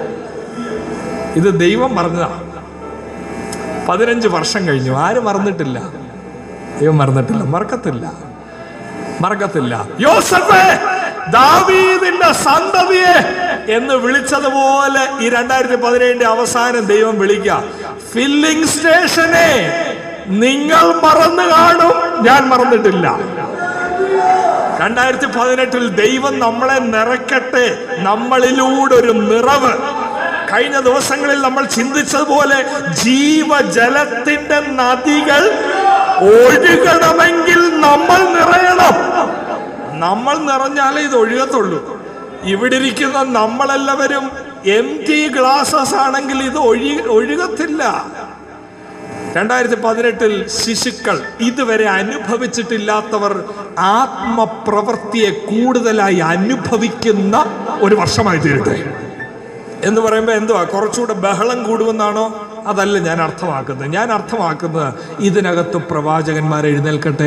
ഇത് ദൈവം പറഞ്ഞതാണ് പതിനഞ്ച് വർഷം കഴിഞ്ഞു ആരും മറന്നിട്ടില്ല ദൈവം മറന്നിട്ടില്ല മറക്കത്തില്ല മറക്കത്തില്ല യോസഫേ ദാവീദിന്റെ സന്തതിയെ എന്ന് വിളിച്ചതുപോലെ ഈ രണ്ടായിരത്തി പതിനേഴിന്റെ അവസാനം ദൈവം വിളിക്കുക ഫില്ലിംഗ് സ്റ്റേഷനെ നിങ്ങൾ മറന്നു കാണും ഞാൻ മറന്നിട്ടില്ല രണ്ടായിരത്തി പതിനെട്ടിൽ ദൈവം നമ്മളെ നിറയ്ക്കട്ടെ നമ്മളിലൂടെ ഒരു നിറവ് കഴിഞ്ഞ ദിവസങ്ങളിൽ നമ്മൾ ചിന്തിച്ചതുപോലെ ജീവജലത്തിന്റെ നദികൾ ഒഴുകണമെങ്കിൽ നമ്മൾ നിറയണം നമ്മൾ നിറഞ്ഞാലേ ഇത് ഒഴുകത്തുള്ളൂ ഇവിടെ ഇരിക്കുന്ന നമ്മളെല്ലാവരും എം ടി ഗ്ലാസസ് ആണെങ്കിൽ ഇത് ഒഴി ഒഴുകത്തില്ല രണ്ടായിരത്തി പതിനെട്ടിൽ ശിശുക്കൾ ഇതുവരെ അനുഭവിച്ചിട്ടില്ലാത്തവർ ആത്മപ്രവൃത്തിയെ കൂടുതലായി അനുഭവിക്കുന്ന ഒരു വർഷമായി തീരട്ടെ എന്ന് പറയുമ്പോൾ എന്തുവാ കുറച്ചുകൂടെ ബഹളം കൂടുമെന്നാണോ അതല്ല ഞാൻ അർത്ഥമാക്കുന്നത് ഞാൻ അർത്ഥമാക്കുന്നത് ഇതിനകത്ത് പ്രവാചകന്മാർ എഴുന്നേൽക്കട്ടെ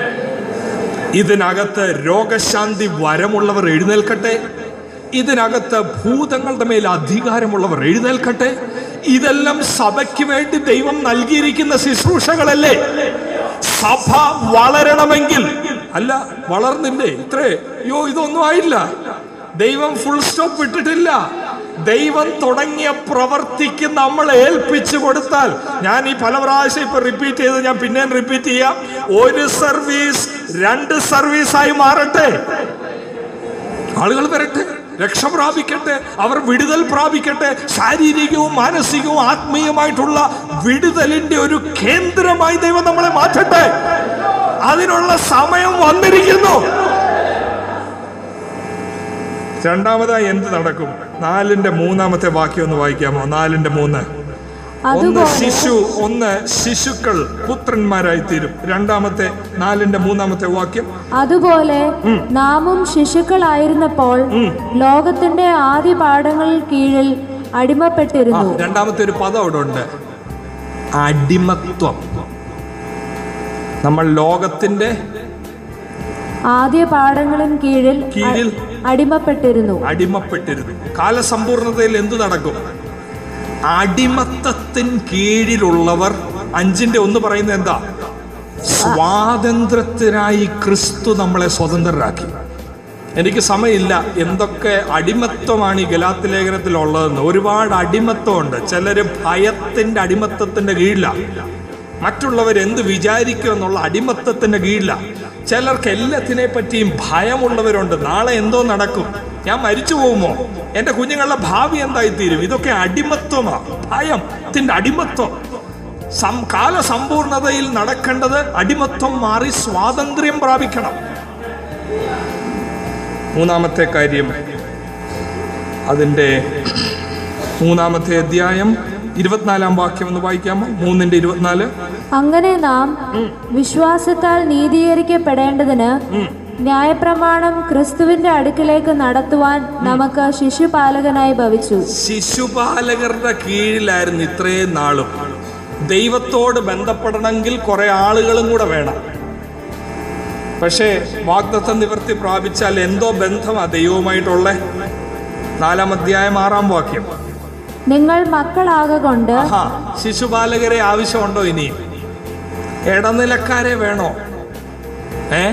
ഇതിനകത്ത് രോഗശാന്തി വരമുള്ളവർ എഴുന്നേൽക്കട്ടെ ഇതിനകത്ത് ഭൂതങ്ങളുടെ മേൽ അധികാരമുള്ളവർ എഴുന്നേൽക്കട്ടെ ഇതെല്ലാം സഭയ്ക്ക് വേണ്ടി ദൈവം നൽകിയിരിക്കുന്ന ശുശ്രൂഷകളല്ലേ സഭ വളരണമെങ്കിൽ അല്ല വളർന്നില്ലേ ഇത്രേ അയ്യോ ഇതൊന്നും ആയില്ല ദൈവം ഫുൾ സ്റ്റോപ്പ് വിട്ടിട്ടില്ല ദൈവം തുടങ്ങിയ പ്രവർത്തിക്ക് നമ്മൾ ഏൽപ്പിച്ചു കൊടുത്താൽ ഞാൻ ഈ പല പ്രാവശ്യം ഇപ്പൊ റിപ്പീറ്റ് ചെയ്ത് ഞാൻ പിന്നെയും റിപ്പീറ്റ് ചെയ്യാം ഒരു സർവീസ് രണ്ട് സർവീസായി മാറട്ടെ ആളുകൾ വരട്ടെ രക്ഷ പ്രാപിക്കട്ടെ അവർ വിടുതൽ പ്രാപിക്കട്ടെ ശാരീരികവും മാനസികവും ആത്മീയമായിട്ടുള്ള വിടുതലിന്റെ ഒരു കേന്ദ്രമായി ദൈവം നമ്മളെ മാറ്റട്ടെ അതിനുള്ള സമയം വന്നിരിക്കുന്നു രണ്ടാമതായി എന്ത് നടക്കും നാലിന്റെ മൂന്നാമത്തെ വാക്യം ഒന്ന് വായിക്കാമോ നാലിന്റെ മൂന്ന് ഒന്ന് അതുപോലെ ശിശു ഒന്ന് ശിശുക്കൾ പുത്രന്മാരായി തീരും രണ്ടാമത്തെ നാലിന്റെ മൂന്നാമത്തെ വാക്യം അതുപോലെ നാമും ശിശുക്കളായിരുന്നപ്പോൾ ലോകത്തിന്റെ ആദ്യ പാഠങ്ങളിൽ കീഴിൽ ആ, അടിമപ്പെട്ടിരുന്നു രണ്ടാമത്തെ ഒരു പദം അവിടെ ഉണ്ട് അടിമത്വം നമ്മൾ ലോകത്തിന്റെ ആദ്യ പാഠങ്ങളും കീഴിൽ അ- കീഴിൽ അടിമപ്പെട്ടിരുന്നു അടിമപ്പെട്ടിരുന്നു കാലസമ്പൂർണതയിൽ എന്തു നടക്കും അടിമത്തത്തിൻ കീഴിലുള്ളവർ അഞ്ചിന്റെ ഒന്ന് പറയുന്നത് എന്താ സ്വാതന്ത്ര്യത്തിനായി ക്രിസ്തു നമ്മളെ സ്വതന്ത്രരാക്കി എനിക്ക് സമയമില്ല എന്തൊക്കെ അടിമത്വമാണ് ഈ ഗലാത്തി ലേഖനത്തിലുള്ളതെന്ന് ഒരുപാട് അടിമത്വമുണ്ട് ചിലര് ഭയത്തിന്റെ അടിമത്തത്തിന്റെ കീഴിലാണ് മറ്റുള്ളവർ എന്ത് വിചാരിക്കും എന്നുള്ള അടിമത്തത്തിന്റെ കീഴിലാണ് ചിലർക്ക് എല്ലാത്തിനെ പറ്റിയും ഭയമുള്ളവരുണ്ട് നാളെ എന്തോ നടക്കും ഞാൻ മരിച്ചു പോകുമോ എന്റെ കുഞ്ഞുങ്ങളുടെ ഭാവി എന്തായിത്തീരും ഇതൊക്കെ അടിമത്വമാ ഭയത്തിന്റെ അടിമത്വം സം കാലസമ്പൂർണതയിൽ നടക്കേണ്ടത് അടിമത്വം മാറി സ്വാതന്ത്ര്യം പ്രാപിക്കണം മൂന്നാമത്തെ കാര്യം അതിൻ്റെ മൂന്നാമത്തെ അധ്യായം ഇരുപത്തിനാലാം വാക്യം ഒന്ന് വായിക്കാമോ മൂന്നിന്റെ ഇരുപത്തിനാല് അങ്ങനെ നാം വിശ്വാസത്താൽ നീതീകരിക്കപ്പെടേണ്ടതിന് ന്യായപ്രമാണം ക്രിസ്തുവിന്റെ അടുക്കിലേക്ക് നടത്തുവാൻ നമുക്ക് ശിശുപാലകനായി ഭവിച്ചു ശിശുപാലകരുടെ കീഴിലായിരുന്നു ഇത്രയും നാളും ദൈവത്തോട് ബന്ധപ്പെടണമെങ്കിൽ കുറെ ആളുകളും കൂടെ വേണം പക്ഷേ വാഗ്ദത്ത നിവർത്തി പ്രാപിച്ചാൽ എന്തോ ബന്ധമാ ദൈവവുമായിട്ടുള്ള നാലാം അധ്യായം ആറാം വാക്യം നിങ്ങൾ മക്കളാകൊണ്ട് ആഹാ ശിശുപാലകരെ ആവശ്യമുണ്ടോ ഇനി ഇടനിലക്കാരെ വേണോ ഏ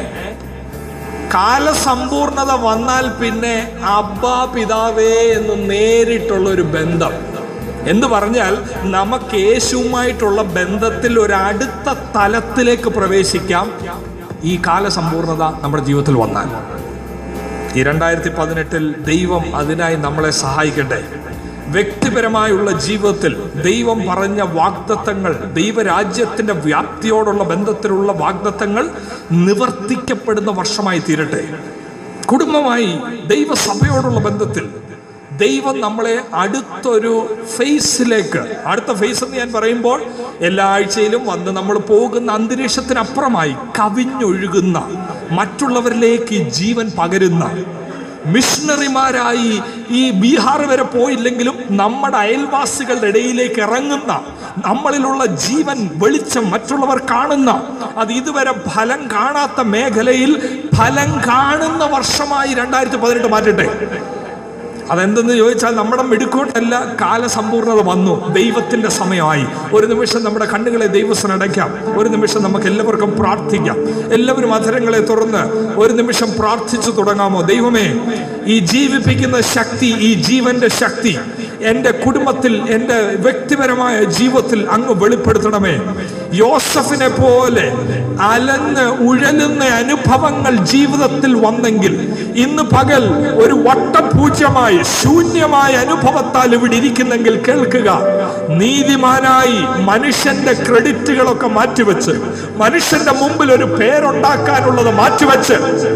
കാലസമ്പൂർണത വന്നാൽ പിന്നെ അബ്ബാ പിതാവേ എന്ന് നേരിട്ടുള്ള ഒരു ബന്ധം എന്ന് പറഞ്ഞാൽ നമുക്ക് യേശുവുമായിട്ടുള്ള ബന്ധത്തിൽ ഒരു അടുത്ത തലത്തിലേക്ക് പ്രവേശിക്കാം ഈ കാലസമ്പൂർണത നമ്മുടെ ജീവിതത്തിൽ വന്നാൽ ഈ രണ്ടായിരത്തി പതിനെട്ടിൽ ദൈവം അതിനായി നമ്മളെ സഹായിക്കട്ടെ വ്യക്തിപരമായുള്ള ജീവിതത്തിൽ ദൈവം പറഞ്ഞ വാഗ്ദത്തങ്ങൾ ദൈവരാജ്യത്തിന്റെ വ്യാപ്തിയോടുള്ള ബന്ധത്തിലുള്ള വാഗ്ദത്തങ്ങൾ നിവർത്തിക്കപ്പെടുന്ന വർഷമായി തീരട്ടെ കുടുംബമായി ദൈവസഭയോടുള്ള ബന്ധത്തിൽ ദൈവം നമ്മളെ അടുത്തൊരു ഫേസിലേക്ക് അടുത്ത ഫേസ് എന്ന് ഞാൻ പറയുമ്പോൾ എല്ലാ ആഴ്ചയിലും വന്ന് നമ്മൾ പോകുന്ന അന്തരീക്ഷത്തിനപ്പുറമായി കവിഞ്ഞൊഴുകുന്ന മറ്റുള്ളവരിലേക്ക് ഈ ജീവൻ പകരുന്ന മിഷണറിമാരായി ഈ ബീഹാർ വരെ പോയില്ലെങ്കിലും നമ്മുടെ അയൽവാസികളുടെ ഇടയിലേക്ക് ഇറങ്ങുന്ന നമ്മളിലുള്ള ജീവൻ വെളിച്ചം മറ്റുള്ളവർ കാണുന്ന അത് ഇതുവരെ ഫലം കാണാത്ത മേഖലയിൽ ഫലം കാണുന്ന വർഷമായി രണ്ടായിരത്തി പതിനെട്ട് മാറ്റട്ടെ അതെന്തെന്ന് ചോദിച്ചാൽ നമ്മുടെ മിടുക്കോട്ടല്ല കാലസമ്പൂർണത വന്നു ദൈവത്തിന്റെ സമയമായി ഒരു നിമിഷം നമ്മുടെ കണ്ണുകളെ ദൈവസ്ഥന് അടയ്ക്കാം ഒരു നിമിഷം നമുക്ക് എല്ലാവർക്കും പ്രാർത്ഥിക്കാം എല്ലാവരും അധരങ്ങളെ തുറന്ന് ഒരു നിമിഷം പ്രാർത്ഥിച്ചു തുടങ്ങാമോ ദൈവമേ ഈ ജീവിപ്പിക്കുന്ന ശക്തി ഈ ജീവന്റെ ശക്തി എൻ്റെ കുടുംബത്തിൽ എൻ്റെ വ്യക്തിപരമായ ജീവിതത്തിൽ അങ്ങ് വെളിപ്പെടുത്തണമേ യോസഫിനെ പോലെ അലന്ന് ഉഴലുന്ന അനുഭവങ്ങൾ ജീവിതത്തിൽ വന്നെങ്കിൽ ഇന്ന് പകൽ ഒരു വട്ടപൂജ്യമായി ശൂന്യമായ അനുഭവത്താൽ ഇവിടെ ഇരിക്കുന്നെങ്കിൽ കേൾക്കുക നീതിമാനായി മനുഷ്യന്റെ ക്രെഡിറ്റുകളൊക്കെ മാറ്റിവെച്ച് മനുഷ്യന്റെ മുമ്പിൽ ഒരു പേരുണ്ടാക്കാനുള്ളത് മാറ്റിവെച്ച്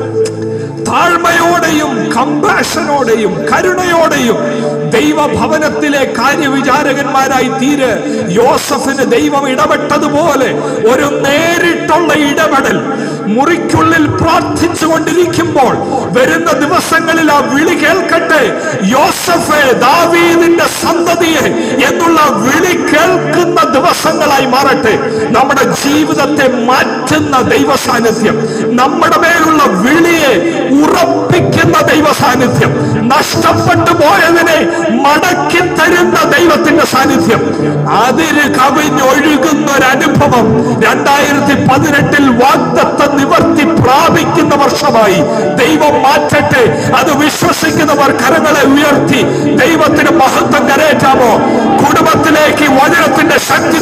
താഴ്മയോടെയും കമ്പാഷനോടെയും കരുണയോടെയും ദൈവഭവനത്തിലെ കാര്യവിചാരകന്മാരായി തീര് യോസഫിന് ദൈവം ഇടപെട്ടതുപോലെ ഒരു നേരിട്ടുള്ള ഇടപെടൽ മുറിക്കുള്ളിൽ പ്രാർത്ഥിച്ചു കൊണ്ടിരിക്കുമ്പോൾ വരുന്ന ദിവസങ്ങളിൽ ആ വിളി കേൾക്കട്ടെ യോസഫെ ദാവീദിന്റെ സന്തതിയെ എന്നുള്ള വിളി കേൾക്കുന്ന ദിവസങ്ങളായി മാറട്ടെ നമ്മുടെ ജീവിതത്തെ മാറ്റുന്ന ദൈവ സാന്നിധ്യം നമ്മുടെ മേലുള്ള വിളിയെ ഉറപ്പിക്കുന്ന ദൈവ സാന്നിധ്യം നഷ്ടപ്പെട്ടു പോയതിനെ മടക്കി തരുന്ന ദൈവത്തിന്റെ സാന്നിധ്യം അതിര് കവിഞ്ഞൊഴുകുന്ന ഒരു അനുഭവം രണ്ടായിരത്തി പതിനെട്ടിൽ വാഗ്ദത്ത നിവർത്തി പ്രാപിക്കുന്ന വർഷമായി ദൈവം മാറ്റട്ടെ അത് വിശ്വസിക്കുന്നവർ കരങ്ങളെ ഉയർത്തി ദൈവത്തിന് മഹത്വം കരയേറ്റാമോ കുടുംബത്തിലേക്ക് വചനത്തിന്റെ ശക്തി